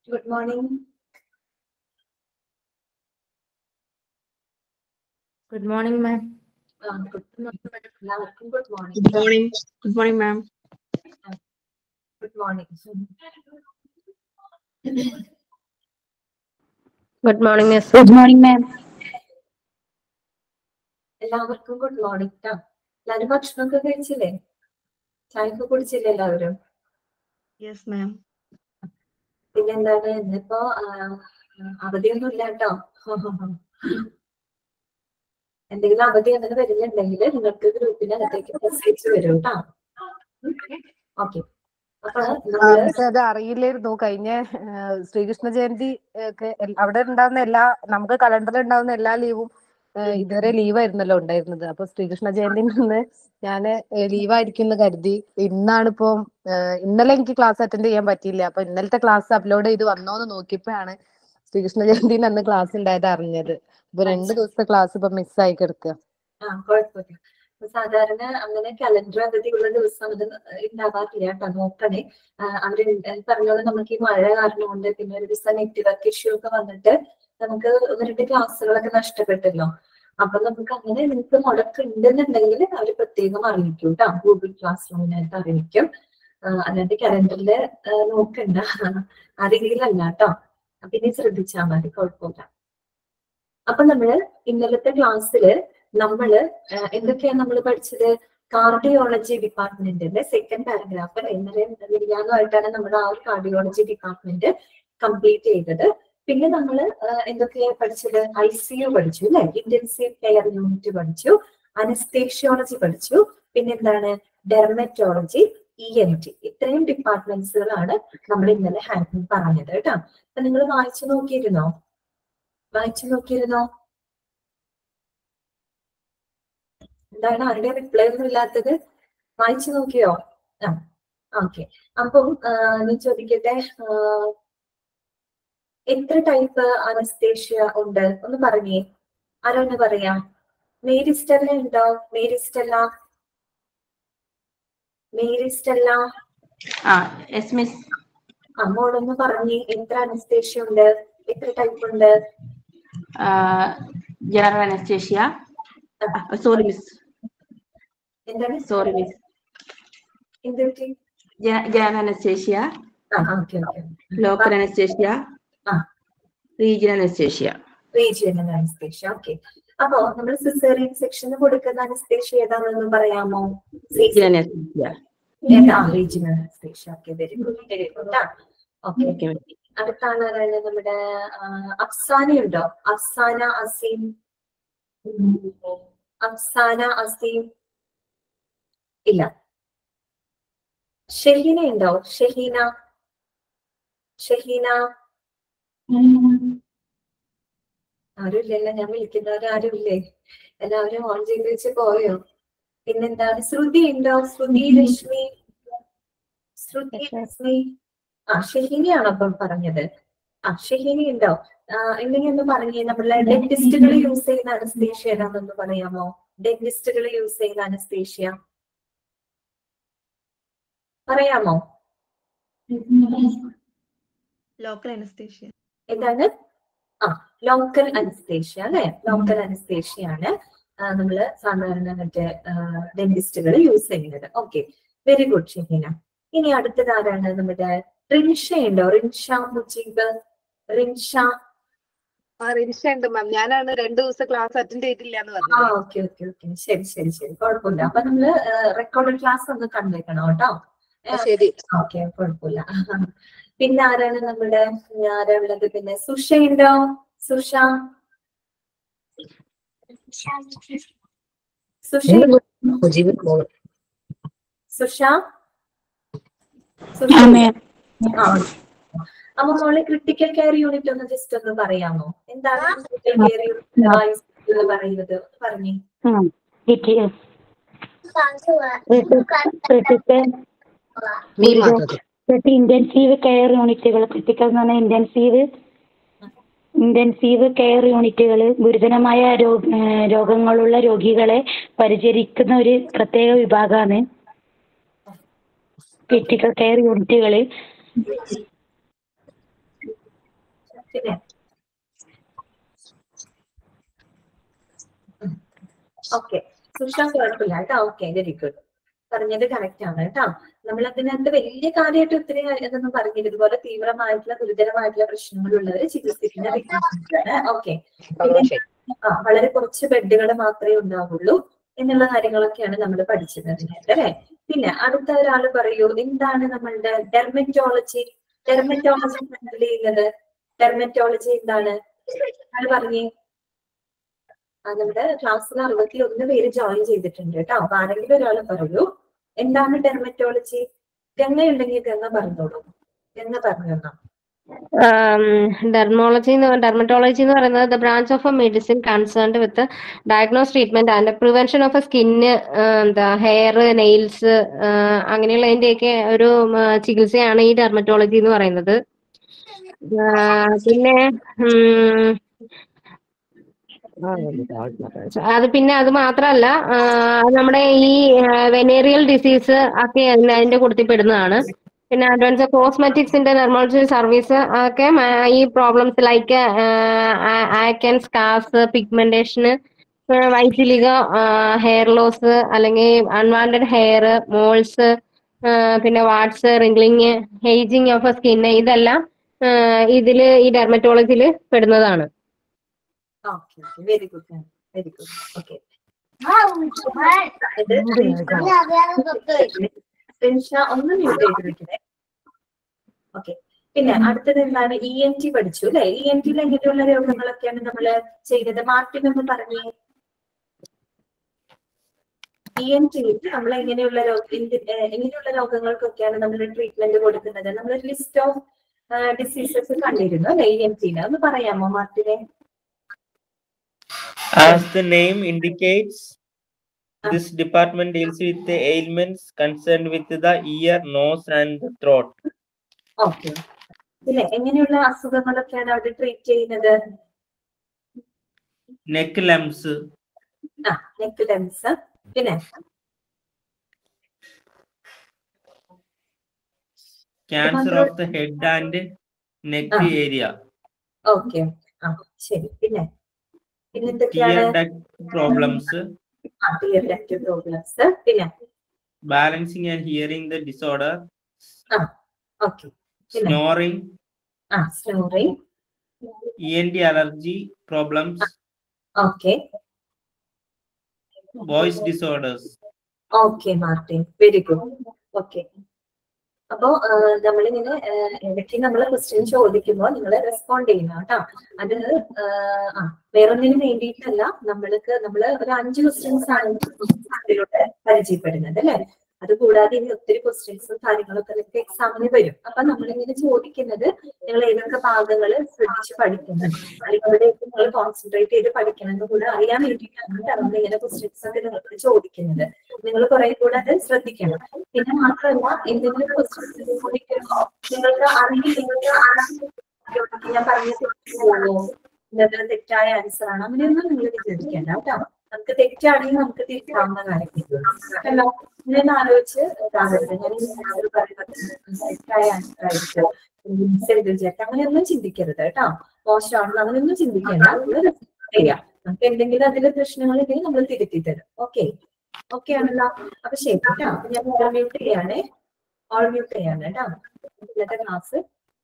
Good morning. Good morning, ma'am. Uh, good morning. എല്ലാവർക്കും good morning. Good morning. Good morning, ma'am. Good morning. Good morning, miss. Good morning, ma'am. എല്ലാവർക്കും good morning ട്ടാ എല്ലാവരും ഭക്ഷണമൊക്കെ കഴിച്ചില്ലേ ചായയൊക്കെ കുടിച്ചില്ലേ എല്ലാവരും Yes, ma'am. പിന്നെന്താണ് ഇന്നിപ്പോ ആ, അവധിയൊന്നും ഇല്ല കേട്ടോ എന്തെങ്കിലും അവധി അങ്ങനെ വരുന്നുണ്ടെങ്കിൽ നിങ്ങൾക്ക് ഗ്രൂപ്പിനകത്തേക്ക് മെസ്സേജ് വരും കേട്ടോ ഓക്കെ അപ്പൊ ആ, നമ്മള് മിസ്സേ, അത് അറിയില്ലായിരുന്നു കഴിഞ്ഞ ആ, ശ്രീകൃഷ്ണ ജയന്തി ഒക്കെ എൽ- അവിടെ ഉണ്ടാവുന്ന എല്ലാ നമുക്ക് കലണ്ടറിൽ ഉണ്ടാവുന്ന എല്ലാ ലീവും ഇതുവരെ ലീവായിരുന്നല്ലോ ഉണ്ടായിരുന്നത് അപ്പൊ ശ്രീകൃഷ്ണ ജയന്തി നിന്ന് ഞാൻ ലീവായിരിക്കും എന്ന് കരുതി ഇന്നാണ് ഇപ്പം ആ, ഇന്നലെ എനിക്ക് ക്ലാസ് അറ്റൻഡ് ചെയ്യാൻ പറ്റിയില്ല അപ്പൊ ഇന്നലത്തെ ക്ലാസ് അപ്ലോഡ് ചെയ്ത് വന്നോന്ന് നോക്കിയപ്പോഴാണ് ശ്രീകൃഷ്ണ ജയന്തിന് അന്ന് ക്ലാസ് ഉണ്ടായത് അറിഞ്ഞത് അപ്പൊ രണ്ട് ദിവസത്തെ ക്ലാസ് ഇപ്പൊ മിസ്സായി കിടക്കുക ആ കുഴപ്പമില്ല അപ്പൊ സാധാരണ അങ്ങനെ കലണ്ടർ അവധിയുള്ള ദിവസം അത് ഉണ്ടാവാറില്ല കേട്ടോ നോക്കണേ ആ, അവര് പറഞ്ഞോളൂ നമുക്ക് ഈ മഴ കാരണം കൊണ്ട് പിന്നെ ഒരു ദിവസം നെറ്റ്വർക്ക് ഇഷ്യൂ ഒക്കെ വന്നിട്ട് നമുക്ക് ഇവരുടെ ക്ലാസ്സുകളൊക്കെ നഷ്ടപ്പെട്ടല്ലോ അപ്പൊ നമുക്ക് അങ്ങനെ നിങ്ങൾക്ക് മുടക്ക് ഉണ്ടെന്നുണ്ടെങ്കിൽ അവർ പ്രത്യേകം അറിയിക്കും കേട്ടോ ഗൂഗിൾ ക്ലാസ് റൂമിനകത്ത് അറിയിക്കും ആ, അല്ലാണ്ട് കലണ്ടറിൽ നോക്കണ്ട ആ രീതിയിലല്ല കേട്ടോ പിന്നെ ശ്രദ്ധിച്ചാൽ മതി കുഴപ്പമില്ല അപ്പൊ നമ്മള് ഇന്നലത്തെ ക്ലാസ്സില് നമ്മള് ആ, എന്തൊക്കെയാ നമ്മൾ പഠിച്ചത് കാർഡിയോളജി ഡിപ്പാർട്ട്മെന്റിന്റെ സെക്കൻഡ് പാരഗ്രാഫ് ഇന്നലെ മിനിയാന്നുമായിട്ടാണ് നമ്മൾ ആ ഒരു കാർഡിയോളജി ഡിപ്പാർട്ട്മെന്റ് കംപ്ലീറ്റ് ചെയ്തത് പിന്നെ നമ്മൾ എന്തൊക്കെയാ പഠിച്ചത് ഐ സി യു പഠിച്ചു അല്ലെ ഇന്റൻസീവ് കെയർ യൂണിറ്റ് പഠിച്ചു അനസ്തേഷ്യോളജി പഠിച്ചു പിന്നെ എന്താണ് ഡെർമറ്റോളജി ഇ എൻ ടി ഇത്രയും ഡിപ്പാർട്ട്മെന്റ്സുകളാണ് നമ്മൾ ഇന്നലെ ഹാൻഡിൽ പറഞ്ഞത് കേട്ടോ അപ്പൊ നിങ്ങൾ വായിച്ചു നോക്കിയിരുന്നോ വായിച്ചു നോക്കിയിരുന്നോ എന്താണ് ആരുടെ റിപ്ലൈ ഒന്നും ഇല്ലാത്തത് വായിച്ചു നോക്കിയോ ആ ഓക്കെ അപ്പം ആ, ഞാൻ ചോദിക്കട്ടെ ആ, എത്ര ടൈപ്പ് അനസ്തേഷ്യ ഉണ്ട് ഒന്ന് പറഞ്ഞേ ആരൊന്ന് പറയാം മേരി സ്റ്റെല്ല ഉണ്ടോ Mary Stella Mary Stella Ah, yes, miss. ആ മോളൊന്ന് പറഞ്ഞേ എത്ര അനസ്തേഷ്യ ഉണ്ട് എത്ര ടൈപ്പ് ഉണ്ട് Uh, general anesthesia. Ah, sorry, miss. എന്താണ് Sorry, miss. എന്ത് പറ്റി Gen- general anesthesia, ആ ഓക്കെ ഓക്കെ local anesthesia, ആ regional anesthesia. Regional anesthesia okay അപ്പോ നമ്മൾ സിസേറിയൻ സെക്ഷന് കൊടുക്കുന്ന അനസ്തേഷ്യ ഏതാണെന്ന് പറയാമോ Regional anesthesia. ഏതാ regional anesthesia okay very good very good okay Okay, miss. അടുത്താണ് ആരാണ് നമ്മുടെ ആ, അഫ്സാന ഉണ്ടോ അഫ്സാന അസീം അഫ്സാന അസീം ഇല്ല ഷഹീന ഉണ്ടോ ഷഹീന ഷഹീന ആരും ഇല്ലല്ലോ ഞാൻ വിളിക്കുന്നവർ ആരും ഇല്ലേ എല്ലാവരും ഓൺ ചെയ്ത് വെച്ച് പോയോ പിന്നെന്താണ് ശ്രുതി ഉണ്ടോ ശ്രുതി രശ്മി ശ്രുതി രശ്മി ആ ഷഹീനയാണോ അപ്പം പറഞ്ഞത് ആ ഷഹീന ഉണ്ടോ ആ എങ്ങനെയൊന്ന് പറഞ്ഞേ നമ്മളെ ഡെന്റിസ്റ്റുകൾ യൂസ് ചെയ്യുന്ന അനസ്തേഷ്യ ഏതാണെന്നൊന്ന് പറയാമോ ഡെന്റിസ്റ്റുകൾ യൂസ് ചെയ്യുന്ന അനസ്തേഷ്യ പറയാമോ Local anesthesia. എന്താണ് ആ ലോക്കൽ അനസ്തേഷ്യ അല്ലെ ലോക്കൽ അനസ്തേഷ്യ ആണ് ആ, നമ്മള് സാധാരണ മറ്റേ ഡെന്റിസ്റ്റുകൾ യൂസ് ചെയ്യുന്നത് ഓക്കെ വെരി ഗുഡ് ഷഹീന ഇനി അടുത്തത് ആരാണ് നമ്മുടെ റിൻഷ ഉണ്ടോ റിൻഷ മുജീബ് റിൻഷ റിൻഷ ഉണ്ട് മാം ഞാനാണ് രണ്ടു ദിവസം ക്ലാസ് അറ്റൻഡ് ചെയ്തില്ല എന്ന് ആ പറഞ്ഞത് ഓക്കെ ഓക്കെ ഓക്കെ ശരി ശരി ശരി കുഴപ്പമില്ല അപ്പൊ നമ്മള് റെക്കോർഡ് ക്ലാസ് ഒന്ന് കണ്ടേക്കണം കേട്ടോ ആ, ശരി ഓക്കെ കുഴപ്പമില്ല പിന്നെ ആരാണ് നമ്മുടെ ആരാ ഉള്ളത് പിന്നെ സുഷ ഉണ്ടോ സുഷ സുഷ സുഷ സുഷ ആ അപ്പൊ മോളെ ക്രിട്ടിക്കൽ കെയർ യൂണിറ്റ് ഒന്ന് ജസ്റ്റ് ഒന്ന് പറയാമോ എന്താണ് ക്രിട്ടിക്കൽ കെയർ യൂണിറ്റ് പറയുന്നത് ഒന്ന് പറഞ്ഞേ ഇന്റൻസീവ് കെയർ യൂണിറ്റുകൾ ക്രിട്ടിക്കൽ എന്ന് പറഞ്ഞാൽ ഇന്റൻസീവ് ഇന്റൻസീവ് കെയർ യൂണിറ്റുകൾ ഗുരുതരമായ രോ- ഏഹ് രോഗങ്ങളുള്ള രോഗികളെ പരിചരിക്കുന്ന ഒരു പ്രത്യേക വിഭാഗമാണ് ക്രിട്ടിക്കൽ കെയർ യൂണിറ്റുകൾ പിന്നെ ഓക്കെ സുഷാ കുഴപ്പമില്ല കേട്ടോ ഓക്കെ വെരി ഗുഡ് പറഞ്ഞത് കറക്റ്റ് ആണ് കേട്ടോ നമ്മൾ അതിനകത്ത് വലിയ കാര്യമായിട്ട് ഒത്തിരി ഇതൊന്നും പറഞ്ഞില്ല ഇതുപോലെ തീവ്രമായിട്ടുള്ള ഗുരുതരമായിട്ടുള്ള പ്രശ്നങ്ങളുള്ളവർ ചികിത്സിക്കുന്ന ഓക്കെ ആ വളരെ കുറച്ച് ബെഡുകൾ മാത്രമേ ഉണ്ടാവുള്ളൂ എന്നുള്ള കാര്യങ്ങളൊക്കെയാണ് നമ്മൾ പഠിച്ചത് അതിനകത്ത് അല്ലെ പിന്നെ അടുത്ത ഒരാൾ പറയൂ എന്താണ് നമ്മളുടെ ഡെർമറ്റോളജി ഡെർമറ്റോളജി ഹാൻഡിൽ ചെയ്യുന്നത് ഡെർമറ്റോളജി എന്താണ് അത് പറഞ്ഞേ ആ, നമ്മുടെ ക്ലാസ്സിൽ അറുപത്തി ഒന്ന് പേര് ജോയിൻ ചെയ്തിട്ടുണ്ട് കേട്ടോ അപ്പൊ ആരെങ്കിലും ഒരാൾ പറയൂ എന്താണ് ഡെർമറ്റോളജി ഗംഗ ഉണ്ടെങ്കിൽ ഗംഗ പറഞ്ഞോളൂ ഗംഗ പറഞ്ഞു തന്നോ ഡെർമോളജി ഡെർമറ്റോളജി എന്ന് പറയുന്നത് the branch of a medicine concerned with diagnose treatment and prevention of a skin എന്താ ഹെയർ നെയിൽസ് അങ്ങനെയുള്ളതിന്റെയൊക്കെ ഒരു ഉം, ആ, ചികിത്സയാണ് ഈ ഡെർമറ്റോളജി എന്ന് പറയുന്നത് ആ, പിന്നെ ഉം, അത് പിന്നെ അത് മാത്രമല്ല ആ, അത് നമ്മുടെ ഈ വെനേറിയൽ ഡിസീസ് ഒക്കെ അതിന് അതിന്റെ കൂട്ടത്തിൽ പെടുന്നതാണ് പിന്നെ അഡ്വാൻസ് കോസ്മെറ്റിക്സിന്റെ നെർമോളജി സർവീസ് ഒക്കെ മ- ഈ problems like acne scars pigmentation vitiligo hair loss അല്ലെങ്കിൽ അൺവാണ്ടഡ് ഹെയർ മോൾസ് പിന്നെ warts wrinkling ageing of skin ഇതെല്ലാം ആ, ഇതില് ഈ ഡെർമറ്റോളജിയിൽ പെടുന്നതാണ് okay very good very good okay Rinsha ഒന്ന് മ്യൂട്ട് ചെയ്ത് വെക്കണേ ഓക്കെ പിന്നെ അടുത്തത് എന്താണ് ഇ എൻ ടി പഠിച്ചു അല്ലെ ഇ എൻ ടിയിൽ എങ്ങനെയുള്ള രോഗങ്ങളൊക്കെയാണ് നമ്മൾ ചെയ്തത് മാർട്ടിൻ ഒന്ന് പറഞ്ഞേ ഇ എൻ ടിയിൽ നമ്മൾ എങ്ങനെയുള്ള രോഗ എന്ത്- ഏഹ് എങ്ങനെയുള്ള രോഗങ്ങൾക്കൊക്കെയാണ് നമ്മൾ ട്രീറ്റ്മെന്റ് കൊടുക്കുന്നത് നമ്മൾ ലിസ്റ്റ് ഓഫ് ഡിസീസസ് കണ്ടിരുന്നു അല്ലെ ഇ എൻ ടിയിൽ ഒന്ന് പറയാമോ മാർട്ടിനെ As the name indicates, this department deals with the ailments concerned with the ear, nose, and the throat. Okay പിന്നെ എങ്ങനെയുള്ള അസുഖങ്ങളൊക്കെയാണ് അവിടെ ട്രീറ്റ് ചെയ്യുന്നത് Neck lumps, ആ നെക്ക് ലെൻസ് പിന്നെ cancer of the head and neck Ah. area, okay ആ ശരി പിന്നെ പിന്നെ എന്തൊക്കെയാണ് ear duct problems, ear duct problems പിന്നെ balancing and hearing the disorder, okay പിന്നെ snoring, ആ snoring ENT allergy problems, okay voice disorders. Okay Martin very good okay അപ്പോ നമ്മളിങ്ങനെ ഇടയ്ക്ക് നമ്മൾ ക്വസ്റ്റ്യൻ ചോദിക്കുമ്പോൾ നിങ്ങൾ റെസ്പോണ്ട് ചെയ്യണം കേട്ടോ അത് ആ, ആ വേറൊന്നിനും വേണ്ടിയിട്ടല്ല നമ്മൾക്ക് നമ്മൾ ഒരു അഞ്ച് ക്വസ്റ്റ്യൻസ് ആണ് അതിലൂടെ പരിചയപ്പെടുന്നത് അല്ലെ അതുകൂടാതെ ഇനി ഒത്തിരി ക്വസ്റ്റ്യൻസും കാര്യങ്ങളൊക്കെ നിങ്ങൾക്ക് എക്സാമിന് വരും അപ്പൊ നമ്മളിങ്ങനെ ചോദിക്കുന്നത് നിങ്ങൾ ഏതൊക്കെ ഭാഗങ്ങൾ ശ്രദ്ധിച്ച് പഠിക്കുന്നുണ്ട് അല്ലെങ്കിൽ എവിടെയൊക്കെ നിങ്ങൾ കോൺസെൻട്രേറ്റ് ചെയ്ത് പഠിക്കണം എന്ന് കൂടെ അറിയാൻ വേണ്ടിയിട്ടാണ് നമ്മളിങ്ങനെ ക്വസ്റ്റ്യൻസ് ഒക്കെ നിങ്ങൾക്ക് ചോദിക്കുന്നത് നിങ്ങൾ കുറെ കൂടെ അത് ശ്രദ്ധിക്കണം പിന്നെ മാത്രമല്ല എന്തെങ്കിലും ക്വസ്റ്റ്യൻസ് ചോദിക്കുമ്പോൾ നിങ്ങൾക്ക് അറിയില്ല നിങ്ങൾക്ക് അറിയില്ല, ഞാൻ പറഞ്ഞ തെറ്റാണോ ഇന്നത്തെ തെറ്റായ ആൻസർ ആണ് അങ്ങനെയൊന്നും നിങ്ങൾ വിചാരിക്കേണ്ട കേട്ടോ നമുക്ക് തെറ്റാണെങ്കിൽ നമുക്ക് തിരിക്കാവുന്ന കാര്യങ്ങൾ ഞാൻ ആലോചിച്ച് ഇതാകരുത് ഞാൻ ഈ ആൻസർ പറയുന്നത് തെറ്റായ ആൻസർ ആയിരിക്കും ചെയ്ത് വിചാരിക്കാം അങ്ങനെയൊന്നും ചിന്തിക്കരുത് കേട്ടോ മോശമാണെന്ന് അങ്ങനെയൊന്നും ചിന്തിക്കേണ്ട നമ്മൾ respect ചെയ്യാം നമുക്ക് എന്തെങ്കിലും അതിൽ പ്രശ്നങ്ങൾ ഉണ്ടെങ്കിൽ നമ്മൾ തിരുത്തി തരും ഓക്കെ ഓക്കെ ആണല്ലോ അപ്പൊ ശരി കേട്ടോ അപ്പൊ ഞാൻ ഓൾ മ്യൂട്ട് ചെയ്യാണ് ഓൾ മ്യൂട്ട് ചെയ്യാണ് കേട്ടോ ഇന്നത്തെ ക്ലാസ്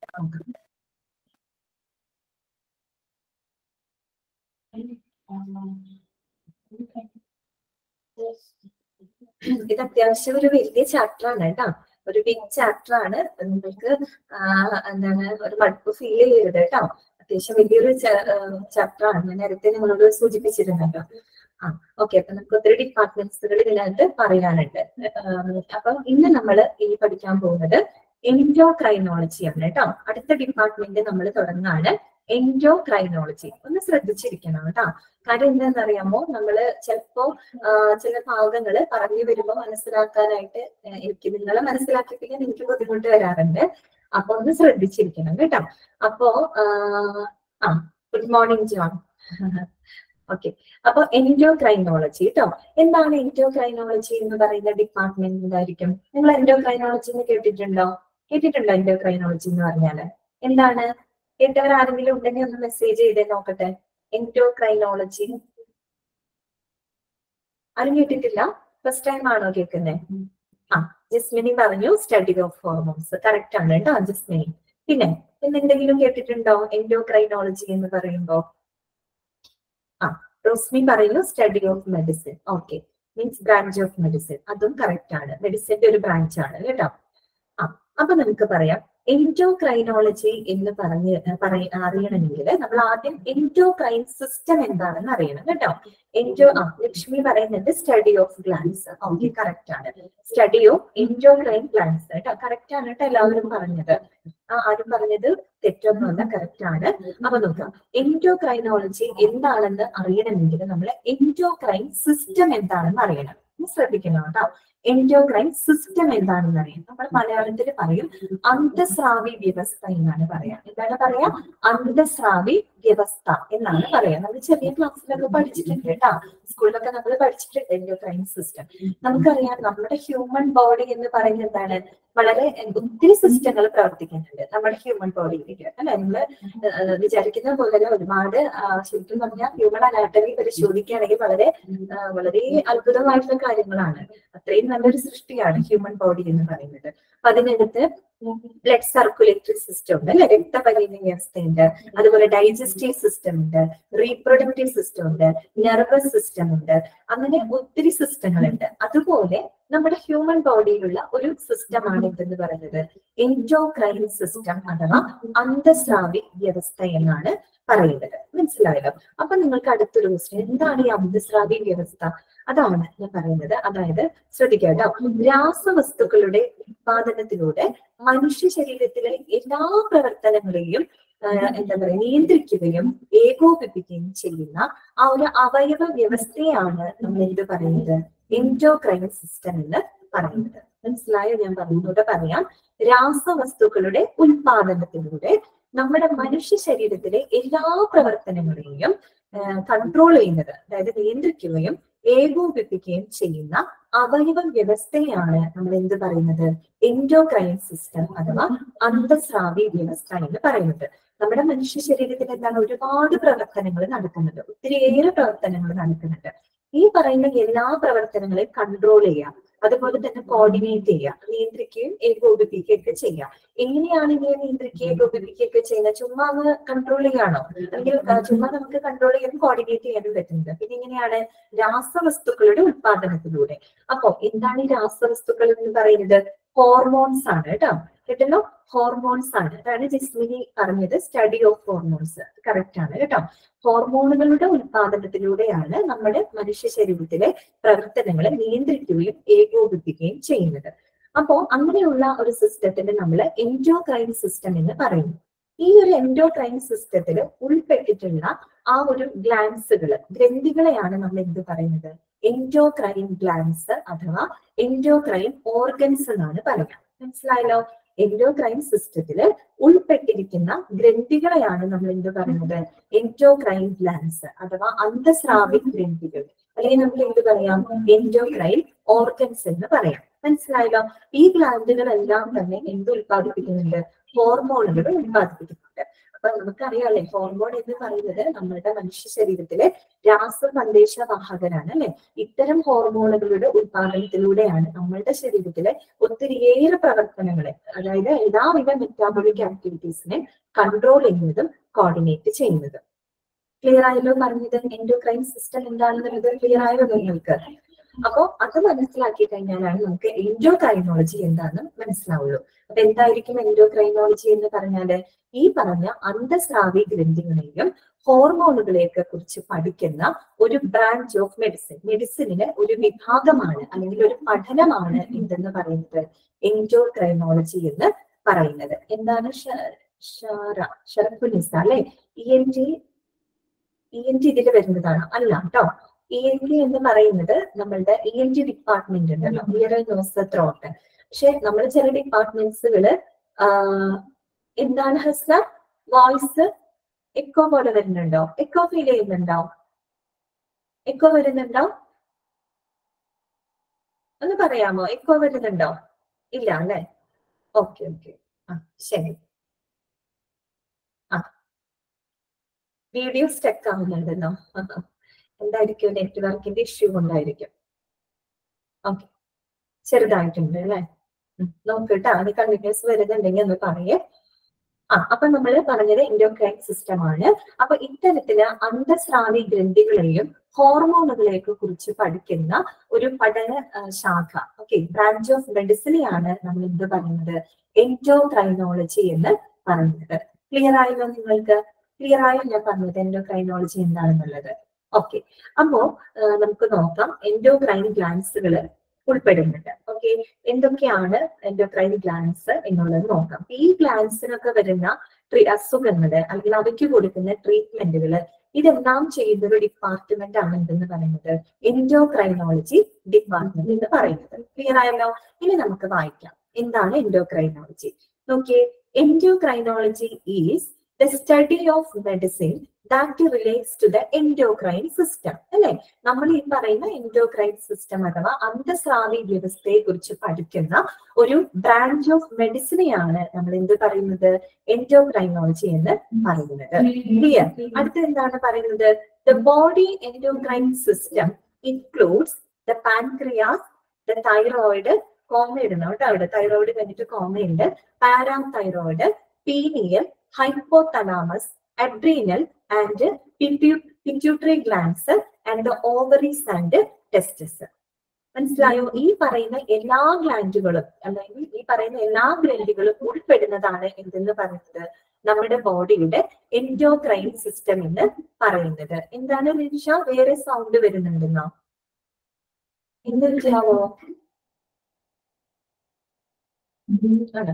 ഇത് അത്യാവശ്യം ഒരു വലിയ ചാപ്റ്റർ ആണ് കേട്ടോ ഒരു ബിഗ് ചാപ്റ്റർ ആണ് നിങ്ങൾക്ക് ആ, എന്താണ് ഒരു മടുപ്പ് ഫീൽ ചെയ്യരുത് കേട്ടോ അത്യാവശ്യം വലിയൊരു ചാപ്റ്റർ ആണ് ഞാൻ നേരത്തെ നിങ്ങളോട് സൂചിപ്പിച്ചിരുന്നല്ലോ ആ ഓക്കെ അപ്പൊ നമുക്ക് ഒത്തിരി ഡിപ്പാർട്ട്മെന്റ്സുകൾ ഇതിനകത്ത് പറയാനുണ്ട് ആം, അപ്പം ഇന്ന് നമ്മൾ ഇനി പഠിക്കാൻ പോകുന്നത് എൻഡോക്രൈനോളജി ആണ് കേട്ടോ അടുത്ത ഡിപ്പാർട്ട്മെന്റ് നമ്മൾ തുടങ്ങാണ് എൻഡോക്രൈനോളജി ഒന്ന് ശ്രദ്ധിച്ചിരിക്കണം കേട്ടോ കാര്യം എന്താണെന്ന് അറിയാമോ നമ്മള് ചിലപ്പോ ആ, ചില ഭാഗങ്ങള് പറഞ്ഞു വരുമ്പോ മനസ്സിലാക്കാനായിട്ട് ആ, എനിക്ക് നിങ്ങളെ മനസ്സിലാക്കിപ്പിക്കാൻ എനിക്ക് ബുദ്ധിമുട്ട് വരാറുണ്ട് അപ്പൊ ഒന്ന് ശ്രദ്ധിച്ചിരിക്കണം കേട്ടോ അപ്പോ ആ, ആ ഗുഡ് മോർണിംഗ് ജോൺ ഓക്കെ അപ്പൊ എൻഡോക്രൈനോളജി കേട്ടോ എന്താണ് എൻഡോക്രൈനോളജി എന്ന് പറയുന്ന ഡിപ്പാർട്ട്മെന്റ് എന്തായിരിക്കും നിങ്ങൾ എൻഡോക്രൈനോളജി എന്ന് കേട്ടിട്ടുണ്ടോ കേട്ടിട്ടുണ്ടോ എൻഡോക്രൈനോളജി എന്ന് പറഞ്ഞാല് എന്താണ് കേട്ടവർ ആരെങ്കിലും ഉണ്ടെങ്കിൽ ഒന്ന് മെസ്സേജ് ചെയ്തേ നോക്കട്ടെ എൻഡോക്രൈനോളജി ആരും കേട്ടിട്ടില്ല ഫസ്റ്റ് ടൈം ആണോ കേൾക്കുന്നത് ആ ജസ്മിനി പറഞ്ഞു സ്റ്റഡി ഓഫ് ഹോർമോൺസ് കറക്റ്റ് ആണ് കേട്ടോ ജസ്മിനി പിന്നെ എന്തെങ്കിലും കേട്ടിട്ടുണ്ടോ എൻഡോക്രൈനോളജി എന്ന് പറയുമ്പോ ആ റോസ്മി പറയുന്നു study of medicine okay means branch of medicine അതും കറക്റ്റ് ആണ് മെഡിസിന്റെ ഒരു ബ്രാഞ്ച് ആണ് കേട്ടോ ആ അപ്പൊ നമുക്ക് പറയാം എൻഡോക്രൈനോളജി എന്ന് പറഞ്ഞ് പറയ അറിയണമെങ്കിൽ നമ്മൾ ആദ്യം എൻഡോക്രൈൻ സിസ്റ്റം എന്താണെന്ന് അറിയണം കേട്ടോ എൻഡോ ആ ലക്ഷ്മി പറയുന്നുണ്ട് study of glands okay correct ആണ് സ്റ്റഡി ഓഫ് എൻഡോക്രൈൻ ഗ്ലാൻസ് കേട്ടോ കറക്റ്റ് ആണ് കേട്ടോ എല്ലാവരും പറഞ്ഞത് ആ ആരും പറഞ്ഞത് തെറ്റൊന്നുമല്ല കറക്റ്റ് ആണ് അപ്പൊ നോക്കാം എൻഡോക്രൈനോളജി എന്താണെന്ന് അറിയണമെങ്കിൽ നമ്മൾ എൻഡോക്രൈൻ സിസ്റ്റം എന്താണെന്ന് അറിയണം ഒന്ന് ശ്രദ്ധിക്കണം കേട്ടോ എൻഡോക്രൈൻ സിസ്റ്റം എന്താണെന്ന് അറിയാം നമ്മൾ മലയാളത്തിൽ പറയും അന്തസ്രാവി വ്യവസ്ഥ എന്നാണ് പറയാ എന്താണ് പറയാ അന്തസ്രാവി വ്യവസ്ഥ എന്നാണ് പറയാ നമ്മൾ ചെറിയ ക്ലാസ്സിലൊക്കെ പഠിച്ചിട്ടുണ്ട് കേട്ടോ സ്കൂളിലൊക്കെ നമ്മൾ പഠിച്ചിട്ടുണ്ട് എൻഡോക്രൈൻ സിസ്റ്റം നമുക്കറിയാം നമ്മുടെ ഹ്യൂമൻ ബോഡി എന്ന് പറയുന്നത് എന്താണ് വളരെ ഒത്തിരി സിസ്റ്റങ്ങൾ പ്രവർത്തിക്കുന്നുണ്ട് നമ്മുടെ ഹ്യൂമൻ ബോഡിയിലേക്ക് അല്ലെ നമ്മള് ഏഹ് വിചാരിക്കുന്ന പോലെ തന്നെ ഒരുപാട് ആ, ശരിക്കും പറഞ്ഞാൽ ഹ്യൂമൻ അനാട്ടമി പരിശോധിക്കുകയാണെങ്കിൽ വളരെ ആ, വളരെ അത്ഭുതമായിട്ടുള്ള കാര്യങ്ങളാണ് അത്രയും നല്ലൊരു സൃഷ്ടിയാണ് ഹ്യൂമൻ ബോഡി എന്ന് പറയുന്നത് അപ്പൊ അതിനകത്ത് ബ്ലഡ് സർക്കുലേറ്ററി സിസ്റ്റം ഉണ്ട് അല്ലെ രക്തപരിണ വ്യവസ്ഥയുണ്ട് അതുപോലെ ഡൈജസ്റ്റീവ് സിസ്റ്റം ഉണ്ട് റീപ്രൊഡക്റ്റീവ് സിസ്റ്റം ഉണ്ട് നെർവസ് സിസ്റ്റം ഉണ്ട് അങ്ങനെ ഒത്തിരി സിസ്റ്റങ്ങളുണ്ട് അതുപോലെ നമ്മുടെ ഹ്യൂമൻ ബോഡിയിലുള്ള ഒരു സിസ്റ്റമാണ് ഇതെന്ന് പറയുന്നത് എൻഡോക്രൈൻ സിസ്റ്റം അഥവാ അന്തസ്രാവി വ്യവസ്ഥ എന്നാണ് പറയുന്നത് മനസ്സിലായല്ലോ അപ്പൊ നിങ്ങൾക്ക് അടുത്തൊരു ക്വസ്റ്റ്യൻ എന്താണ് ഈ അന്തസ്രാവി വ്യവസ്ഥ അതാണ് ഞാൻ പറയുന്നത് അതായത് ശ്രദ്ധിക്കുക കേട്ടോ രാസവസ്തുക്കളുടെ ഉത്പാദനത്തിലൂടെ മനുഷ്യ ശരീരത്തിലെ എല്ലാ പ്രവർത്തനങ്ങളെയും ആ, എന്താ പറയുക നിയന്ത്രിക്കുകയും ഏകോപിപ്പിക്കുകയും ചെയ്യുന്ന ആ ഒരു അവയവ വ്യവസ്ഥയാണ് നമ്മൾ എന്ത് പറയുന്നത് എൻഡോക്രൈൻ സിസ്റ്റം എന്ന് പറയുന്നത് മനസ്സിലായോ ഞാൻ പറഞ്ഞൂടെ പറയാം രാസവസ്തുക്കളുടെ ഉൽപാദനത്തിലൂടെ നമ്മുടെ മനുഷ്യ ശരീരത്തിലെ എല്ലാ പ്രവർത്തനങ്ങളെയും കൺട്രോൾ ചെയ്യുന്നത് അതായത് നിയന്ത്രിക്കുകയും ഏകോപിപ്പിക്കുകയും ചെയ്യുന്ന അവയവ വ്യവസ്ഥയാണ് നമ്മൾ എന്ത് പറയുന്നത് എൻഡോക്രൈൻ സിസ്റ്റം അഥവാ അന്തസ്രാവി വ്യവസ്ഥ എന്ന് പറയുന്നത് നമ്മുടെ മനുഷ്യ ശരീരത്തിൽ എന്താണ് ഒരുപാട് പ്രവർത്തനങ്ങൾ നടക്കുന്നുണ്ട് ഒത്തിരിയേറെ പ്രവർത്തനങ്ങൾ നടക്കുന്നുണ്ട് ഈ പറയുന്ന എല്ലാ പ്രവർത്തനങ്ങളെയും കൺട്രോൾ ചെയ്യുക അതുപോലെ തന്നെ കോർഡിനേറ്റ് ചെയ്യുക നിയന്ത്രിക്കുകയും ഏകോപിപ്പിക്കുകയും ഒക്കെ ചെയ്യുക എങ്ങനെയാണ് ഇങ്ങനെ നിയന്ത്രിക്കുകയും ഏകോപിപ്പിക്കുകയൊക്കെ ചെയ്യുന്നത് ചുമ്മാ അങ്ങ് കൺട്രോൾ ചെയ്യാണോ അല്ലെങ്കിൽ ആ, ചുമ്മാ നമുക്ക് കൺട്രോൾ ചെയ്യാനും കോർഡിനേറ്റ് ചെയ്യാനും പറ്റുന്നത് പിന്നെ എങ്ങനെയാണ് രാസവസ്തുക്കളുടെ ഉത്പാദനത്തിലൂടെ അപ്പോ എന്താണ് ഈ രാസവസ്തുക്കൾ എന്ന് പറയുന്നത് ഹോർമോൺസ് ആണ് കേട്ടോ കേട്ടല്ലോ ഹോർമോൺസ് ആണ് അതാണ് ജിസ്മിനി പറഞ്ഞത് സ്റ്റഡി ഓഫ് ഹോർമോൺസ് കറക്റ്റ് ആണ് കേട്ടോ ഹോർമോണുകളുടെ ഉത്പാദനത്തിലൂടെയാണ് നമ്മുടെ മനുഷ്യ ശരീരത്തിലെ പ്രവർത്തനങ്ങളെ നിയന്ത്രിക്കുകയും ഏകോപിപ്പിക്കുകയും ചെയ്യുന്നത് അപ്പോ അങ്ങനെയുള്ള ഒരു സിസ്റ്റത്തിന് നമ്മൾ എൻഡോക്രൈൻ സിസ്റ്റം എന്ന് പറയുന്നു ഈ ഒരു എൻഡോക്രൈൻ സിസ്റ്റത്തിൽ ഉൾപ്പെട്ടിട്ടുള്ള ആ ഒരു ഗ്ലാൻസുകൾ ഗ്രന്ഥികളെയാണ് നമ്മൾ എന്ത് പറയുന്നത് എൻഡോക്രൈൻ ഗ്ലാൻസ് അഥവാ എൻഡോക്രൈൻ ഓർഗൻസ് എന്നാണ് പറയുക മനസ്സിലായല്ലോ എൻഡോക്രൈൻ സിസ്റ്റത്തിൽ ഉൾപ്പെട്ടിരിക്കുന്ന ഗ്രന്ഥികളെയാണ് നമ്മൾ എന്ത് പറയുന്നത് എൻഡോക്രൈൻ ഗ്ലാൻസ് അഥവാ അന്തസ്രാവി ഗ്രന്ഥികൾ അല്ലെങ്കിൽ നമുക്ക് എന്ത് പറയാം എൻഡോക്രൈൻ ഓർഗൻസ് എന്ന് പറയാം മനസ്സിലായല്ലോ ഈ ഗ്ലാൻഡുകളെല്ലാം തന്നെ എന്ത് ഉത്പാദിപ്പിക്കുന്നുണ്ട് ഹോർമോണുകൾ ഉത്പാദിപ്പിക്കുന്നുണ്ട് അപ്പൊ നമുക്കറിയാമല്ലേ ഹോർമോൺ എന്ന് പറയുന്നത് നമ്മുടെ മനുഷ്യ ശരീരത്തിലെ രാസസന്ദേശവാഹകനാണ് അല്ലെ ഇത്തരം ഹോർമോണുകളുടെ ഉത്പാദനത്തിലൂടെയാണ് നമ്മളുടെ ശരീരത്തിലെ ഒത്തിരിയേറെ പ്രവർത്തനങ്ങളെ അതായത് എല്ലാവിധ മെറ്റാബോളിക് ആക്ടിവിറ്റീസിനെ കൺട്രോൾ ചെയ്യുന്നതും കോർഡിനേറ്റ് ചെയ്യുന്നതും ക്ലിയർ ആയല്ലോ പറഞ്ഞത് എൻഡോക്രൈൻ സിസ്റ്റം എന്താണെന്നുള്ളത് ക്ലിയർ ആയോ നിങ്ങൾക്ക് അപ്പോ അത് മനസ്സിലാക്കി കഴിഞ്ഞാലാണ് നമുക്ക് എൻഡോക്രൈനോളജി എന്താണെന്ന് മനസ്സിലാവുള്ളൂ അപ്പൊ എന്തായിരിക്കും എൻഡോക്രൈനോളജി എന്ന് പറഞ്ഞാല് ഈ പറഞ്ഞ അന്തസ്രാവി ഗ്രന്ഥികളെയും ഹോർമോണുകളെയൊക്കെ കുറിച്ച് പഠിക്കുന്ന ഒരു ബ്രാഞ്ച് ഓഫ് മെഡിസിൻ മെഡിസിനിലെ ഒരു വിഭാഗമാണ് അല്ലെങ്കിൽ ഒരു പഠനമാണ് എന്തെന്ന് പറയുന്നത് എൻഡോക്രൈനോളജി എന്ന് പറയുന്നത് എന്താണ് ഷ- ഷാറ ഷറഫുനിസ അല്ലെ E N T E N T ഇതിൽ വരുന്നതാണ് അല്ല കേട്ടോ ഇ എൻ ടി എന്ന് പറയുന്നത് നമ്മളുടെ ഇ എൻ ടി ഡിപ്പാർട്ട്മെന്റ് ഉണ്ടല്ലോ ഇയർ നോസ് ത്രോട്ട് പക്ഷെ നമ്മൾ ചില ഡിപ്പാർട്ട്മെന്റ്സുകള് എന്താണ് ഹസ്ന വോയിസ് എക്കോ പോലെ വരുന്നുണ്ടോ എക്കോ ഫീൽ ചെയ്യുന്നുണ്ടോ എക്കോ വരുന്നുണ്ടോ ഒന്ന് പറയാമോ എക്കോ വരുന്നുണ്ടോ ഇല്ല അല്ലെ ഓക്കെ ഓക്കെ ആ ശരി ആ വീഡിയോ സ്റ്റക്ക് ആവുന്നുണ്ടെന്നോ എന്തായിരിക്കും നെറ്റ്വർക്കിന്റെ ഇഷ്യൂ കൊണ്ടായിരിക്കും ഓക്കെ ചെറുതായിട്ടുണ്ട് അല്ലെ നോക്കിട്ടോ അത് കണ്ടിന്യൂസ് വരുന്നുണ്ടെങ്കിൽ ഒന്ന് പറയേ ആ അപ്പൊ നമ്മൾ പറഞ്ഞത് എൻഡോക്രൈൻ സിസ്റ്റം ആണ് അപ്പൊ ഇത്തരത്തില് അന്തസ്രാവി ഗ്രന്ഥികളെയും ഹോർമോണുകളെയൊക്കെ കുറിച്ച് പഠിക്കുന്ന ഒരു പഠന ആ, ശാഖ ഓക്കെ ബ്രാഞ്ച് ഓഫ് മെഡിസിനെയാണ് നമ്മൾ എന്ത് പറയുന്നത് എൻഡോക്രൈനോളജി എന്ന് പറയുന്നത് ക്ലിയർ ആയല്ലോ നിങ്ങൾക്ക് ക്ലിയർ ആയോ ഞാൻ പറഞ്ഞത് എൻഡോക്രൈനോളജി എന്താണെന്നുള്ളത് ഓക്കെ അപ്പോ ആ, നമുക്ക് നോക്കാം എൻഡോക്രൈൻ ഗ്ലാൻസുകൾ ഉൾപ്പെടുന്നുണ്ട് ഓക്കെ എന്തൊക്കെയാണ് എൻഡോക്രൈൻ ഗ്ലാൻസ് എന്നുള്ളത് നോക്കാം ഈ ഗ്ലാൻസിനൊക്കെ വരുന്ന ട്രീ അസുഖങ്ങള് അല്ലെങ്കിൽ അവയ്ക്ക് കൊടുക്കുന്ന ട്രീറ്റ്മെന്റുകൾ ഇതെല്ലാം ചെയ്യുന്ന ഒരു ഡിപ്പാർട്ട്മെന്റ് ആണ് എന്തെന്ന് പറയുന്നത് എൻഡോക്രൈനോളജി ഡിപ്പാർട്ട്മെന്റ് എന്ന് പറയുന്നത് ക്ലിയർ ആയല്ലോ ഇനി നമുക്ക് വായിക്കാം എന്താണ് എൻഡോക്രൈനോളജി നോക്കിയേ endocrinology is the study of medicine that relates to the endocrine system അല്ലെ നമ്മൾ ഈ പറയുന്ന എൻഡോക്രൈൻ സിസ്റ്റം അഥവാ അന്തസ്രാവി വ്യവസ്ഥയെ കുറിച്ച് പഠിക്കുന്ന ഒരു ബ്രാഞ്ച് ഓഫ് മെഡിസിനെയാണ് നമ്മൾ എന്ത് പറയുന്നത് എൻഡോക്രൈനോളജി എന്ന് പറയുന്നത് ക്ലിയർ അടുത്ത എന്താണ് പറയുന്നത് the body endocrine system includes the pancreas the thyroid comma ഇടണം കേട്ടോ അവിടെ തൈറോയിഡ് കഴിഞ്ഞിട്ട് കോമയുണ്ട് parathyroid pineal hypothalamus adrenal and pituitary glands and the ovaries and testes മനസ്സിലായോ ഈ പറയുന്ന എല്ലാ ഗ്ലാൻഡുകളും അല്ലെങ്കിൽ ഈ പറയുന്ന എല്ലാ ഗ്രന്ഥികളും ഉൾപ്പെടുന്നതാണ് എന്തെന്ന് പറയുന്നത് നമ്മുടെ ബോഡിയുടെ എൻഡോക്രൈൻ സിസ്റ്റം എന്ന് പറയുന്നത് എന്താണ് രജിഷ വേറെ സൗണ്ട് വരുന്നുണ്ടെന്നോ എന്തെല്ലാവോ ആണ്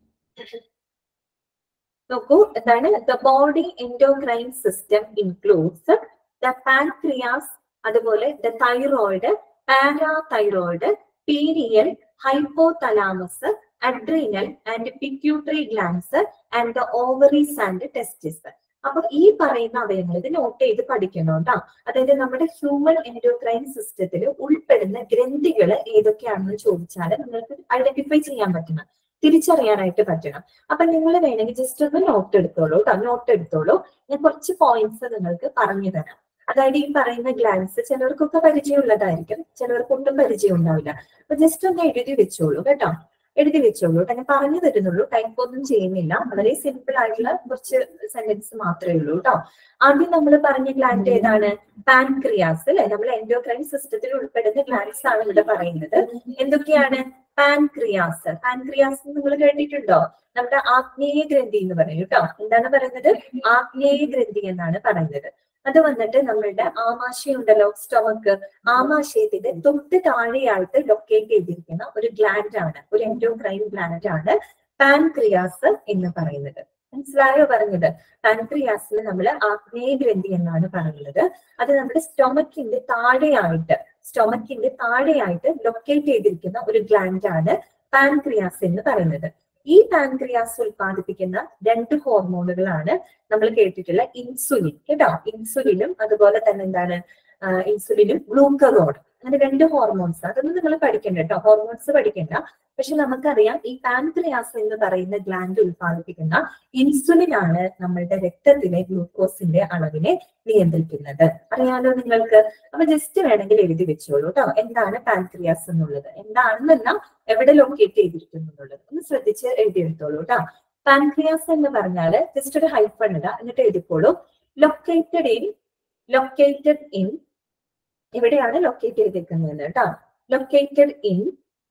നോക്കൂ എന്താണ് the body endocrine system includes the pancreas അതുപോലെ the thyroid parathyroid pineal hypothalamus adrenal and pituitary glands and the ovaries and testis അപ്പൊ ഈ പറയുന്ന അവയവങ്ങൾ ഇത് നോട്ട് ചെയ്ത് പഠിക്കണം കേട്ടോ അതായത് നമ്മുടെ ഹ്യൂമൻ എൻഡോക്രൈൻ സിസ്റ്റത്തിൽ ഉൾപ്പെടുന്ന ഗ്രന്ഥികൾ ഏതൊക്കെയാണെന്ന് ചോദിച്ചാൽ നിങ്ങൾക്ക് ഐഡന്റിഫൈ ചെയ്യാൻ പറ്റണം തിരിച്ചറിയാനായിട്ട് പറ്റണം അപ്പൊ നിങ്ങൾ വേണമെങ്കിൽ ജസ്റ്റ് ഒന്ന് നോട്ട് എടുത്തോളൂ കേട്ടോ നോട്ട് എടുത്തോളൂ ഞാൻ കുറച്ച് പോയിന്റ്സ് നിങ്ങൾക്ക് പറഞ്ഞു തരാം അതായത് ഈ പറയുന്ന ഗ്ലാൻസ് ചിലർക്കൊക്കെ പരിചയമുള്ളതായിരിക്കും ചിലർക്ക് ഒട്ടും പരിചയം ഉണ്ടാവില്ല അപ്പൊ ജസ്റ്റ് ഒന്ന് എഴുതി വെച്ചോളൂ കേട്ടോ എഴുതി വെച്ചോളൂ കേട്ടോ ഞാൻ പറഞ്ഞു തരുന്നുള്ളൂ ടൈപ്പ് ഒന്നും ചെയ്യുന്നില്ല വളരെ സിമ്പിൾ ആയിട്ടുള്ള കുറച്ച് സെന്റൻസ് മാത്രമേ ഉള്ളൂ കേട്ടോ ആദ്യം നമ്മൾ പറഞ്ഞ ഗ്ലാൻഡ് ഏതാണ് പാൻക്രിയാസ് അല്ലെ നമ്മൾ എൻഡോക്രൈൻ സിസ്റ്റത്തിൽ ഉൾപ്പെടുന്ന ഗ്ലാൻസ് ആണ് ഇവിടെ പറയുന്നത് എന്തൊക്കെയാണ് പാൻക്രിയാസ് പാൻക്രിയാസ് നിങ്ങൾ കേട്ടിട്ടുണ്ടോ നമ്മുടെ ആഗ്നേയ ഗ്രന്ഥി എന്ന് പറയും കേട്ടോ എന്താണ് പറയുന്നത് ആഗ്നേയ ഗ്രന്ഥി എന്നാണ് പറയുന്നത് അത് വന്നിട്ട് നമ്മളുടെ ആമാശയം ഉണ്ടല്ലോ സ്റ്റൊമക്ക് ആമാശയത്തിന്റെ തൊട്ട് താഴെയായിട്ട് ലൊക്കേറ്റ് ചെയ്തിരിക്കുന്ന ഒരു ഗ്ലാൻഡ് ആണ് ഒരു എൻഡോക്രൈൻ ഗ്ലാൻഡ് ആണ് പാൻക്രിയാസ് എന്ന് പറയുന്നത് മനസ്സിലായോ പറഞ്ഞത് പാൻക്രിയാസിൽ നമ്മൾ ആഗ്നേയ ഗ്രന്ഥി എന്നാണ് പറയുന്നത് അത് നമ്മുടെ സ്റ്റൊമക്കിന്റെ താഴെയായിട്ട് സ്റ്റൊമക്കിന്റെ താഴെയായിട്ട് ലൊക്കേറ്റ് ചെയ്തിരിക്കുന്ന ഒരു ഗ്ലാൻഡ് ആണ് പാൻക്രിയാസ് എന്ന് പറയുന്നത് ഈ പാൻക്രിയാസ് ഉൽപ്പാദിപ്പിക്കുന്ന രണ്ട് ഹോർമോണുകളാണ് നമ്മൾ കേട്ടിട്ടുള്ള ഇൻസുലിൻ കേട്ടോ ഇൻസുലിനും അതുപോലെ തന്നെ എന്താണ് ആഹ് ഇൻസുലിനും ഗ്ലൂക്കഗോൺ അങ്ങനെ രണ്ട് ഹോർമോൺസ് അതൊന്നും നിങ്ങൾ പഠിക്കണ്ട കേട്ടോ ഹോർമോൺസ് പഠിക്കണ്ട പക്ഷെ നമുക്കറിയാം ഈ പാൻക്രിയാസ് എന്ന് പറയുന്ന ഗ്ലാൻഡ് ഉൽപ്പാദിപ്പിക്കുന്ന ഇൻസുലിൻ ആണ് നമ്മളുടെ രക്തത്തിലെ ഗ്ലൂക്കോസിന്റെ അളവിനെ നിയന്ത്രിക്കുന്നത് അറിയാലോ നിങ്ങൾക്ക് അപ്പൊ ജസ്റ്റ് വേണമെങ്കിൽ എഴുതി വെച്ചോളൂ കേട്ടോ എന്താണ് പാൻക്രിയാസ് എന്നുള്ളത് എന്താണെന്നല്ല എവിടെ ലൊക്കേറ്റ് ചെയ്തിരിക്കുന്നു എന്നുള്ളത് ഒന്ന് ശ്രദ്ധിച്ച് എഴുതിയെടുത്തോളൂ കേട്ടോ പാൻക്രിയാസ് എന്ന് പറഞ്ഞാല് ജസ്റ്റ് ഒരു ഹൈഫൺ ഇടാ എന്നിട്ട് എഴുതിക്കോളൂ ലൊക്കേറ്റഡ് ഇൻ ലൊക്കേറ്റഡ് ഇൻ എവിടെയാണ് ലൊക്കേറ്റ് ചെയ്തിരിക്കുന്നത് കേട്ടോ located in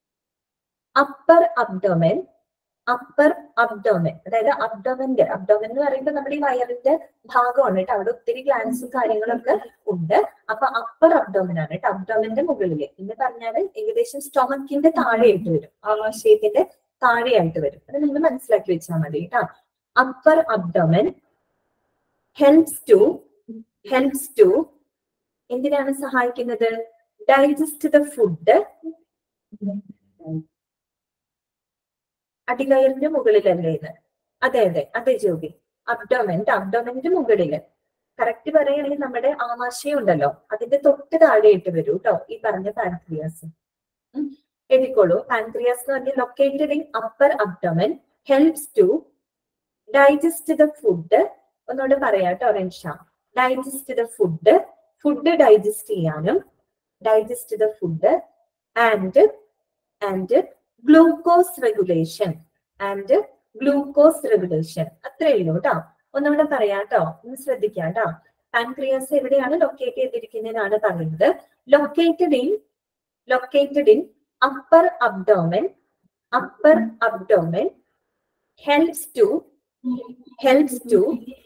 upper abdomen upper abdomen അതായത് അബ്ഡോമന്റെ അബ്ഡോമൻ എന്ന് പറയുമ്പോൾ നമ്മുടെ ഈ വയറിന്റെ ഭാഗമാണ് കേട്ടോ അവിടെ ഒത്തിരി ഗ്ലാൻസും കാര്യങ്ങളൊക്കെ ഉണ്ട് അപ്പൊ അപ്പർ അബ്ഡോമൻ ആണ് കേട്ടോ അബ്ഡോമന്റെ മുകളില് എന്ന് പറഞ്ഞാൽ ഏകദേശം സ്റ്റൊമക്കിന്റെ താഴെയായിട്ട് വരും ആമാശയത്തിന്റെ താഴെയായിട്ട് വരും അത് നിങ്ങൾ മനസ്സിലാക്കി വെച്ചാൽ മതി കേട്ടോ upper abdomen helps to helps to എന്തിനാണ് സഹായിക്കുന്നത് ഡൈജസ്റ്റ് ദ ഫുഡ് അടികയറിന്റെ മുകളിലല്ലേ ഇത് അതെ അതെ അതെ ജോബി അബ്ഡോമൻ അബ്ഡോമന്റെ മുകളില് കറക്റ്റ് പറയുകയാണെങ്കിൽ നമ്മുടെ ആമാശയം ഉണ്ടല്ലോ അതിന്റെ തൊട്ട് താഴെയിട്ട് വരൂ കേട്ടോ ഈ പറഞ്ഞ പാൻക്രിയാസ് എഴുതിക്കോളൂ പാൻക്രിയാസ് എന്ന് പറഞ്ഞാൽ located in upper abdomen helps to digest the food ഒന്നുകൂടെ പറയാം കേട്ടോ Rensha digest the food food digest ചെയ്യാനും digest the food and and glucose regulation and glucose regulation അത്രേ ഉള്ളൂ കേട്ടോ ഒന്നുകൂടെ പറയാം കേട്ടോ ഒന്ന് ശ്രദ്ധിക്കാം കേട്ടോ പാൻക്രിയാസ് എവിടെയാണ് ലൊക്കേറ്റ് ചെയ്തിരിക്കുന്നതിനാണ് പറയുന്നത് located in located in upper abdomen upper abdomen helps to helps to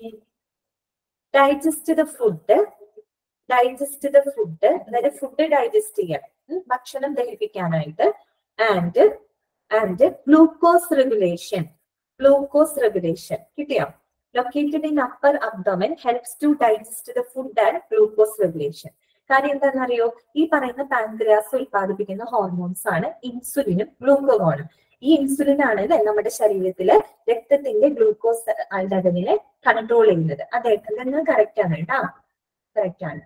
digest the food digest the food അതായത് ഫുഡ് ഡൈജസ്റ്റ് ചെയ്യാൻ ഉം, ഭക്ഷണം ദഹിപ്പിക്കാനായിട്ട് and and glucose regulation glucose regulation കിട്ടിയോ located in upper abdomen helps to digest the food and glucose regulation കാര്യം എന്താണെന്നറിയോ ഈ പറയുന്ന പാൻക്രിയാസ് ഉൽപ്പാദിപ്പിക്കുന്ന ഹോർമോൺസ് ആണ് ഇൻസുലിനും ഗ്ലൂക്കോഗോണും ഈ ഇൻസുലിൻ ആണ് അല്ലെ നമ്മുടെ ശരീരത്തില് രക്തത്തിന്റെ ഗ്ലൂക്കോസ് ലെവലിനെ കൺട്രോൾ ചെയ്യുന്നത് അതെ നിങ്ങൾ കറക്റ്റ് ആണ് കേട്ടോ കറക്റ്റ് ആണ്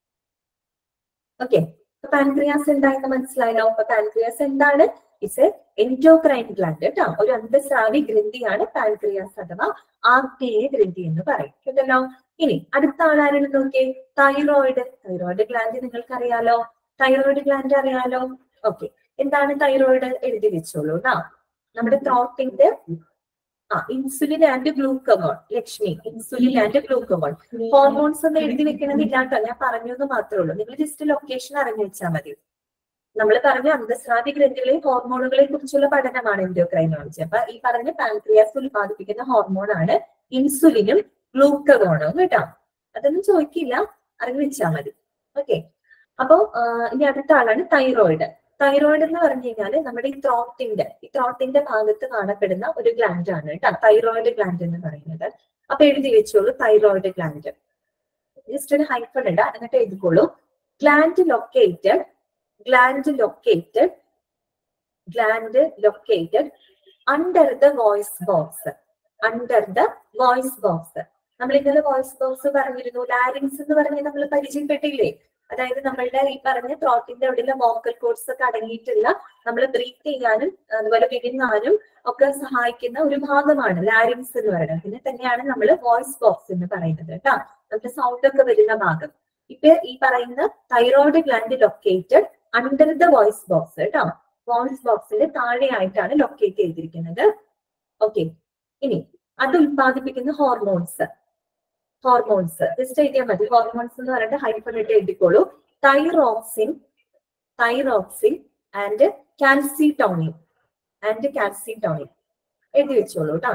ഓക്കെ പാൻക്രിയാസ് എന്താണെന്ന് മനസ്സിലായല്ലോ അപ്പൊ പാൻക്രിയാസ് എന്താണ് ഇറ്റ്സ് എൻഡോക്രൈൻ ഗ്ലാൻഡ് കേട്ടോ ഒരു അന്തസ്രാവി ഗ്രന്ഥിയാണ് പാൻക്രിയാസ് അഥവാ ആർക്കേയ ഗ്രന്ഥി എന്ന് പറയും കേട്ടല്ലോ ഇനി അടുത്ത ആളാരാണ് നോക്കിയേ തൈറോയിഡ് തൈറോയിഡ് ഗ്ലാൻഡ് നിങ്ങൾക്ക് അറിയാലോ തൈറോയിഡ് ഗ്ലാൻഡ് അറിയാലോ ഓക്കെ എന്താണ് തൈറോയിഡ് എഴുതി വെച്ചോളൂ ട്ടാ നമ്മുടെ ത്രോട്ടിന്റെ ആ insulin and glucagon Lakshmi insulin and glucagon hormones ഒന്നും എഴുതി വെക്കണമെന്നില്ല കേട്ടോ ഞാൻ പറഞ്ഞു എന്ന് മാത്രമേ ഉള്ളൂ നിങ്ങൾ ജസ്റ്റ് ലൊക്കേഷൻ അറിഞ്ഞു വെച്ചാൽ മതി നമ്മൾ പറഞ്ഞ അന്തസ്രാവി ഗ്രന്ഥികളെയും ഹോർമോണുകളെ കുറിച്ചുള്ള പഠനമാണ് എൻഡോക്രൈനോളജി അപ്പൊ ഈ പറഞ്ഞ പാൻക്രിയാസ് ഉൽപ്പാദിപ്പിക്കുന്ന ഹോർമോണാണ് ഇൻസുലിനും ഗ്ലൂക്കഗോണും കേട്ടോ അതൊന്നും ചോദിക്കില്ല അറിഞ്ഞു വെച്ചാൽ മതി ഓക്കെ അപ്പോ ആ, ഇനി അടുത്ത ആളാണ് തൈറോയിഡ് തൈറോയിഡ് എന്ന് പറഞ്ഞു കഴിഞ്ഞാല് നമ്മുടെ ഈ ത്രോട്ടിന്റെ ഈ ത്രോട്ടിന്റെ ഭാഗത്ത് കാണപ്പെടുന്ന ഒരു ഗ്ലാൻഡ് ആണ് കേട്ടോ തൈറോയിഡ് ഗ്ലാൻഡ് എന്ന് പറയുന്നത് അപ്പൊ എഴുതി വെച്ചോളൂ തൈറോയിഡ് ഗ്ലാൻഡ് ജസ്റ്റ് ഒരു ഹൈഫൺ ഇടാ എന്നിട്ട് എഴുതിക്കോളൂ gland located gland located gland located under the voice box under the voice box നമ്മൾ ഇന്നലെ വോയിസ് ബോക്സ് പറഞ്ഞിരുന്നു ലാരിങ്സ് എന്ന് പറഞ്ഞ് നമ്മൾ പരിചയപ്പെട്ടില്ലേ അതായത് നമ്മളുടെ ഈ പറഞ്ഞ ത്രോട്ടിന്റെ അവിടെയുള്ള വോക്കൽ കോഡ്സ് ഒക്കെ അടങ്ങിയിട്ടുള്ള നമ്മൾ ബ്രീത്ത് ചെയ്യാനും അതുപോലെ വിഴുങ്ങാനും ഒക്കെ സഹായിക്കുന്ന ഒരു ഭാഗമാണ് ലാരിങ്സ് എന്ന് പറയുന്നത് പിന്നെ തന്നെയാണ് നമ്മൾ വോയിസ് ബോക്സ് എന്ന് പറയുന്നത് കേട്ടോ നമ്മുടെ സൗണ്ട് ഒക്കെ വരുന്ന ഭാഗം ഇപ്പൊ ഈ പറയുന്ന thyroid gland located under the voice box കേട്ടോ വോയിസ് ബോക്സിന്റെ താഴെയായിട്ടാണ് ലൊക്കേറ്റ് ചെയ്തിരിക്കുന്നത് ഓക്കെ ഇനി അത് ഉൽപ്പാദിപ്പിക്കുന്ന ഹോർമോൺസ് ഹോർമോൺസ് ജസ്റ്റ് എഴുതിയാൽ മതി ഹോർമോൺസ് എന്ന് പറഞ്ഞിട്ട് ഹൈഫൺ ഇട്ട് എഴുതിക്കോളൂ thyroxine thyroxine and calcitonin and calcitonin എഴുതി വെച്ചോളൂ കേട്ടോ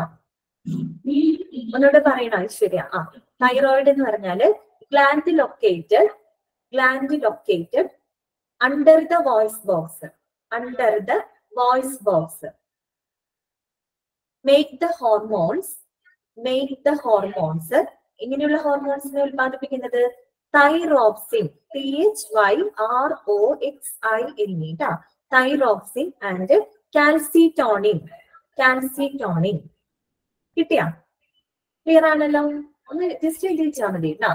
ഒന്നുകൂടെ പറയണ ശരിയാ ആ തൈറോയിഡ് എന്ന് പറഞ്ഞാല് gland located gland located under the voice box under the voice box make the hormones make the hormones ഇങ്ങനെയുള്ള ഹോർമോൺസിനെ ഉൽപ്പാദിപ്പിക്കുന്നത് thyroxine T H Y R O X I എന്നീ ട്ടാ തൈറോക്സിൻ ആൻഡ് കാൽസിറ്റോണിൻ കാൽസിറ്റോണിൻ കിട്ടിയാ clear ആണല്ലോ ഒന്ന് just എഴുതി വെച്ചാൽ മതി കേട്ടാ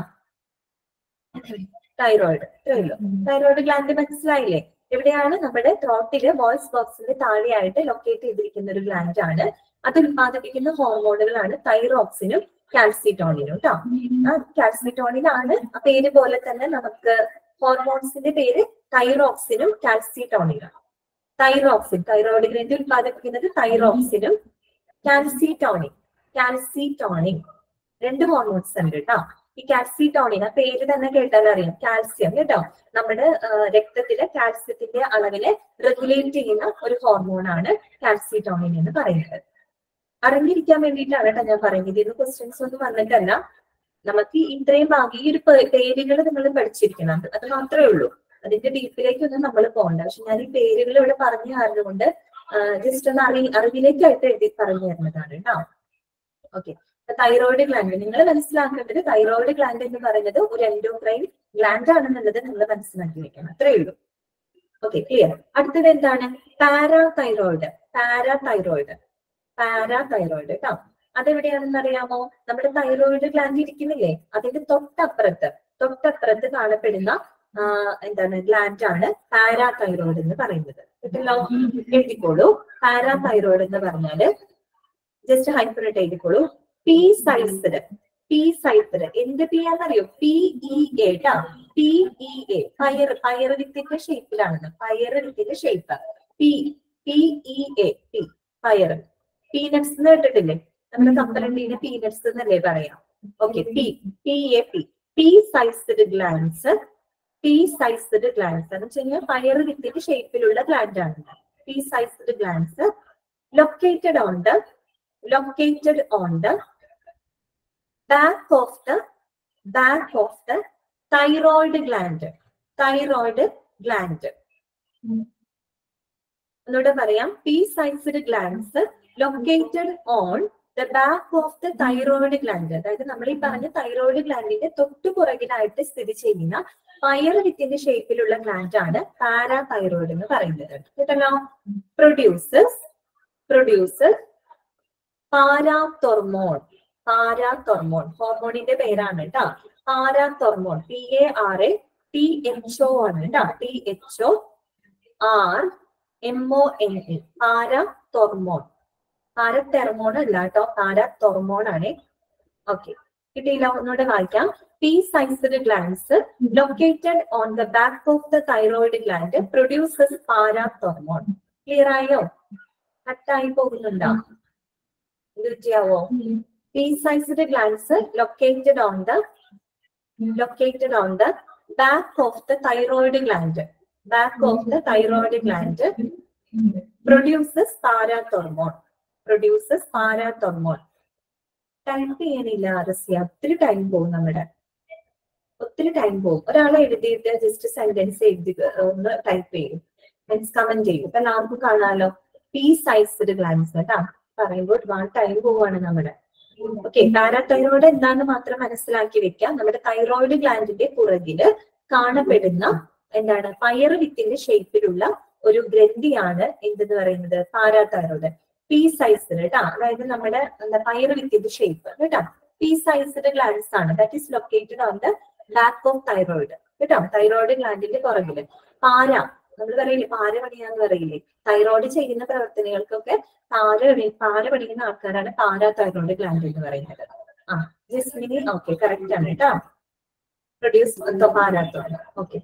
തൈറോയിഡ് ഇത്രയുള്ളൂ തൈറോയിഡ് ഗ്ലാൻഡ് മനസ്സിലായില്ലേ എവിടെയാണ് നമ്മുടെ ത്രോട്ടില് വോയിസ് ബോക്സിന്റെ താഴെയായിട്ട് ലൊക്കേറ്റ് ചെയ്തിരിക്കുന്ന ഒരു ഗ്ലാൻഡ് ആണ് അത് ഉൽപ്പാദിപ്പിക്കുന്ന ഹോർമോണുകളാണ് തൈറോക്സിനും കാൽസിറ്റോണിനും കേട്ടോ ആ കാൽസിറ്റോണിൻ ആണ് ആ പേര് പോലെ തന്നെ നമുക്ക് ഹോർമോൺസിന്റെ പേര് തൈറോക്സിനും കാൽസിറ്റോണിനും തൈറോക്സിൻ തൈറോയിഡ് ഗ്രന്ഥി ഉൽപ്പാദിപ്പിക്കുന്നത് തൈറോക്സിനും കാൽസിറ്റോണിൻ കാൽസിറ്റോണിൻ രണ്ട് ഹോർമോൺസ് ഉണ്ട് കേട്ടോ ഈ കാൽസിറ്റോണിൻ ആ പേര് തന്നെ കേട്ടാൽ അറിയാം കാൽസ്യം കേട്ടോ നമ്മുടെ ആ, രക്തത്തിലെ കാൽസ്യത്തിന്റെ അളവിനെ റെഗുലേറ്റ് ചെയ്യുന്ന ഒരു ഹോർമോൺ ആണ് കാൽസിറ്റോണിൻ എന്ന് പറയുന്നത് അറിഞ്ഞിരിക്കാൻ വേണ്ടിയിട്ടാണ് കേട്ടോ ഞാൻ പറയുന്നത് ഇന്ന് ക്വസ്റ്റ്യൻസ് ഒന്നും വന്നിട്ടല്ല നമുക്ക് ഈ ഇത്രയും ഭാഗം ഈ ഒരു പേരുകൾ നിങ്ങൾ പഠിച്ചിരിക്കണം അത് അത് മാത്രമേ ഉള്ളൂ അതിന്റെ ഡീപ്പിലേക്കൊന്നും നമ്മൾ പോകണ്ട പക്ഷെ ഞാൻ ഈ പേരുകൾ ഇവിടെ പറഞ്ഞു തരുന്നതുകൊണ്ട് ജസ്റ്റ് ഒന്ന് അറി അറിവിലേക്കായിട്ട് എഴുതി പറഞ്ഞു തരുന്നതാണ് കേട്ടോ ഓക്കെ തൈറോയിഡ് ഗ്ലാൻഡ് നിങ്ങൾ മനസ്സിലാക്കേണ്ടത് തൈറോയിഡ് ഗ്ലാൻഡ് എന്ന് പറയുന്നത് ഒരു എൻഡോക്രൈൻ ഗ്ലാൻഡ് ആണെന്നുള്ളത് നിങ്ങൾ മനസ്സിലാക്കി വെക്കണം അത്രേ ഉള്ളൂ ഓക്കെ ക്ലിയർ അടുത്തത് എന്താണ് parathyroid parathyroid parathyroid കേട്ടോ അതെവിടെയാണെന്ന് അറിയാമോ നമ്മുടെ തൈറോയിഡ് ഗ്ലാൻഡ് ഇരിക്കുന്നില്ലേ അതിന്റെ തൊട്ടപ്പുറത്ത് തൊട്ടപ്പുറത്ത് കാണപ്പെടുന്ന ആ, എന്താണ് ഗ്ലാൻഡ് ആണ് പാരാ തൈറോയിഡ് എന്ന് പറയുന്നത് കിട്ടല്ലോ എഴുതിക്കോളൂ പാരാ തൈറോയിഡ് എന്ന് പറഞ്ഞാല് ജസ്റ്റ് ഹൈപ്പറേറ്റ് എഴുതിക്കോളൂ പി സൈസ്ഡ് പി സൈസിഡ് എന്ത് പി ആണെന്നറിയോ പി ഇ എ ട്ടാ പി ഇ എ പയർ പയർ വിത്തിന്റെ ഷേപ്പിലാണ് പയർ വിത്തിന്റെ shape pea P E A pea പയർ പീനട്സ് എന്ന് കേട്ടിട്ടില്ലേ നമ്മുടെ കപ്പലണ്ടീന് പീനട്സ് എന്നല്ലേ പറയാം okay pea P A pea pea sized glands pea sized glands എന്ന് വെച്ച് കഴിഞ്ഞാൽ പയർ വിത്തിന്റെ ഷേപ്പിലുള്ള ഗ്ലാൻഡ് ആണ് pea sized glands located on the located on the back of the back of the thyroid gland thyroid gland ഒന്നുകൂടെ പറയാം pea sized glands located on the back of the thyroid gland അതായത് നമ്മൾ ഈ പറഞ്ഞ thyroid ഗ്ലാൻഡിന്റെ തൊട്ടു പുറകിലായിട്ട് സ്ഥിതി ചെയ്യുന്ന പയർ വിത്തിന്റെ ഷേപ്പിലുള്ള ഗ്ലാൻഡ് ആണ് പാരാ തൈറോയിഡ് എന്ന് പറയുന്നത് കേട്ടല്ലോ പ്രൊഡ്യൂസസ് പ്രൊഡ്യൂസസ് പാരാതൊർമോൺ പാരാതൊർമോൺ ഹോർമോണിന്റെ പേരാണ് കേട്ടോ parathormone P A R A T H O ആണ് കേട്ടോ T H O R M O N E parathormone parathormone അല്ല കേട്ടോ പാരാതൊർമോൺ ആണ് ഓക്കെ കിട്ടിയില്ല ഒന്നുകൂടെ വായിക്കാം pea sized glands located on the back of the thyroid gland produces parathormone clear ആയോ കട്ടായി പോകുന്നുണ്ടോ ഇത് ചെയ്യാവോ pea sized glands located on the located on the back of the thyroid gland back of the thyroid gland produces parathormone produces parathormone type ചെയ്യാനില്ല റസ്യ ഒത്തിരി time പോകും നമ്മുടെ ഒത്തിരി ടൈം പോകും ഒരാൾ എഴുതിയിട്ട് ജസ്റ്റ് സെന്റൻസ് എഴുതി ഒന്ന് ടൈപ്പ് ചെയ്യും മീൻസ് കമന്റ് ചെയ്യും ഇപ്പൊ എല്ലാവർക്കും കാണാലോ പി സൈസ്ഡ് ഗ്ലാൻസ് കേട്ടാ പറയുമ്പോൾ ഒരുപാട് ടൈം പോവാണ് നമ്മുടെ ഓക്കെ പാരാതൈറോയിഡ് എന്താന്ന് മാത്രം മനസ്സിലാക്കി വെക്കാം നമ്മുടെ തൈറോയിഡ് ഗ്ലാൻഡിന്റെ പുറകില് കാണപ്പെടുന്ന എന്താണ് പയർ വിത്തിന്റെ ഷേപ്പിലുള്ള ഒരു ഗ്രന്ഥിയാണ് എന്തെന്ന് പറയുന്നത് പാരാതൈറോയിഡ് പി സൈസിൽ കേട്ടോ അതായത് നമ്മുടെ എന്താ പയർ വിത്തിന്റെ ഷേപ്പ് കേട്ടോ പി സൈസ്ഡ് ഗ്ലാൻസ് ആണ് that is located on the back of thyroid കേട്ടോ തൈറോയിഡ് ഗ്ലാൻഡിന്റെ പുറകില് പാര നമ്മൾ പറയില്ലേ പാര പണിയാന്ന് പറയില്ലേ തൈറോയിഡ് ചെയ്യുന്ന പ്രവർത്തനങ്ങൾക്കൊക്കെ പാര പണി പാര പണിയുന്ന ആൾക്കാരാണ് പാരാ തൈറോയിഡ് ഗ്ലാൻഡ് എന്ന് പറയുന്നത് ആ ജസ്മിനി ഓക്കെ കറക്റ്റ് ആണ് കേട്ടോ പ്രൊഡ്യൂസ് പാരാത്തോയിഡ് ഓക്കെ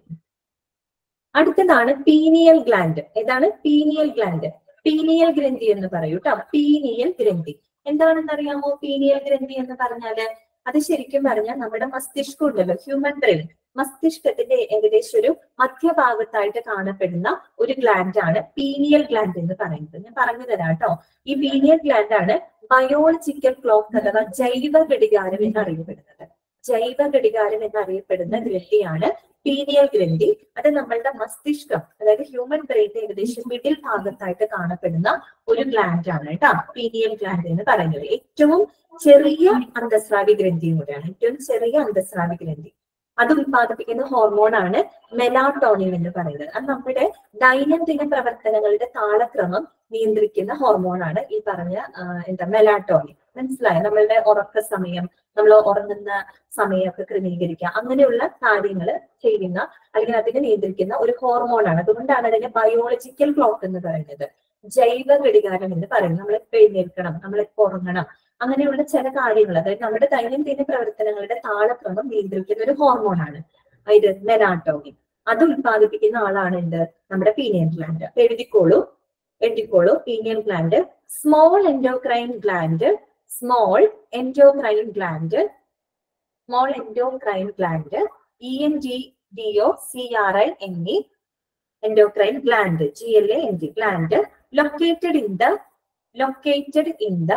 അടുത്തതാണ് പീനിയൽ ഗ്ലാൻഡ് ഏതാണ് പീനിയൽ ഗ്ലാൻഡ് പീനിയൽ ഗ്രന്ഥി എന്ന് പറയൂ കേട്ടോ പീനിയൽ ഗ്രന്ഥി എന്താണെന്ന് അറിയാമോ പീനിയൽ ഗ്രന്ഥി എന്ന് പറഞ്ഞാല് അത് ശരിക്കും പറഞ്ഞാൽ നമ്മുടെ മസ്തിഷ്കം ഉണ്ടല്ലോ ഹ്യൂമൻ ബ്രെയിൻ മസ്തിഷ്കത്തിന്റെ ഏകദേശം ഒരു മധ്യഭാഗത്തായിട്ട് കാണപ്പെടുന്ന ഒരു ഗ്ലാൻഡ് ആണ് പീനിയൽ ഗ്ലാൻഡ് എന്ന് പറയുന്നത് ഞാൻ പറഞ്ഞു തരാം കേട്ടോ ഈ പീനിയൽ ഗ്ലാൻഡ് ആണ് ബയോളജിക്കൽ ക്ലോക്ക് അഥവാ ജൈവ ഘടികാരം എന്നറിയപ്പെടുന്നത് ജൈവ ഘടികാരം എന്നറിയപ്പെടുന്ന ഗ്രന്ഥിയാണ് പീനിയൽ ഗ്രന്ഥി അത് നമ്മളുടെ മസ്തിഷ്കം അതായത് ഹ്യൂമൻ ബ്രെയിന്റെ ഏകദേശം മിഡിൽ ഭാഗത്തായിട്ട് കാണപ്പെടുന്ന ഒരു ഗ്ലാൻഡ് ആണ് കേട്ടോ പീനിയൽ ഗ്ലാൻഡ് എന്ന് പറയുന്നത് ഏറ്റവും ചെറിയ അന്തസ്രാവി ഗ്രന്ഥിയും കൂടെയാണ് ഏറ്റവും ചെറിയ അന്തസ്രാവി ഗ്രന്ഥി അത് ഉത്പാദിപ്പിക്കുന്ന ഹോർമോൺ ആണ് മെലാട്ടോണിൻ എന്ന് പറയുന്നത് അത് നമ്മുടെ ദൈനംദിന പ്രവർത്തനങ്ങളുടെ താളക്രമം നിയന്ത്രിക്കുന്ന ഹോർമോൺ ആണ് ഈ പറഞ്ഞ ആ, എന്താ മെലാട്ടോണിൻ മനസ്സിലായോ നമ്മളുടെ ഉറക്ക സമയം നമ്മൾ ഉറങ്ങുന്ന സമയമൊക്കെ ക്രമീകരിക്കുക അങ്ങനെയുള്ള കാര്യങ്ങൾ ചെയ്യുന്ന അല്ലെങ്കിൽ അതിനെ നിയന്ത്രിക്കുന്ന ഒരു ഹോർമോൺ ആണ് അതുകൊണ്ടാണ് അതിനെ ബയോളജിക്കൽ ക്ലോക്ക് എന്ന് പറയുന്നത് ജൈവ ഘടികാരം എന്ന് പറയുന്നത് നമ്മൾ എപ്പോൾ എഴുന്നേൽക്കണം നമ്മൾ എപ്പോൾ ഉറങ്ങണം അങ്ങനെയുള്ള ചില കാര്യങ്ങൾ അതായത് നമ്മുടെ ദൈനംദിന പ്രവർത്തനങ്ങളുടെ താളക്രമം നിയന്ത്രിക്കുന്ന ഒരു ഹോർമോൺ ആണ് ഇത് മെലാട്ടോണിൻ അത് ഉത്പാദിപ്പിക്കുന്ന ആളാണ് എന്ത് നമ്മുടെ പീനിയൽ ഗ്ലാൻഡ് അപ്പൊ എഴുതിക്കോളൂ എഴുതിക്കോളൂ pineal gland small endocrine gland small endocrine gland small endocrine gland E N G D O C R I N E endocrine gland G L A N G gland located in the located in the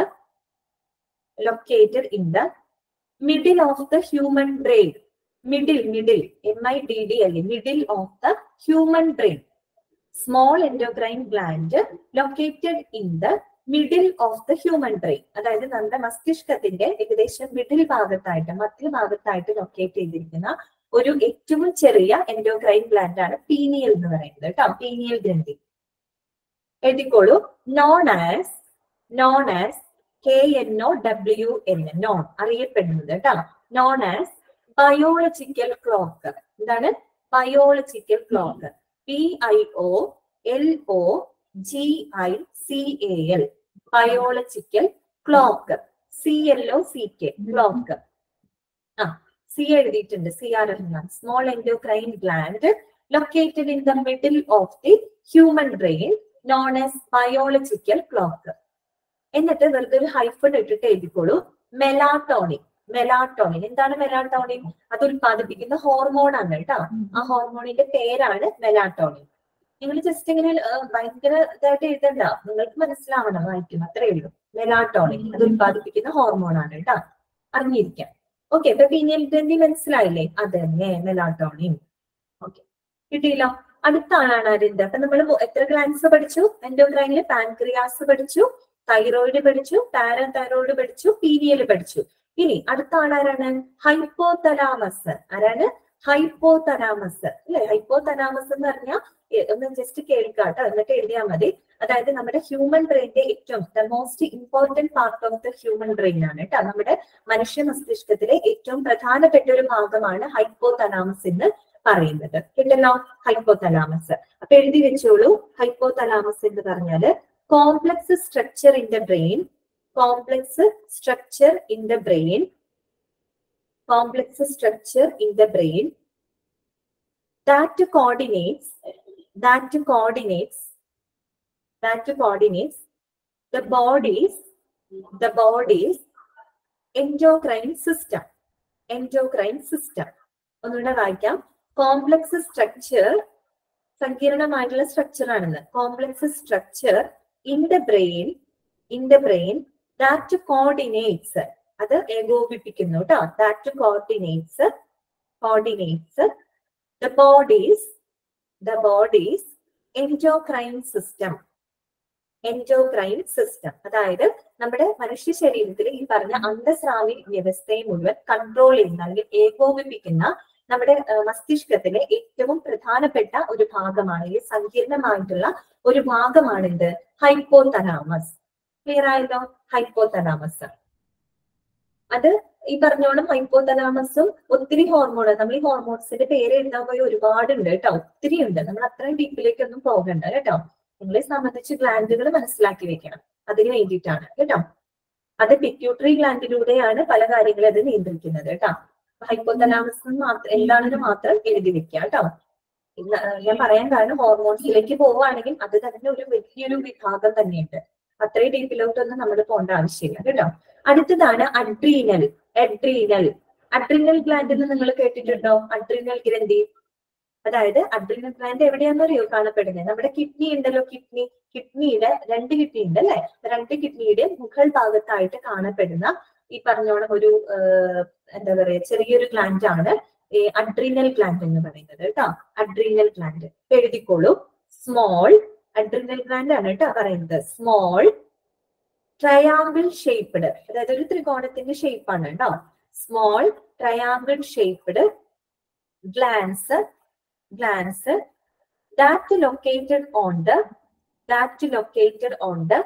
located in the middle of the human brain. Middle, middle, M-I-D-D-L, middle of the human brain. Small endocrine gland located in the middle of the human brain അതായത് നമ്മുടെ മസ്തിഷ്കത്തിന്റെ ഏകദേശം middle ഭാഗത്തായിട്ട് മധ്യഭാഗത്തായിട്ട് locate ചെയ്തിരിക്കുന്ന ഒരു ഏറ്റവും ചെറിയ endocrine gland ആണ് പീനിയൽ എന്ന് പറയുന്നത് കേട്ടോ പീനിയൽ ഗ്രന്ഥി എഴുതിക്കോളൂ known as known as K N O W N known അറിയപ്പെടുന്നത് കേട്ടോ നോൺ ആസ് ബയോളജിക്കൽ ക്ലോക്ക് എന്താണ് biological clock P I O L O G I C A L biological clock C L O C K clock ആ C എഴുതിയിട്ടുണ്ട് C R Rahman small endocrine gland located in the middle of the human brain known as biological clock എന്നിട്ട് വെറുതെ ഒരു hyphen ഇട്ടിട്ട് എഴുതിക്കോളൂ melatonin melatonin എന്താണ് melatonin അത് ഉത്പാദിപ്പിക്കുന്ന ഹോർമോൺ ആണ് കേട്ടോ ആ ഹോർമോണിന്റെ പേരാണ് മെലാട്ടോണിൻ നിങ്ങൾ ജസ്റ്റ് ഇങ്ങനെ ആ, ഭയങ്കര ഇതായിട്ട് എഴുതണ്ട നിങ്ങൾക്ക് മനസ്സിലാവണം വായിക്കും അത്രേ ഉള്ളൂ മെലാട്ടോണിൻ അത് ഉത്പാദിപ്പിക്കുന്ന ഹോർമോൺ ആണ് കേട്ടോ അറിഞ്ഞിരിക്കാം ഓക്കെ ഇപ്പൊ പീനിയൽ ഗ്രന്ഥി മനസ്സിലായില്ലേ അത് തന്നെ മെലാട്ടോണിൻ ഓക്കെ കിട്ടിയില്ലോ അടുത്ത ആളാണ് അരിന്ത് അപ്പൊ നമ്മൾ എത്ര ഗ്ലാൻസ് പഠിച്ചു എൻഡോക്രൈനില് പാൻക്രിയാസ് പഠിച്ചു തൈറോയിഡ് പഠിച്ചു പാരതൈറോയിഡ് പഠിച്ചു പീനിയൽ പഠിച്ചു ഇനി അടുത്ത ആളാരാണ് ഹൈപ്പോതലാമസ് ആരാണ് ഹൈപ്പോതലാമസ് അല്ലെ ഹൈപ്പോതലാമസ് എന്ന് പറഞ്ഞാൽ ഒന്ന് ജസ്റ്റ് കേൾക്കാട്ടോ എന്നിട്ട് എഴുതിയാൽ മതി അതായത് നമ്മുടെ ഹ്യൂമൻ ബ്രെയിന്റെ ഏറ്റവും the most important part of the human brain ആണ് കേട്ടോ നമ്മുടെ മനുഷ്യ മസ്തിഷ്കത്തിലെ ഏറ്റവും പ്രധാനപ്പെട്ട ഒരു ഭാഗമാണ് ഹൈപ്പോതലാമസ് എന്ന് പറയുന്നത് കേട്ടല്ലോ ഹൈപ്പോതലാമസ് അപ്പൊ എഴുതി വെച്ചോളൂ ഹൈപ്പോതലാമസ് എന്ന് പറഞ്ഞാല് complex structure in the brain complex structure in the brain complex structure in the brain that coordinates that coordinates that coordinates the body's the body's endocrine system endocrine system ഒന്നുകൂടെ വായിക്കാം complex structure സങ്കീർണമായിട്ടുള്ള structure ആണെന്ന് complex structure in the brain in the brain that coordinates അത് ഏകോപിപ്പിക്കുന്നു കേട്ടോ that coordinates coordinates the body's the body's endocrine system endocrine system അതായത് നമ്മുടെ മനുഷ്യ ശരീരത്തിൽ ഈ പറഞ്ഞ അന്തസ്രാവി വ്യവസ്ഥയെ മുഴുവൻ കൺട്രോൾ ചെയ്യുന്ന അല്ലെങ്കിൽ ഏകോപിപ്പിക്കുന്ന നമ്മുടെ ആ, മസ്തിഷ്കത്തിലെ ഏറ്റവും പ്രധാനപ്പെട്ട ഒരു ഭാഗമാണ് ഈ സങ്കീർണമായിട്ടുള്ള ഒരു ഭാഗമാണ് എന്ത് ഹൈപ്പോതലാമസ് ക്ലിയർ ആയല്ലോ ഹൈപ്പോതലാമസ് അത് ഈ പറഞ്ഞോണം ഹൈപ്പോതലാമസും ഒത്തിരി ഹോർമോൺ നമ്മൾ ഈ ഹോർമോൺസിന്റെ പേര് എഴുതാൻ പോയി ഒരുപാടുണ്ട് കേട്ടോ ഒത്തിരി ഉണ്ട് നമ്മൾ അത്രയും ഡീപ്പിലേക്കൊന്നും പോകണ്ട കേട്ടോ നിങ്ങളെ സംബന്ധിച്ച് ഗ്ലാൻഡുകൾ മനസ്സിലാക്കി വെക്കണം അതിന് വേണ്ടിയിട്ടാണ് കേട്ടോ അത് പിറ്റ്യൂട്ടറി ഗ്ലാൻഡിലൂടെയാണ് പല കാര്യങ്ങളും അത് നിയന്ത്രിക്കുന്നത് കേട്ടോ ഹൈപ്പോതലാമസ് മാത്രം എന്താണെന്ന് മാത്രം എഴുതി വെക്കുക കേട്ടോ ഇന്ന് ആ, ഞാൻ പറയാൻ കാരണം ഹോർമോൺസിലേക്ക് പോവുകയാണെങ്കിൽ അത് തന്നെ ഒരു വലിയൊരു വിഭാഗം തന്നെയുണ്ട് അത്രയും ഡീപ്പിലോട്ടൊന്നും നമ്മൾ പോകേണ്ട ആവശ്യമില്ല കേട്ടോ അടുത്തതാണ് അഡ്രീനൽ അഡ്രീനൽ അഡ്രീനൽ ഗ്ലാൻഡ് എന്ന് നിങ്ങൾ കേട്ടിട്ടുണ്ടോ അഡ്രീനൽ ഗ്രന്ഥി അതായത് അഡ്രീനൽ ഗ്ലാൻഡ് എവിടെയാണെന്നറിയോ കാണപ്പെടുന്നത് നമ്മുടെ കിഡ്നി ഉണ്ടല്ലോ കിഡ്നി കിഡ്നിയുടെ രണ്ട് കിഡ്നി ഉണ്ട് അല്ലെ രണ്ട് കിഡ്നിയുടെ മുകൾ ഭാഗത്തായിട്ട് കാണപ്പെടുന്ന ഈ പറഞ്ഞോണം ഒരു ആ, എന്താ പറയാ ചെറിയൊരു ഗ്ലാൻഡ് ആണ് ഈ അഡ്രീനൽ ഗ്ലാൻഡ് എന്ന് പറയുന്നത് കേട്ടോ അഡ്രീനൽ ഗ്ലാൻഡ് എഴുതിക്കോളൂ സ്മോൾ അഡ്രീനൽ ഗ്ലാൻഡ് ആണ് കേട്ടോ പറയുന്നത് സ്മോൾ ട്രയാങ്കിൾ ഷേപ്പ്ഡ് അതായത് ഒരു ത്രികോണത്തിന്റെ ഷേപ്പ് ആണ് കേട്ടോ small triangle shaped glands glands that located on the that located on the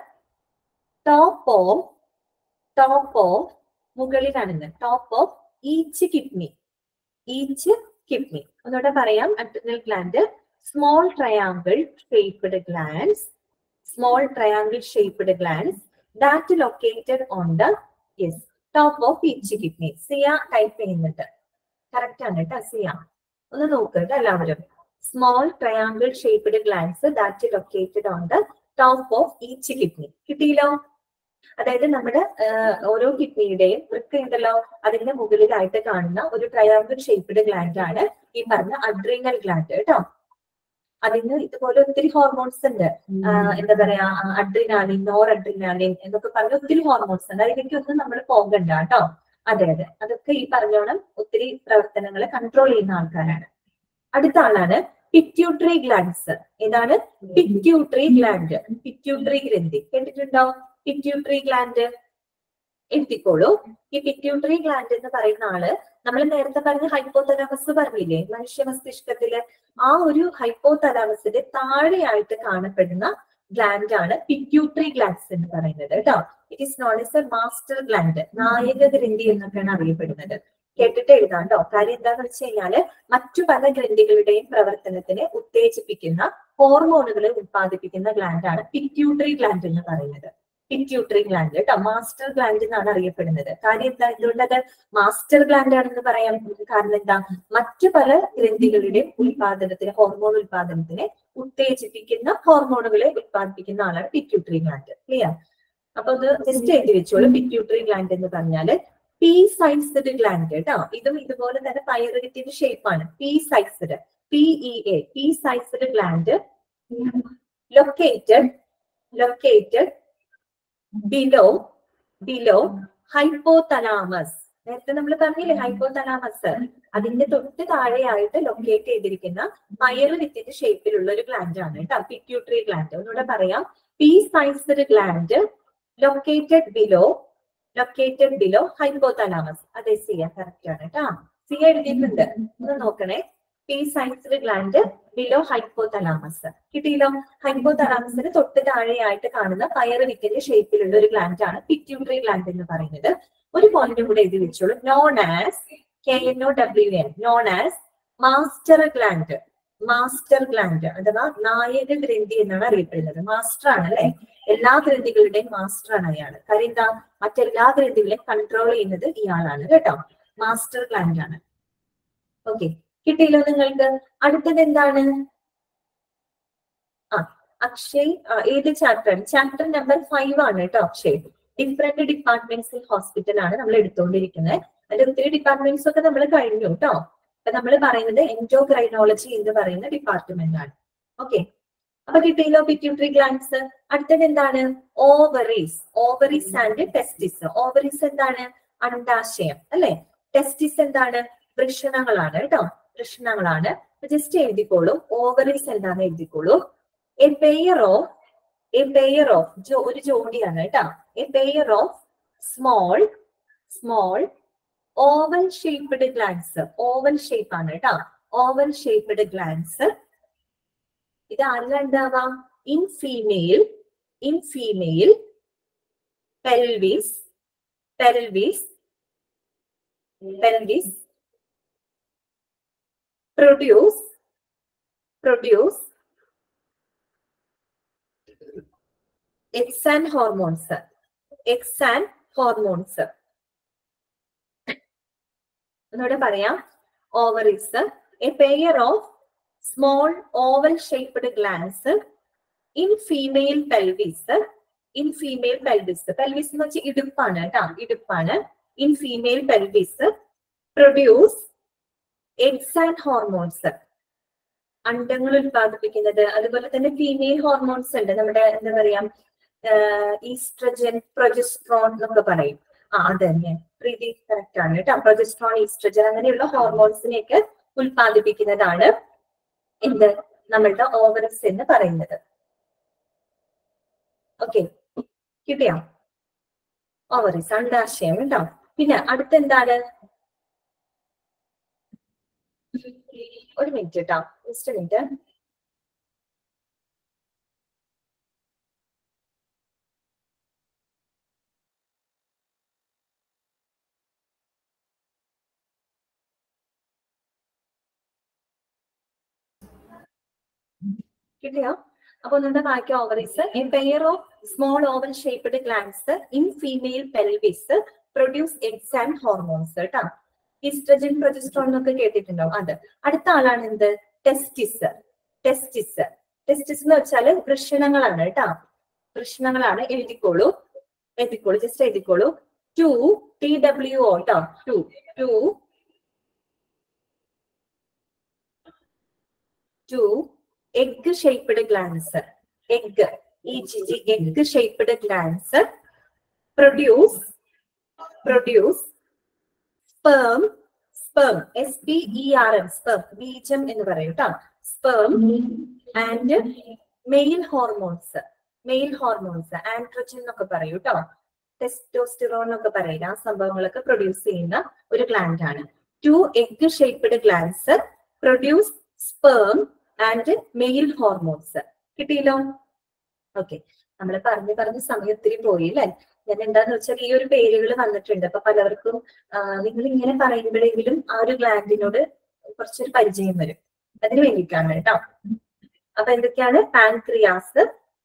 top of top of മുകളിലാണെന്ന് top of each kidney each kidney ഒന്നുകൂടെ പറയാം adrenal gland small triangle shaped glands small triangle shaped glands that located on the yes top of each kidney Siya type ചെയ്യുന്നുണ്ട് correct ആണ് കേട്ടോ സിയ ഒന്ന് നോക്ക് കേട്ടോ എല്ലാവരും small triangle shaped glands that located on the top of each kidney കിട്ടിയില്ലോ അതായത് നമ്മുടെ ആഹ്, ഓരോ കിഡ്നിയുടെയും വൃക്ക ഉണ്ടല്ലോ അതിന്റെ മുകളിലായിട്ട് കാണുന്ന ഒരു ട്രയാങ്കിൾ ഷേപ്പ്ഡ് ഗ്ലാൻഡ് ആണ് ഈ പറഞ്ഞ അഡ്രീനൽ ഗ്ലാൻഡ് കേട്ടോ അതിന് ഇതുപോലെ ഒത്തിരി ഹോർമോൺസ് ഉണ്ട് ആഹ്, എന്താ പറയാ അഡ്രിനാലിൻ നോർ അഡ്രിനാലിൻ എന്നൊക്കെ പറഞ്ഞ ഒത്തിരി ഹോർമോൺസ് ഉണ്ട് അതിലേക്കൊന്നും നമ്മൾ പോകണ്ട കേട്ടോ അതെ അതെ അതൊക്കെ ഈ പറഞ്ഞോണം ഒത്തിരി പ്രവർത്തനങ്ങളെ കൺട്രോൾ ചെയ്യുന്ന ആൾക്കാരാണ് അടുത്ത ആളാണ് പിറ്റ്യൂട്ടറി ഗ്ലാൻഡ്സ് ഏതാണ് പിറ്റ്യൂട്ടറി ഗ്ലാൻഡ് പിറ്റ്യൂട്ടറി ഗ്രന്ഥി കേട്ടിട്ടുണ്ടോ പിറ്റ്യൂട്ടറി ഗ്ലാൻഡ് എഴുതിക്കോളൂ ഈ പിറ്റ്യൂട്ടറി ഗ്ലാൻഡ് എന്ന് പറയുന്ന ആള് നമ്മൾ നേരത്തെ പറഞ്ഞ ഹൈപ്പോതലാമസ് പറഞ്ഞില്ലേ മനുഷ്യ മസ്തിഷ്കത്തില് ആ ഒരു ഹൈപ്പോതലാമസിന്റെ താഴെയായിട്ട് കാണപ്പെടുന്ന ഗ്ലാൻഡ് ആണ് പിറ്റ്യൂട്ടറി ഗ്ലാൻഡ്സ് എന്ന് പറയുന്നത് കേട്ടോ it is known as a master gland നായക ഗ്രന്ഥി എന്നൊക്കെയാണ് അറിയപ്പെടുന്നത് കേട്ടിട്ട് എഴുതാം കേട്ടോ കാര്യം എന്താന്ന് വെച്ച് കഴിഞ്ഞാല് മറ്റു പല ഗ്രന്ഥികളുടെയും പ്രവർത്തനത്തിനെ ഉത്തേജിപ്പിക്കുന്ന ഹോർമോണുകളെ ഉത്പാദിപ്പിക്കുന്ന ഗ്ലാൻഡ് ആണ് പിറ്റ്യൂട്ടറി ഗ്ലാൻഡ് എന്ന് പറയുന്നത് പിറ്റ്യൂട്ടറി ഗ്ലാൻഡ് കേട്ടോ മാസ്റ്റർ ഗ്ലാൻഡ് എന്നാണ് അറിയപ്പെടുന്നത് കാര്യം എന്താ എന്തുകൊണ്ടത് മാസ്റ്റർ ഗ്ലാൻഡ് ആണെന്ന് പറയാൻ കാരണം എന്താ മറ്റു പല ഗ്രന്ഥികളുടെയും ഉൽപാദനത്തിന് ഹോർമോൺ ഉൽപാദനത്തിനെ ഉത്തേജിപ്പിക്കുന്ന ഹോർമോണുകളെ ഉൽപ്പാദിപ്പിക്കുന്ന ആളാണ് പിറ്റ്യൂട്ടറി ഗ്ലാൻഡ് ക്ലിയർ അപ്പൊ അത് ജസ്റ്റ് എഴുതി വെച്ചോളൂ പിറ്റ്യൂട്ടറി ഗ്ലാൻഡ് എന്ന് പറഞ്ഞാല് പി സൈസ്ഡ് ഗ്ലാൻഡ് കേട്ടോ ഇതും ഇതുപോലെ തന്നെ പൈറഗറ്റിന്റെ ഷേപ്പാണ് pea sized P E A pea sized gland located located below below hypothalamus നേരത്തെ നമ്മൾ പറഞ്ഞില്ലേ ഹൈപ്പോതലാമസ് അതിന്റെ തൊട്ട് താഴെയായിട്ട് ലൊക്കേറ്റ് ചെയ്തിരിക്കുന്ന പയറ് വിത്തിന്റെ ഷേപ്പിലുള്ള ഒരു ഗ്ലാൻഡ് ആണ് കേട്ടോ പിറ്റ്യൂട്ടറി ഗ്ലാൻഡ് ഒന്നുകൂടെ പറയാം pea sized gland located below located below hypothalamus അതെ സിയ കറക്റ്റ് ആണ് കേട്ടോ സിയ എഴുതിയിട്ടുണ്ട് ഒന്ന് നോക്കണേ pea sized gland below hypothalamus കിട്ടിയില്ലോ ഹൈപ്പോതലാമസിന് തൊട്ട് താഴെയായിട്ട് കാണുന്ന പയറ് വിത്തിന്റെ ഷേപ്പിലുള്ള ഒരു ഗ്ലാൻഡ് ആണ് പിറ്റ്യൂട്ടറി ഗ്ലാൻഡ് എന്ന് പറയുന്നത് ഒരു പോയിന്റും കൂടെ എഴുതി വെച്ചോളൂ known as K N O W N known as master gland master gland അഥവാ നായക ഗ്രന്ഥി എന്നാണ് അറിയപ്പെടുന്നത് മാസ്റ്റർ ആണ് അല്ലെ എല്ലാ ഗ്രന്ഥികളുടെയും മാസ്റ്റർ ആണ് അയാൾ കാര്യം എന്താ മറ്റെല്ലാ ഗ്രന്ഥികളെയും കൺട്രോൾ ചെയ്യുന്നത് ഇയാളാണ് കേട്ടോ മാസ്റ്റർ ഗ്ലാൻഡ് ആണ് ഓക്കെ കിട്ടിയല്ലോ നിങ്ങൾക്ക് അടുത്തത് എന്താണ് ആ അക്ഷയ് ആ, ഏത് ചാപ്റ്റർ ആണ് ചാപ്റ്റർ നമ്പർ ഫൈവ് ആണ് കേട്ടോ അക്ഷയ് ഡിഫറെന്റ് ഡിപ്പാർട്ട്മെന്റ്സ് ഹോസ്പിറ്റൽ ആണ് നമ്മൾ എടുത്തുകൊണ്ടിരിക്കുന്നത് അതിൽ ഒത്തിരി ഡിപ്പാർട്ട്മെന്റ്സ് ഒക്കെ നമ്മൾ കഴിഞ്ഞു കേട്ടോ അപ്പൊ നമ്മൾ പറയുന്നത് എൻഡോക്രൈനോളജി എന്ന് പറയുന്ന ഡിപ്പാർട്ട്മെന്റ് ആണ് ഓക്കെ അപ്പൊ കിട്ടിയല്ലോ പിറ്റ്യൂട്ടറി ഗ്ലാൻസ് അടുത്തത് എന്താണ് ovaries ovaries and testis ovaries എന്താണ് അണ്ടാശയം അല്ലെ ടെസ്റ്റിസ് എന്താണ് വൃഷണങ്ങളാണ് കേട്ടോ വൃഷണങ്ങളാണ് ജസ്റ്റ് എഴുതിക്കോളൂ ഓവറീസ് എന്താന്ന് എഴുതിക്കോളൂ a pair of a pair of ഒരു ജോഡിയാണ് കേട്ടോ a pair of small small oval shaped glands oval shape ആണ് കേട്ടോ ഓവൽ ഷേപ്ഡ് ഗ്ലാൻസ് ഇത് ആരിലുണ്ടാവാം in female in female pelvis pelvis pelvis produce produce eggs and hormones eggs and hormones ഒന്നുകൂടെ പറയാം ovaries a pair of small oval shaped glands in female pelvis in female pelvis pelvis എന്ന് വെച്ചാൽ ഇടുപ്പാണ് കേട്ടോ ഇടുപ്പാണ് in female pelvis produce eggs and hormones അണ്ടങ്ങൾ ഉത്പാദിപ്പിക്കുന്നത് അതുപോലെ തന്നെ ഫീമെയിൽ ഹോർമോൺസ് ഉണ്ട് നമ്മുടെ എന്താ പറയാ ഈസ്ട്രജൻ പ്രൊജസ്ട്രോൺ എന്നൊക്കെ പറയും ആ അത് തന്നെ പ്രീതി കറക്റ്റ് ആണ് കേട്ടോ പ്രൊജസ്ട്രോൺ ഈസ്ട്രജൻ അങ്ങനെയുള്ള ഹോർമോൺസിനെയൊക്കെ ഉൽപ്പാദിപ്പിക്കുന്നതാണ് എന്ത് നമ്മളുടെ ഓവറസ് എന്ന് പറയുന്നത് ഓക്കെ കിട്ടിയോ ഓവറീസ് അണ്ടാശയം കേട്ടോ പിന്നെ അടുത്ത എന്താണ് ഒരു മിനിറ്റ് കേട്ടോ ജസ്റ്റ് മിനിറ്റ് കിട്ടിയോ അപ്പൊ ഒന്നുകൂടെ വായിക്കാം ovaries a pair of small oval shaped glands in female pelvis produce eggs and hormones കേട്ടോ ഈസ്ട്രജൻ പ്രൊജസ്ട്രോൺ എന്നൊക്കെ കേട്ടിട്ടുണ്ടാവും അത് അടുത്ത ആളാണ് എന്ത് ടെസ്റ്റിസ് ടെസ്റ്റിസ് ടെസ്റ്റിസ് എന്ന് വെച്ചാല് വൃഷണങ്ങളാണ് കേട്ടോ വൃഷണങ്ങളാണ് എഴുതിക്കോളൂ എഴുതിക്കോളൂ ജസ്റ്റ് എഴുതിക്കോളൂ ടു ടി ഡബ്ല്യു ഒ കേട്ടോ two two two egg shaped glands egg ഈ egg shaped glands produce produce sperm sperm S P E R M sperm ബീജം എന്ന് പറയും കേട്ടോ sperm and male hormones male hormones androgen എന്നൊക്കെ പറയും കേട്ടോ testosterone എന്നൊക്കെ പറയുന്ന ആ സംഭവങ്ങളൊക്കെ പ്രൊഡ്യൂസ് ചെയ്യുന്ന ഒരു ഗ്ലാൻഡ് ആണ് two egg shaped glands produce sperm and male hormones കിട്ടിയല്ലോ ഓക്കെ നമ്മൾ പറഞ്ഞു പറഞ്ഞ സമയം ഒത്തിരി പോയി അല്ലേ ഞാൻ എന്താന്ന് വെച്ചാൽ ഈ ഒരു പേരുകൾ വന്നിട്ടുണ്ട് അപ്പൊ പലർക്കും നിങ്ങൾ ഇങ്ങനെ പറയുമ്പോഴെങ്കിലും ആ ഒരു ഗ്ലാൻഡിനോട് കുറച്ചൊരു പരിചയം വരും അതിന് വേണ്ടിയിട്ടാണ് കേട്ടോ അപ്പൊ എന്തൊക്കെയാണ് പാൻക്രിയാസ്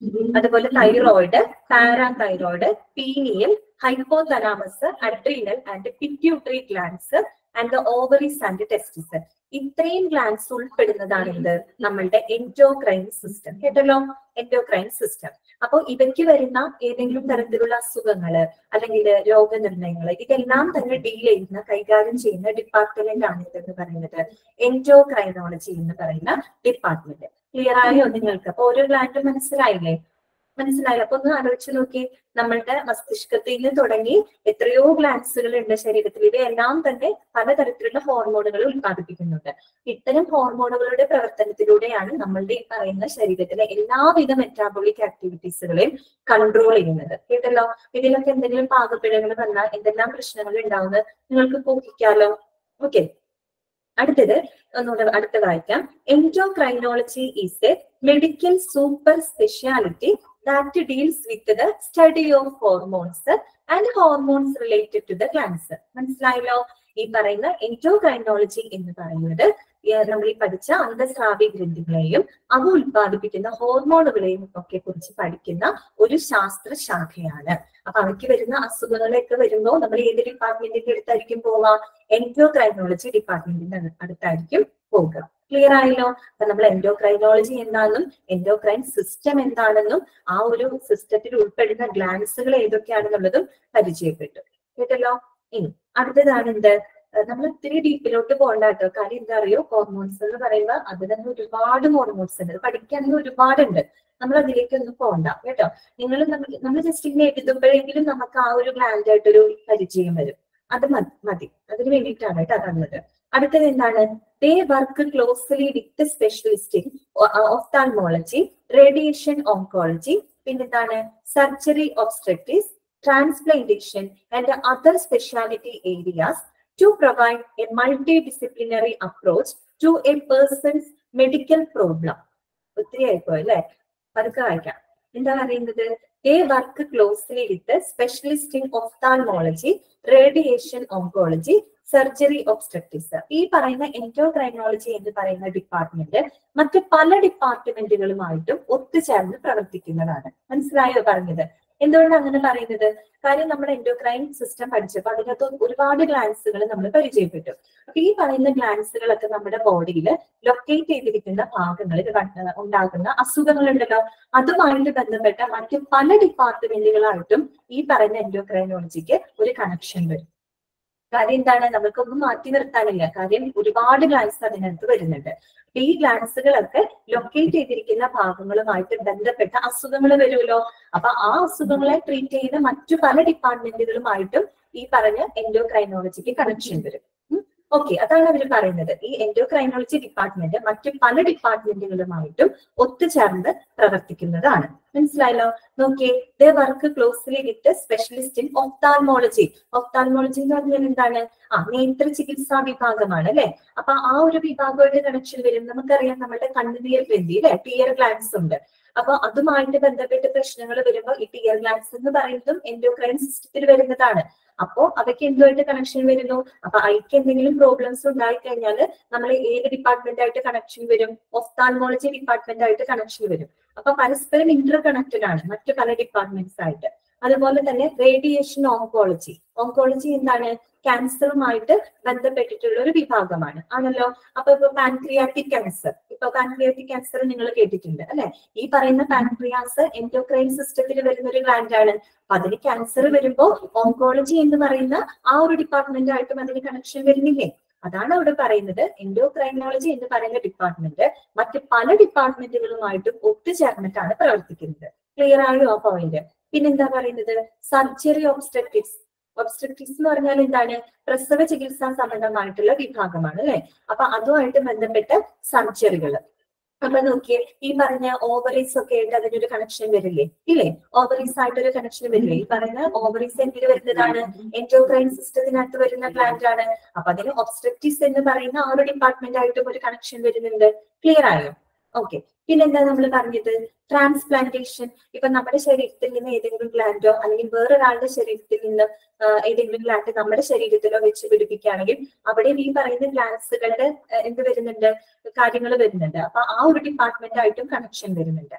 അതുപോലെ thyroid parathyroid pineal hypothalamus adrenal and pituitary glands and ovaries and testis ഇത്രയും ഗ്ലാൻസ് ഉൾപ്പെടുന്നതാണ് എന്ത് നമ്മളുടെ എൻഡോക്രൈൻ സിസ്റ്റം കേട്ടല്ലോ എൻഡോക്രൈൻ സിസ്റ്റം അപ്പൊ ഇവയ്ക്ക് വരുന്ന ഏതെങ്കിലും തരത്തിലുള്ള അസുഖങ്ങള് അല്ലെങ്കിൽ രോഗനിർണയങ്ങള് ഇതെല്ലാം തന്നെ ഡീൽ ചെയ്യുന്ന കൈകാര്യം ചെയ്യുന്ന ഡിപ്പാർട്ട്മെന്റ് ആണ് ഇതെന്ന് പറയുന്നത് എൻഡോക്രൈനോളജി എന്ന് പറയുന്ന ഡിപ്പാർട്ട്മെന്റ് ക്ലിയർ ആയോ നിങ്ങൾക്ക് അപ്പൊ ഓരോ ഗ്ലാൻഡും മനസ്സിലായില്ലേ മനസ്സിലായില്ല അപ്പൊ ഒന്ന് ആലോചിച്ച് നോക്കി നമ്മളുടെ മസ്തിഷ്കത്തിൽ നിന്ന് തുടങ്ങി എത്രയോ ഗ്ലാൻസുകൾ ഉണ്ട് ശരീരത്തിൽ ഇവയെല്ലാം തന്നെ പലതരത്തിലുള്ള ഹോർമോണുകൾ ഉത്പാദിപ്പിക്കുന്നുണ്ട് ഇത്തരം ഹോർമോണുകളുടെ പ്രവർത്തനത്തിലൂടെയാണ് നമ്മളുടെ ഈ പറയുന്ന ശരീരത്തിലെ എല്ലാവിധ മെറ്റാബോളിക് ആക്ടിവിറ്റീസുകളെയും കൺട്രോൾ ചെയ്യുന്നത് കേട്ടല്ലോ ഇതിലൊക്കെ എന്തെങ്കിലും പാകപ്പിഴകൾ വന്നാൽ എന്തെല്ലാം പ്രശ്നങ്ങൾ ഉണ്ടാവുന്നത് നിങ്ങൾക്ക് ഊഹിക്കാലോ ഓക്കെ അടുത്തത് ഒന്നുകൂടെ അടുത്ത വായിക്കാം endocrinology is a medical super speciality that deals with the study of hormones and hormones related to the glands മനസ്സിലായല്ലോ ഈ പറയുന്ന എൻഡോക്രൈനോളജി എന്ന് പറയുന്നത് ഏർ നമ്മൾ ഈ പഠിച്ച അന്തസ്രാവി ഗ്രന്ഥികളെയും അവ ഉത്പാദിപ്പിക്കുന്ന ഹോർമോണുകളെയും ഒക്കെ കുറിച്ച് പഠിക്കുന്ന ഒരു ശാസ്ത്ര ശാഖയാണ് അപ്പൊ അവയ്ക്ക് വരുന്ന അസുഖങ്ങളൊക്കെ വരുമ്പോൾ നമ്മൾ ഏത് ഡിപ്പാർട്ട്മെന്റിന്റെ അടുത്തായിരിക്കും പോവാ എൻഡോക്രൈനോളജി ഡിപ്പാർട്ട്മെന്റിന്റെ അടുത്തായിരിക്കും പോകുക ക്ലിയർ ആയല്ലോ അപ്പൊ നമ്മൾ എൻഡോക്രൈനോളജി എന്താണെന്നും എൻഡോക്രൈൻ സിസ്റ്റം എന്താണെന്നും ആ ഒരു സിസ്റ്റത്തിൽ ഉൾപ്പെടുന്ന ഗ്ലാൻസുകൾ ഏതൊക്കെയാണെന്നുള്ളതും പരിചയപ്പെട്ടു കേട്ടല്ലോ ഇനി അടുത്തതാണ് എന്ത് നമ്മൾ ഒത്തിരി ഡീപ്പിലോട്ട് പോകണ്ട കേട്ടോ കാര്യം എന്താ അറിയോ ഹോർമോൺസ് എന്ന് പറയുമ്പോൾ അത് തന്നെ ഒരുപാട് ഹോർമോൺസ് ഉണ്ട് അത് പഠിക്കാൻ ഒരുപാടുണ്ട് നമ്മൾ അതിലേക്കൊന്നും പോകണ്ട കേട്ടോ നിങ്ങൾ നമ്മൾ ജസ്റ്റ് ഇങ്ങനെ എഴുതുമ്പോഴെങ്കിലും നമുക്ക് ആ ഒരു ഗ്ലാൻഡ് ആയിട്ടൊരു പരിചയം വരും അത് മതി മതി അതിന് വേണ്ടിയിട്ടാണ് കേട്ടോ തന്നത് അടുത്തത് എന്താണ് they work closely with specialist in ophthalmology radiation oncology പിന്നെന്താണ് surgery obstetrics transplantation and other specialty areas to provide a multidisciplinary approach to a person's medical problem. ഒത്തിരി ആയിപ്പോ അല്ലെ പതുക്കെ വായിക്കാം എന്താ പറയുന്നത് they work closely with specialist in ophthalmology radiation oncology surgery obstetrics ഈ പറയുന്ന എൻഡോക്രൈനോളജി എന്ന് പറയുന്ന ഡിപ്പാർട്ട്മെന്റ് മറ്റ് പല ഡിപ്പാർട്ട്മെന്റുകളുമായിട്ടും ഒത്തുചേർന്ന് പ്രവർത്തിക്കുന്നതാണ് മനസ്സിലായോ പറഞ്ഞത് എന്തുകൊണ്ടാണ് അങ്ങനെ പറയുന്നത് കാര്യം നമ്മൾ എൻഡോക്രൈൻ സിസ്റ്റം പഠിച്ചപ്പോൾ അതിനകത്ത് ഒരുപാട് ഗ്ലാൻസുകൾ നമ്മൾ പരിചയപ്പെട്ടു അപ്പൊ ഈ പറയുന്ന ഗ്ലാൻസുകളൊക്കെ നമ്മുടെ ബോഡിയിൽ ലൊക്കേറ്റ് ചെയ്തിരിക്കുന്ന ഭാഗങ്ങളിൽ കണ്ട- ഉണ്ടാകുന്ന അസുഖങ്ങളുണ്ടല്ലോ അതുമായിട്ട് ബന്ധപ്പെട്ട മറ്റ് പല ഡിപ്പാർട്ട്മെന്റുകളായിട്ടും ഈ പറയുന്ന എൻഡോക്രൈനോളജിക്ക് ഒരു കണക്ഷൻ വരും കാര്യം എന്താണ് നമുക്കൊന്നും മാറ്റി നിർത്താനില്ല കാര്യം ഒരുപാട് ഗ്ലാൻസ് അതിനകത്ത് വരുന്നുണ്ട് അപ്പൊ ഈ ഗ്ലാൻസുകളൊക്കെ ലൊക്കേറ്റ് ചെയ്തിരിക്കുന്ന ഭാഗങ്ങളുമായിട്ട് ബന്ധപ്പെട്ട അസുഖങ്ങൾ വരുമല്ലോ അപ്പൊ ആ അസുഖങ്ങളെ ട്രീറ്റ് ചെയ്യുന്ന മറ്റു പല ഡിപ്പാർട്ട്മെന്റുകളുമായിട്ടും ഈ പറഞ്ഞ എൻഡോക്രൈനോളജിക്ക് കണക്ഷൻ വരും ഓക്കെ അതാണ് അവർ പറയുന്നത് ഈ എൻഡോക്രൈനോളജി ഡിപ്പാർട്ട്മെന്റ് മറ്റു പല ഡിപ്പാർട്ട്മെന്റുകളുമായിട്ടും ഒത്തുചേർന്ന് പ്രവർത്തിക്കുന്നതാണ് മനസ്സിലായല്ലോ നോക്കിയേ the work closely with specialist in ophthalmology ophthalmology എന്ന് പറഞ്ഞാൽ എന്താണ് ആ നേത്ര ചികിത്സാ വിഭാഗമാണ് അല്ലെ അപ്പൊ ആ ഒരു വിഭാഗമായിട്ട് കണക്ഷൻ വരും നമുക്കറിയാം നമ്മുടെ കണ്ണുനീർ ഗ്രന്ഥി അല്ലെ ടിയർ ഗ്ലാൻസ് ഉണ്ട് അപ്പൊ അതുമായിട്ട് ബന്ധപ്പെട്ട് പ്രശ്നങ്ങൾ വരുമ്പോൾ ഈ ടിയർ ഗ്ലാൻസ് എന്ന് പറയുന്നതും എൻഡോക്രൈൻ സിസ്റ്റത്തിൽ വരുന്നതാണ് അപ്പോ അവയ്ക്ക് എന്തുമായിട്ട് കണക്ഷൻ വരുന്നു അപ്പൊ ഐക്ക് എന്തെങ്കിലും പ്രോബ്ലംസ് ഉണ്ടായി കഴിഞ്ഞാൽ നമ്മൾ ഏത് ഡിപ്പാർട്ട്മെന്റ് ആയിട്ട് കണക്ഷൻ വരും ഒഫ്താൽമോളജി ഡിപ്പാർട്ട്മെന്റ് ആയിട്ട് കണക്ഷൻ വരും അപ്പൊ പരസ്പരം ഇന്റർ കണക്റ്റഡ് ആണ് മറ്റു പല ഡിപ്പാർട്ട്മെന്റ്സ് ആയിട്ട് അതുപോലെ തന്നെ റേഡിയേഷൻ ഓങ്കോളജി ഓങ്കോളജി എന്താണ് ക്യാൻസറുമായിട്ട് ബന്ധപ്പെട്ടിട്ടുള്ള ഒരു വിഭാഗമാണ് ആണല്ലോ അപ്പൊ ഇപ്പൊ പാൻക്രിയാറ്റിക് ക്യാൻസർ ഇപ്പൊ പാൻക്രിയാറ്റിക് ക്യാൻസർ നിങ്ങൾ കേട്ടിട്ടുണ്ട് അല്ലെ ഈ പറയുന്ന പാൻക്രിയാസ് എൻഡോക്രൈൻ സിസ്റ്റത്തിൽ വരുന്ന ഒരു ഗ്ലാൻഡ് ആണ് അപ്പൊ അതിന് ക്യാൻസർ വരുമ്പോ ഓങ്കോളജി എന്ന് പറയുന്ന ആ ഒരു ഡിപ്പാർട്ട്മെന്റ് ആയിട്ടും അതിന് കണക്ഷൻ വരുന്നില്ലേ അതാണ് അവിടെ പറയുന്നത് എൻഡോക്രൈനോളജി എന്ന് പറയുന്ന ഡിപ്പാർട്ട്മെന്റ് മറ്റ് പല ഡിപ്പാർട്ട്മെന്റുകളുമായിട്ടും ഒത്തുചേർന്നിട്ടാണ് പ്രവർത്തിക്കുന്നത് ക്ലിയർ ആയോ ആ പോയിന്റ് പിന്നെന്താ പറയുന്നത് സർജറി ഒബ്സ്ട്രക്റ്റിക്സ് ഒബ്സ്ട്രക്റ്റിക്സ് എന്ന് പറഞ്ഞാൽ എന്താണ് പ്രസവ ചികിത്സാ സംബന്ധമായിട്ടുള്ള വിഭാഗമാണ് അല്ലെ അപ്പൊ അതുമായിട്ട് ബന്ധപ്പെട്ട സർജറികൾ അപ്പൊ നോക്കിയേ ഈ പറഞ്ഞ ഓവറീസ് ഒക്കെ ആയിട്ട് അതിനൊരു കണക്ഷൻ വരില്ലേ ഇല്ലേ ഓവറീസ് ആയിട്ട് ഒരു കണക്ഷൻ വരില്ലേ ഈ പറയുന്ന ഓവറീസ് എന്തിന് വരുന്നതാണ് എൻഡോക്രൈൻ സിസ്റ്റത്തിനകത്ത് വരുന്ന പ്ലാന്റ് ആണ് അപ്പൊ അതിന് ഒബ്സ്ട്രക്റ്റിസ് എന്ന് പറയുന്ന ആ ഒരു ഡിപ്പാർട്ട്മെന്റ് ആയിട്ടും ഒരു കണക്ഷൻ വരുന്നുണ്ട് ക്ലിയർ ആയോ ഓക്കെ പിന്നെന്താ നമ്മൾ പറഞ്ഞത് ട്രാൻസ്പ്ലാന്റേഷൻ ഇപ്പൊ നമ്മുടെ ശരീരത്തിൽ നിന്ന് ഏതെങ്കിലും ഗ്ലാൻഡോ അല്ലെങ്കിൽ വേറൊരാളുടെ ശരീരത്തിൽ നിന്ന് ആ, ഏതെങ്കിലും ഗ്ലാൻഡ് നമ്മുടെ ശരീരത്തിലോ വെച്ച് പിടിപ്പിക്കുകയാണെങ്കിൽ അവിടെ ഈ പറയുന്ന ഗ്ലാൻസുകളുടെ എന്ത് വരുന്നുണ്ട് കാര്യങ്ങൾ വരുന്നുണ്ട് അപ്പൊ ആ ഒരു ഡിപ്പാർട്ട്മെന്റ് ആയിട്ടും കണക്ഷൻ വരുന്നുണ്ട്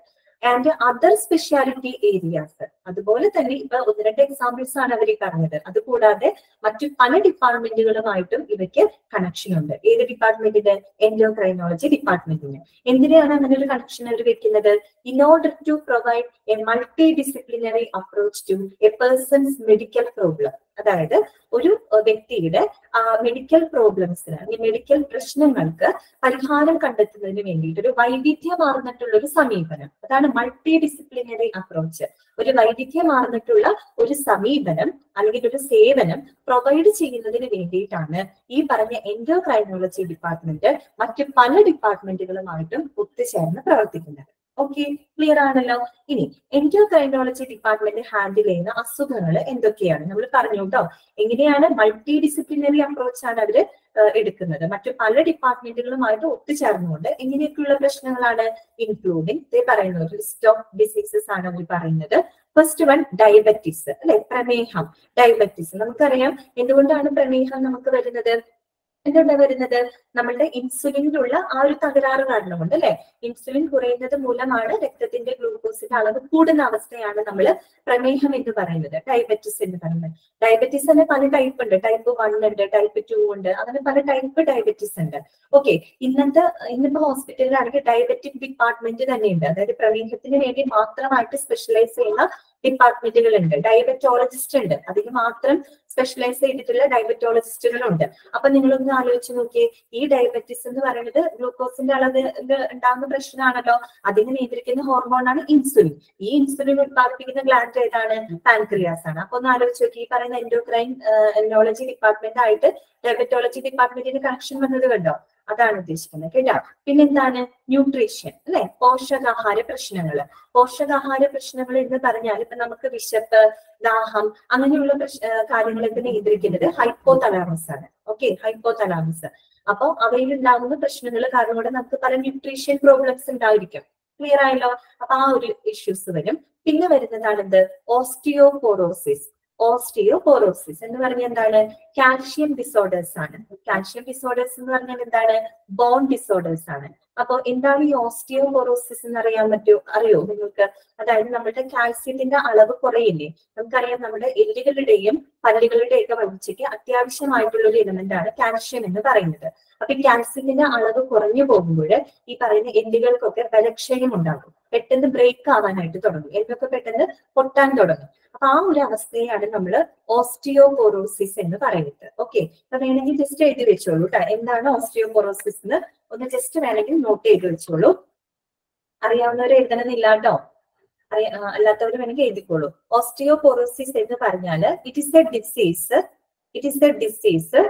ആൻഡ് അതർ സ്പെഷ്യാലിറ്റി ഏരിയാസ് അതുപോലെ തന്നെ ഇപ്പൊ ഒന്ന് രണ്ട് എക്സാമ്പിൾസ് ആണ് അവർ പറഞ്ഞത് അതുകൂടാതെ മറ്റു പല ഡിപ്പാർട്ട്മെന്റുകളുമായിട്ടും ഇവയ്ക്ക് കണക്ഷൻ ഉണ്ട് ഏത് ഡിപ്പാർട്ട്മെന്റിന് എൻഡോക്രൈനോളജി ഡിപ്പാർട്ട്മെന്റിന് എന്തിനാണ് അങ്ങനെ ഒരു കണക്ഷൻ അവർ വെക്കുന്നത് in order to provide a multi disciplinary approach to a person's medical problem അതായത് ഒരു അഹ് വ്യക്തിയുടെ മെഡിക്കൽ പ്രോബ്ലംസിന് അല്ലെങ്കിൽ മെഡിക്കൽ പ്രശ്നങ്ങൾക്ക് പരിഹാരം കണ്ടെത്തുന്നതിന് വേണ്ടിയിട്ട് ഒരു വൈവിധ്യമാർന്നിട്ടുള്ള ഒരു സമീപനം അതാണ് മൾട്ടി ഡിസിപ്ലിനറി അപ്രോച്ച് ഒരു വൈവിധ്യമാർന്നിട്ടുള്ള ഒരു സമീപനം അല്ലെങ്കിൽ ഒരു സേവനം പ്രൊവൈഡ് ചെയ്യുന്നതിന് വേണ്ടിയിട്ടാണ് ഈ പറഞ്ഞ എൻഡോക്രൈനോളജി ഡിപ്പാർട്ട്മെന്റ് മറ്റു പല ഡിപ്പാർട്ട്മെന്റുകളുമായിട്ടും ഒത്തുചേർന്ന് പ്രവർത്തിക്കുന്നത് ഓക്കെ ക്ലിയർ ആണല്ലോ ഇനി എൻഡോക്രൈനോളജി ഡിപ്പാർട്ട്മെന്റ് ഹാൻഡിൽ ചെയ്യുന്ന അസുഖങ്ങൾ എന്തൊക്കെയാണ് നമ്മൾ പറഞ്ഞു കേട്ടോ എങ്ങനെയാണ് മൾട്ടി ഡിസിപ്ലിനറി അപ്രോച്ച് ആണ് അവര് ഏഹ് എടുക്കുന്നത് മറ്റു പല ഡിപ്പാർട്ട്മെന്റുകളുമായിട്ട് ഒത്തുചേർന്നുകൊണ്ട് എങ്ങനെയൊക്കെയുള്ള പ്രശ്നങ്ങളാണ് ഇൻക്ലൂഡിങ് ഇതേ പറയുന്നത് ലിസ്റ്റ് ഓഫ് ഡിസീസസ് ആണ് അവർ പറയുന്നത് ഫസ്റ്റ് വൺ ഡയബറ്റിസ് അല്ലെ പ്രമേഹം ഡയബറ്റിസ് നമുക്കറിയാം എന്തുകൊണ്ടാണ് പ്രമേഹം നമുക്ക് വരുന്നത് എന്തുകൊണ്ടാണ് വരുന്നത് നമ്മളുടെ ഇൻസുലിനിലുള്ള ആ ഒരു തകരാറ് കാരണം കൊണ്ട് അല്ലെ ഇൻസുലിൻ കുറയുന്നത് മൂലമാണ് രക്തത്തിന്റെ ഗ്ലൂക്കോസിന്റെ അളവ് കൂടുന്ന അവസ്ഥയാണ് നമ്മൾ പ്രമേഹം എന്ന് പറയുന്നത് ഡയബറ്റിസ് എന്ന് പറയുന്നത് ഡയബറ്റിസ് തന്നെ പല ടൈപ്പ് ഉണ്ട് ടൈപ്പ് വൺ ഉണ്ട് ടൈപ്പ് ടു ഉണ്ട് അങ്ങനെ പല ടൈപ്പ് ഡയബറ്റിസ് ഉണ്ട് ഓക്കെ ഇന്നത്തെ ഇന്നിപ്പോ ഹോസ്പിറ്റലിലാണെങ്കിൽ ഡയബറ്റിക് ഡിപ്പാർട്ട്മെന്റ് തന്നെയുണ്ട് അതായത് പ്രമേഹത്തിന് വേണ്ടി മാത്രമായിട്ട് സ്പെഷ്യലൈസ് ചെയ്യുന്ന ഡിപ്പാർട്ട്മെന്റുകൾ ഉണ്ട് ഡയബറ്റോളജിസ്റ്റ് ഉണ്ട് അതിന് മാത്രം സ്പെഷ്യലൈസ് ചെയ്തിട്ടുള്ള ഡയബറ്റോളജിസ്റ്റുകളുണ്ട് അപ്പൊ നിങ്ങളൊന്ന് ആലോചിച്ച് നോക്കിയേ ഈ ഡയബറ്റിസ് എന്ന് പറയുന്നത് ഗ്ലൂക്കോസിന്റെ അളവ് ഉണ്ടാകുന്ന പ്രശ്നമാണല്ലോ അതിനെ നിയന്ത്രിക്കുന്ന ഹോർമോണാണ് ഇൻസുലിൻ ഈ ഇൻസുലിൻ ഉത്പാദിപ്പിക്കുന്ന ഗ്ലാൻഡ് ഏതാണ് പാൻക്രിയാസ് ആണ് അപ്പൊ ഒന്ന് ആലോചിച്ച് നോക്കി ഈ പറയുന്ന എൻഡോക്രൈൻ എൻഡോളജി ഡിപ്പാർട്ട്മെന്റ് ആയിട്ട് ഡയബറ്റോളജി ഡിപ്പാർട്ട്മെന്റിന് കണക്ഷൻ വന്നത് കണ്ടോ അതാണ് ഉദ്ദേശിക്കുന്നത് കേട്ടോ പിന്നെന്താണ് ന്യൂട്രീഷൻ അല്ലെ പോഷകാഹാര പ്രശ്നങ്ങള് പോഷകാഹാര പ്രശ്നങ്ങൾ എന്ന് പറഞ്ഞാൽ ഇപ്പൊ നമുക്ക് വിശപ്പ് ദാഹം അങ്ങനെയുള്ള പ്രശ്- ഏഹ് കാര്യങ്ങളൊക്കെ നിയന്ത്രിക്കുന്നത് ഹൈപ്പോ തലാമസ് ആണ് ഓക്കെ ഹൈപ്പോ തലാമസ് അപ്പൊ അവയിൽ ഉണ്ടാകുന്ന പ്രശ്നങ്ങൾ കാരണം കൊണ്ട് നമുക്ക് പല ന്യൂട്രീഷൻ പ്രോബ്ലംസ് ഉണ്ടായിരിക്കും ക്ലിയർ ആയല്ലോ അപ്പൊ ആ ഒരു ഇഷ്യൂസ് വരും പിന്നെ വരുന്നതാണ് എന്ത് ഓസ്റ്റിയോപോറോസിസ് ഓസ്റ്റിയോപോറോസിസ് എന്ന് പറഞ്ഞാൽ എന്താണ് കാൽഷ്യം ഡിസോർഡേഴ്സ് ആണ് കാൽഷ്യം ഡിസോർഡേഴ്സ് എന്ന് പറഞ്ഞാൽ എന്താണ് ബോൺ ഡിസോർഡേഴ്സ് ആണ് അപ്പൊ എന്താണ് ഈ ഓസ്റ്റിയോപോറോസിസ് എന്ന് അറിയാൻ പറ്റൂ അറിയോ നിങ്ങൾക്ക് അതായത് നമ്മുടെ കാൽസ്യത്തിന്റെ അളവ് കുറയില്ലേ നമുക്കറിയാം നമ്മുടെ എല്ലുകളുടെയും പല്ലുകളുടെയും ഒക്കെ വളർച്ചയ്ക്ക് അത്യാവശ്യമായിട്ടുള്ള ഒരു എലിമെന്റ് ആണ് കാൽഷ്യം എന്ന് പറയുന്നത് അപ്പൊ ഈ കാൽസ്യത്തിന്റെ അളവ് കുറഞ്ഞു പോകുമ്പോൾ ഈ പറയുന്ന എല്ലുകൾക്കൊക്കെ ബലക്ഷയം ഉണ്ടാകും പെട്ടെന്ന് ബ്രേക്ക് ആവാനായിട്ട് തുടങ്ങും എല്ലൊക്കെ പെട്ടെന്ന് പൊട്ടാൻ തുടങ്ങും അപ്പൊ ആ ഒരു അവസ്ഥയാണ് നമ്മൾ ഓസ്റ്റിയോപോറോസിസ് എന്ന് പറയുന്നത് ഓക്കെ അപ്പൊ വേണമെങ്കിൽ ജസ്റ്റ് എഴുതി വെച്ചോളൂ കേട്ടോ എന്താണ് ഓസ്റ്റിയോപോറോസിസ് എന്ന് ഒന്ന് ജസ്റ്റ് വേണമെങ്കിൽ നോട്ട് ചെയ്ത് വെച്ചോളൂ അറിയാവുന്നവർ എഴുതണമെന്നില്ല കേട്ടോ അറിയ ആ, അല്ലാത്തവർ വേണമെങ്കിൽ എഴുതിക്കോളൂ ഓസ്റ്റിയോപോറോസിസ് എന്ന് പറഞ്ഞാൽ it is a disease it is a disease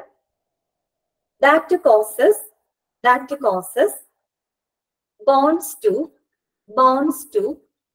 that causes that causes bones to bones to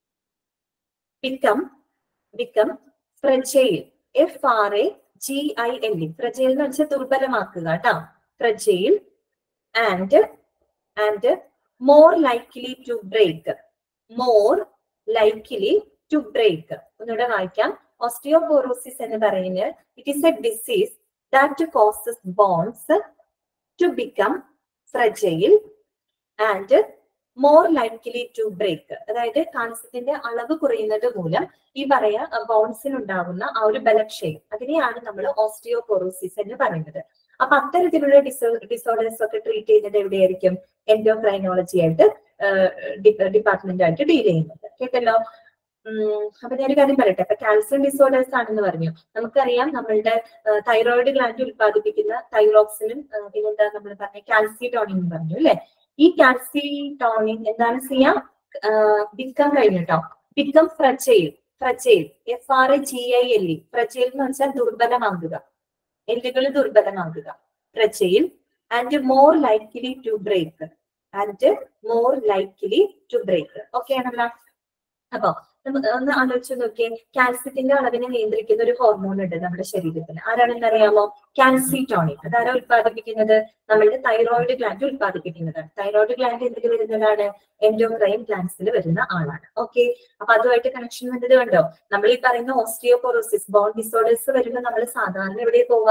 become become fragile F R A G I L E fragile എന്ന് വെച്ചാൽ ദുർബലമാക്കുക കേട്ടോ fragile and and more likely to break more likely to break ഒന്നുകൂടെ വായിക്കാം osteoporosis എന്ന് പറയുന്നത് it is a disease that causes bones to become fragile and more likely to break അതായത് കാൽസ്യത്തിന്റെ അളവ് കുറയുന്നത് മൂലം ഈ പറയാ ബോൺസിൽ ഉണ്ടാകുന്ന ആ ഒരു ബലക്ഷയം അതിനെയാണ് നമ്മൾ ഓസ്റ്റിയോപോറോസിസ് എന്ന് പറയുന്നത് അപ്പൊ അത്തരത്തിലുള്ള ഡിസോ ഡിസോർഡേഴ്സ് ഒക്കെ ട്രീറ്റ് ചെയ്യുന്നത് എവിടെയായിരിക്കും എൻഡോക്രൈനോളജി ആയിട്ട് ഡിപ്പാർട്ട്മെന്റ് ആയിട്ട് ഡീൽ ചെയ്യുന്നത് കേട്ടല്ലോ ഉം, അപ്പൊ ഞാനൊരു കാര്യം പറയട്ടെ അപ്പൊ കാൽസ്യം ഡിസോർഡേഴ്സ് ആണെന്ന് പറഞ്ഞു നമുക്കറിയാം നമ്മളുടെ തൈറോയിഡ് ഗ്ലാൻഡ് ഉത്പാദിപ്പിക്കുന്ന തൈറോക്സിനും പിന്നെന്താ നമ്മൾ പറഞ്ഞ കാൽസിറ്റോണിൻ എന്ന് പറഞ്ഞു അല്ലെ ഈ കാൽസിറ്റോണിൻ എന്താണ് ചെയ്യാം ബിക്കം കഴിഞ്ഞിട്ടോ become fragile fragile F R A G I L E fragile എന്ന് വെച്ചാൽ ദുർബലമാകുക എല്ലുകൾ ദുർബലമാകുക fragile and more likely to break and more likely to break okay ആണല്ലോ അപ്പൊ നമുക്ക് ഒന്ന് ആലോചിച്ച് നോക്കിയേ കാൽസ്യത്തിന്റെ അളവിനെ നിയന്ത്രിക്കുന്ന ഒരു ഹോർമോൺ ഉണ്ട് നമ്മുടെ ശരീരത്തിൽ ആരാണെന്ന് അറിയാമോ കാൽസിറ്റോണിൻ അതാരാ ഉത്പാദിപ്പിക്കുന്നത് നമ്മളുടെ തൈറോയിഡ് ഗ്ലാൻഡ് ഉത്പാദിപ്പിക്കുന്നതാണ് തൈറോയിഡ് ഗ്ലാൻഡ് എന്തിൽ വരുന്നതാണ് എൻഡോക്രൈൻ ഗ്ലാൻഡ്സിൽ വരുന്ന ആളാണ് ഓക്കെ അപ്പൊ അതുമായിട്ട് കണക്ഷൻ വന്നത് കണ്ടോ നമ്മൾ ഈ പറയുന്ന ഓസ്റ്റിയോപോറോസിസ് ബോൺ ഡിസോർഡേഴ്സ് വരുമ്പോൾ നമ്മൾ സാധാരണ എവിടെ പോവാ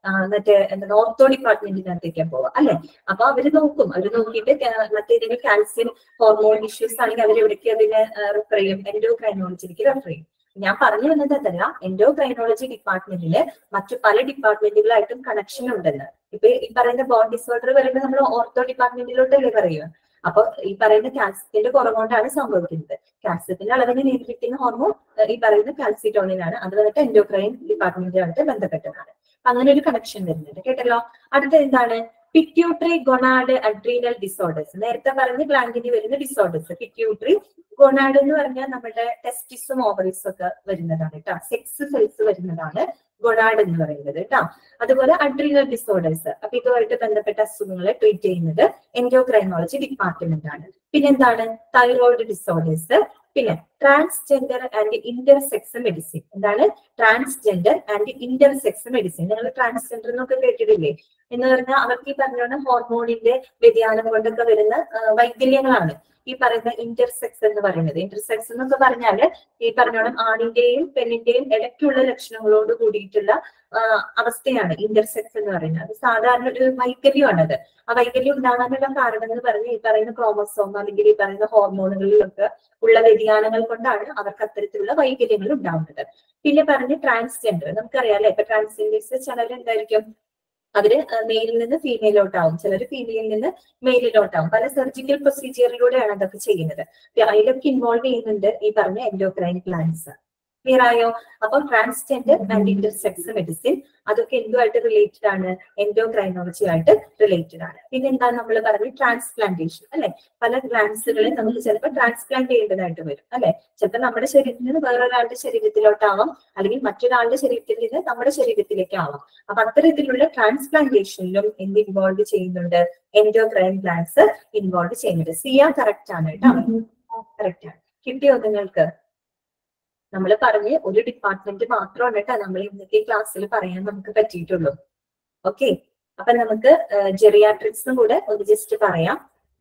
ആ, മറ്റേ എന്താണ് ഓർത്തോ ഡിപ്പാർട്ട്മെന്റിനകത്തേക്കാണ് പോവുക അല്ലെ അപ്പൊ അവര് നോക്കും അവര് നോക്കിയിട്ട് ക- മറ്റേതെങ്കിലും കാൽസ്യം ഹോർമോൺ ഇഷ്യൂസ് ആണെങ്കിൽ അവർ എവിടേക്ക് അതിനെ റെഫർ ചെയ്യും എൻഡോക്രൈനോളജിക്ക് റെഫർ ചെയ്യും ഞാൻ പറഞ്ഞു വന്നത് അതല്ല എൻഡോക്രൈനോളജി ഡിപ്പാർട്ട്മെന്റില് മറ്റു പല ഡിപ്പാർട്ട്മെന്റുകളായിട്ടും കണക്ഷൻ ഉണ്ടെന്ന് ഇപ്പൊ ഈ പറയുന്ന ബോൺ ഡിസോർഡർ വരുമ്പോൾ നമ്മൾ ഓർത്തോ ഡിപ്പാർട്ട്മെന്റിലോട്ടല്ലേ പറയുക അപ്പൊ ഈ പറയുന്ന കാൽസ്യത്തിന്റെ കുറവുകൊണ്ടാണ് സംഭവിക്കുന്നത് കാൽസ്യത്തിന്റെ അളവിനെ നിയന്ത്രിക്കുന്ന ഹോർമോൺ ഈ പറയുന്ന കാൽസിറ്റോണിനാണ് അത് വന്നിട്ട് എൻഡോക്രൈൻ ഡിപ്പാർട്ട്മെന്റുമായിട്ട് ബന്ധപ്പെട്ടതാണ് അപ്പൊ അങ്ങനെ ഒരു കണക്ഷൻ വരുന്നുണ്ട് കേട്ടല്ലോ അടുത്ത എന്താണ് പിറ്റ്യൂട്ടറി ഗൊണാഡ് അഡ്രീനൽ ഡിസോർഡേഴ്സ് നേരത്തെ പറഞ്ഞ ഗ്ലാൻഡിന് വരുന്ന ഡിസോർഡേഴ്സ് പിറ്റ്യൂട്ടറി ഗൊണാഡ് എന്ന് പറഞ്ഞാൽ നമ്മുടെ ടെസ്റ്റിസും ഓവറീസും ഒക്കെ വരുന്നതാണ് കേട്ടോ സെക്സ് സെൽസ് വരുന്നതാണ് ഗൊണാഡ് എന്ന് പറയുന്നത് കേട്ടോ അതുപോലെ അഡ്രീനൽ ഡിസോർഡേഴ്സ് അപ്പൊ ഇതുമായിട്ട് ബന്ധപ്പെട്ട അസുഖങ്ങളെ ട്രീറ്റ് ചെയ്യുന്നത് എൻഡോക്രൈനോളജി ഡിപ്പാർട്ട്മെന്റ് ആണ് പിന്നെന്താണ് തൈറോയിഡ് ഡിസോർഡേഴ്സ് പിന്നെ ട്രാൻസ്ജെൻഡർ ആൻഡ് ഇന്റർസെക്സ് മെഡിസിൻ എന്താണ് ട്രാൻസ്ജെൻഡർ ആൻഡ് ഇന്റർസെക്സ് മെഡിസിൻ നിങ്ങൾ ട്രാൻസ്ജെൻഡർ എന്നൊക്കെ കേട്ടിട്ടില്ലേ എന്ന് പറഞ്ഞാൽ അവർക്ക് ഈ പറഞ്ഞ ഹോർമോണിന്റെ വ്യതിയാനം കൊണ്ടൊക്കെ വരുന്ന ആ, വൈകല്യങ്ങളാണ് ഈ പറയുന്ന ഇന്റർസെക്സ് എന്ന് പറയുന്നത് ഇന്റർസെക്സ് എന്നൊക്കെ പറഞ്ഞാല് ഈ പറഞ്ഞോണം ആണിന്റെയും പെണ്ണിന്റെയും ഇടയ്ക്കുള്ള ലക്ഷണങ്ങളോട് കൂടിയിട്ടുള്ള ആ, അവസ്ഥയാണ് ഇന്റർസെക്സ് എന്ന് പറയുന്നത് അത് സാധാരണ ഒരു വൈകല്യമാണത് ആ വൈകല്യം ഉണ്ടാകാനുള്ള കാരണം എന്ന് പറഞ്ഞാൽ ഈ പറയുന്ന ക്രോമസോം അല്ലെങ്കിൽ ഈ പറയുന്ന ഹോർമോണുകളിലൊക്കെ ഉള്ള വ്യതിയാനങ്ങൾ കൊണ്ടാണ് അവർക്ക് അത്തരത്തിലുള്ള വൈകല്യങ്ങൾ ഉണ്ടാവുന്നത് പിന്നെ പറഞ്ഞ് ട്രാൻസ്ജെൻഡർ നമുക്കറിയാലേ ഇപ്പൊ ട്രാൻസ്ജെൻഡേഴ്സ് ചിലർ എന്തായിരിക്കും അവര് മെയിലിൽ നിന്ന് ഫീമെയിലോട്ടാവും ചിലർ ഫീമെയിലിൽ നിന്ന് മെയിലിലോട്ടാവും പല സർജിക്കൽ പ്രൊസീജിയറിലൂടെയാണ് അതൊക്കെ ചെയ്യുന്നത് അപ്പൊ അതിലൊക്കെ ഇൻവോൾവ് ചെയ്യുന്നുണ്ട് ഈ പറഞ്ഞ എൻഡോക്രൈൻ പ്ലാന്റ്സ് ക്ലിയർ ആയോ അപ്പോൾ ട്രാൻസ്ജെൻഡർ ആൻഡ് ഇന്റർസെക്സ് മെഡിസിൻ അതൊക്കെ എന്തുമായിട്ട് റിലേറ്റഡ് ആണ് എൻഡോക്രൈനോളജി ആയിട്ട് റിലേറ്റഡ് ആണ് പിന്നെ എന്താ നമ്മൾ പറഞ്ഞു ട്രാൻസ്പ്ലാന്റേഷൻ അല്ലെ പല ഗ്ലാൻസുകളെ നമുക്ക് ചിലപ്പോൾ ട്രാൻസ്പ്ലാന്റ് ചെയ്യേണ്ടതായിട്ട് വരും അല്ലെ ചിലപ്പോൾ നമ്മുടെ ശരീരത്തിൽ നിന്ന് വേറൊരാളുടെ ശരീരത്തിലോട്ടാവാം അല്ലെങ്കിൽ മറ്റൊരാളുടെ ശരീരത്തിൽ നിന്ന് നമ്മുടെ ശരീരത്തിലേക്ക് ആവാം അപ്പൊ അത്തരത്തിലുള്ള ട്രാൻസ്പ്ലാന്റേഷനിലും എന്ത് ഇൻവോൾവ് ചെയ്യുന്നുണ്ട് എൻഡോക്രൈൻ പ്ലാന്റ്സ് ഇൻവോൾവ് ചെയ്യുന്നുണ്ട് സിയ കറക്റ്റ് ആണ് കേട്ടോ കറക്റ്റ് ആണ് കിട്ടിയോ നിങ്ങൾക്ക് നമ്മൾ പറഞ്ഞ് ഒരു ഡിപ്പാർട്ട്മെന്റ് മാത്രമാണ് കേട്ടോ നമ്മൾ ഇന്നത്തെ ക്ലാസ്സിൽ പറയാൻ നമുക്ക് പറ്റിയിട്ടുള്ളൂ ഓക്കെ അപ്പൊ നമുക്ക് ജെറിയാട്രിക്സും കൂടെ ഒന്ന് ജസ്റ്റ് പറയാം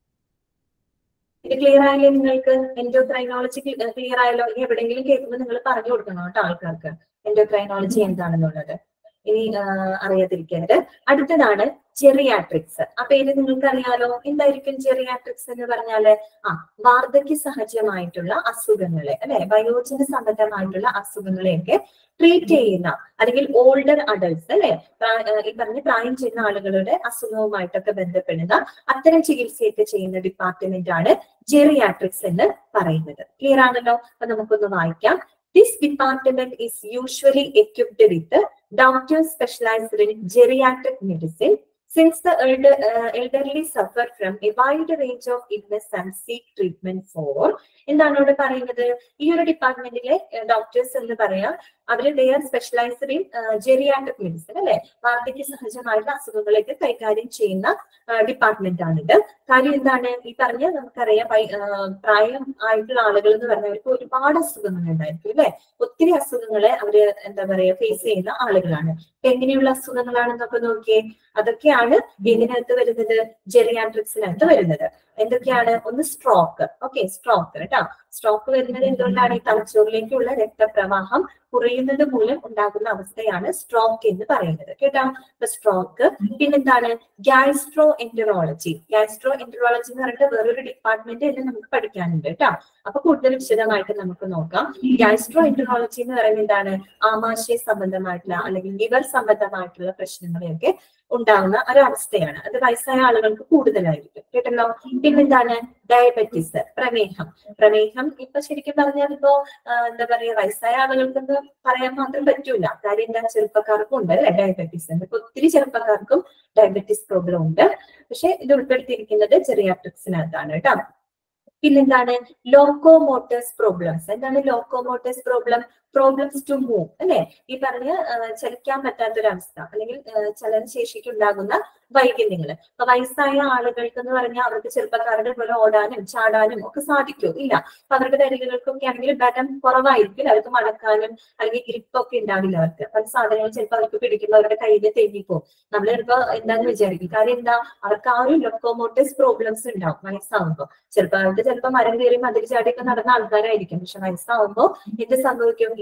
ഇത് ക്ലിയർ ആയില്ലേ നിങ്ങൾക്ക് എൻഡോക്രൈനോളജി ക്ലിയർ ആയല്ലോ ഇനി എവിടെയെങ്കിലും കേൾക്കുമ്പോൾ നിങ്ങൾ പറഞ്ഞു കൊടുക്കണം കേട്ടോ ആൾക്കാർക്ക് എൻഡോക്രൈനോളജി എന്താണെന്നുള്ളത് ഇനി ആ, അറിയാതിരിക്കരുത് അടുത്തതാണ് ജെറിയാട്രിക്സ് ആ പേര് നിങ്ങൾക്ക് അറിയാലോ എന്തായിരിക്കും ജെറിയാട്രിക്സ് എന്ന് പറഞ്ഞാല് ആ വാർദ്ധക്യ സഹജമായിട്ടുള്ള അസുഖങ്ങളെ അല്ലെ വയോജന സംബന്ധമായിട്ടുള്ള അസുഖങ്ങളെയൊക്കെ ട്രീറ്റ് ചെയ്യുന്ന അല്ലെങ്കിൽ ഓൾഡർ അഡൾട്ട്സ് അല്ലെ ഈ പറഞ്ഞ പ്രായം ചെയ്യുന്ന ആളുകളുടെ അസുഖവുമായിട്ടൊക്കെ ബന്ധപ്പെടുന്ന അത്തരം ചികിത്സയൊക്കെ ചെയ്യുന്ന ഡിപ്പാർട്ട്മെന്റ് ആണ് ജെറിയാട്രിക്സ് എന്ന് പറയുന്നത് ക്ലിയർ ആണല്ലോ അപ്പൊ നമുക്കൊന്ന് വായിക്കാം this department is usually equipped with doctors specialized in geriatric medicine since the elder, uh, elderly suffer from a wide range of illness and seek treatment for എന്താണ് ഇവിടെ പറയുന്നത് ഈ ഒരു ഡിപ്പാർട്ട്മെന്റിലെ ഡോക്ടേഴ്സ് എന്ന് പറയാം അവര് they are specialized in geriatric medicine അല്ലെ വാർദ്ധക്യ സഹജമായിട്ടുള്ള അസുഖങ്ങളൊക്കെ കൈകാര്യം ചെയ്യുന്ന ഡിപ്പാർട്ട്മെന്റ് ആണിത് കാര്യം എന്താണ് ഈ പറഞ്ഞ നമുക്കറിയാം വൈ- ആ, പ്രായം ആയിട്ടുള്ള ആളുകൾ എന്ന് പറഞ്ഞവർക്ക് ഒരുപാട് അസുഖങ്ങൾ ഉണ്ടായിരിക്കും അല്ലെ ഒത്തിരി അസുഖങ്ങളെ അവര് എന്താ പറയാ ഫേസ് ചെയ്യുന്ന ആളുകളാണ് ഇപ്പൊ എങ്ങനെയുള്ള അസുഖങ്ങളാണെന്നൊക്കെ നോക്കിയേ അതൊക്കെയാണ് ഇതിനകത്ത് വരുന്നത് ജെറിയാട്രിക്സിനകത്ത് വരുന്നത് എന്തൊക്കെയാണ് ഒന്ന് സ്ട്രോക്ക് ഓക്കെ സ്ട്രോക്ക് കേട്ടോ സ്ട്രോക്ക് വരുന്നത് എന്തുകൊണ്ടാണ് ഈ തലച്ചോറിലേക്കുള്ള രക്തപ്രവാഹം കുറയുന്നത് മൂലം ഉണ്ടാകുന്ന അവസ്ഥയാണ് സ്ട്രോക്ക് എന്ന് പറയുന്നത് കേട്ടോ അപ്പൊ സ്ട്രോക്ക് പിന്നെന്താണ് ഗ്യാസ്ട്രോ എൻറ്ററോളജി ഗ്യാസ്ട്രോ എൻറ്ററോളജി എന്ന് പറഞ്ഞിട്ട് വേറൊരു ഡിപ്പാർട്ട്മെന്റ് തന്നെ നമുക്ക് പഠിക്കാനുണ്ട് കേട്ടോ അപ്പൊ കൂടുതൽ വിശദമായിട്ട് നമുക്ക് നോക്കാം ഗ്യാസ്ട്രോ എൻറ്ററോളജി എന്ന് പറയുന്നത് എന്താണ് ആമാശയ സംബന്ധമായിട്ടുള്ള അല്ലെങ്കിൽ ലിവർ സംബന്ധമായിട്ടുള്ള പ്രശ്നങ്ങളെയൊക്കെ ഉണ്ടാകുന്ന ഒരവസ്ഥയാണ് അത് വയസ്സായ ആളുകൾക്ക് കൂടുതലായിരിക്കും കേട്ടല്ലോ പിന്നെന്താണ് ഡയബറ്റീസ് പ്രമേഹം പ്രമേഹം ഇപ്പൊ ശരിക്കും പറഞ്ഞാൽ ഇപ്പോ ആ, എന്താ പറയാ വയസ്സായ ആളുകൾക്കൊന്നും പറയാൻ മാത്രം പറ്റൂല കാര്യം എന്താ ചെറുപ്പക്കാർക്കും ഉണ്ട് അല്ലെ ഡയബറ്റീസ് ഇപ്പൊ ഒത്തിരി ചെറുപ്പക്കാർക്കും ഡയബറ്റീസ് പ്രോബ്ലം ഉണ്ട് പക്ഷെ ഇത് ഉൾപ്പെടുത്തിയിരിക്കുന്നത് ചെറിയാട്രിക്സിനകത്താണ് കേട്ടോ പിന്നെന്താണ് ലോക്കോമോട്ടേഴ്സ് പ്രോബ്ലംസ് എന്താണ് locomotors problem problems to move അല്ലെ ഈ പറഞ്ഞ ആ, ചലിക്കാൻ പറ്റാത്തൊരവസ്ഥ അല്ലെങ്കിൽ ആ, ചലനശേഷിക്ക് ഉണ്ടാകുന്ന വൈകല്യങ്ങൾ അപ്പൊ വയസ്സായ ആളുകൾക്ക് എന്ന് പറഞ്ഞാൽ അവർക്ക് ചെറുപ്പക്കാരുടെ പോലെ ഓടാനും ചാടാനും ഒക്കെ സാധിക്കും ഇല്ല അപ്പൊ അവരുടെ വിരലുകൾക്കൊക്കെ ആണെങ്കിൽ ബലം കുറവായിരിക്കും അവർക്ക് മടക്കാനും അല്ലെങ്കിൽ ഗ്രിപ്പൊക്കെ ഉണ്ടാവില്ല അവർക്ക് പല സാധനങ്ങൾ ചിലപ്പോൾ അവർക്ക് പിടിക്കുമ്പോൾ അവരുടെ കയ്യിൽ തെന്നിപ്പോവും നമ്മൾ ചിലപ്പോ എന്താന്ന് വിചാരിക്കും കാര്യം എന്താ അവർക്ക് ആ ഒരു ലൊക്കോമോട്ടീവ്സ് പ്രോബ്ലംസ് ഉണ്ടാവും വയസ്സാവുമ്പോൾ ചെറുപ്പകാലത്ത് ചിലപ്പോൾ മരം കയറി മതിൽ ചാടിയൊക്കെ നടന്ന ആൾക്കാരായിരിക്കും പക്ഷെ വയസ്സാവുമ്പോൾ എന്ത് സംഭവിക്കും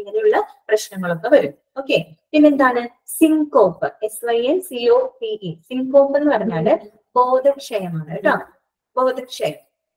ഇങ്ങനെയുള്ള പ്രശ്നങ്ങളൊക്കെ വരും ഓക്കെ പിന്നെന്താണ് syncope S Y N C O P E syncope എന്ന് പറഞ്ഞാല് ബോധക്ഷയമാണ് കേട്ടോ ബോധക്ഷയം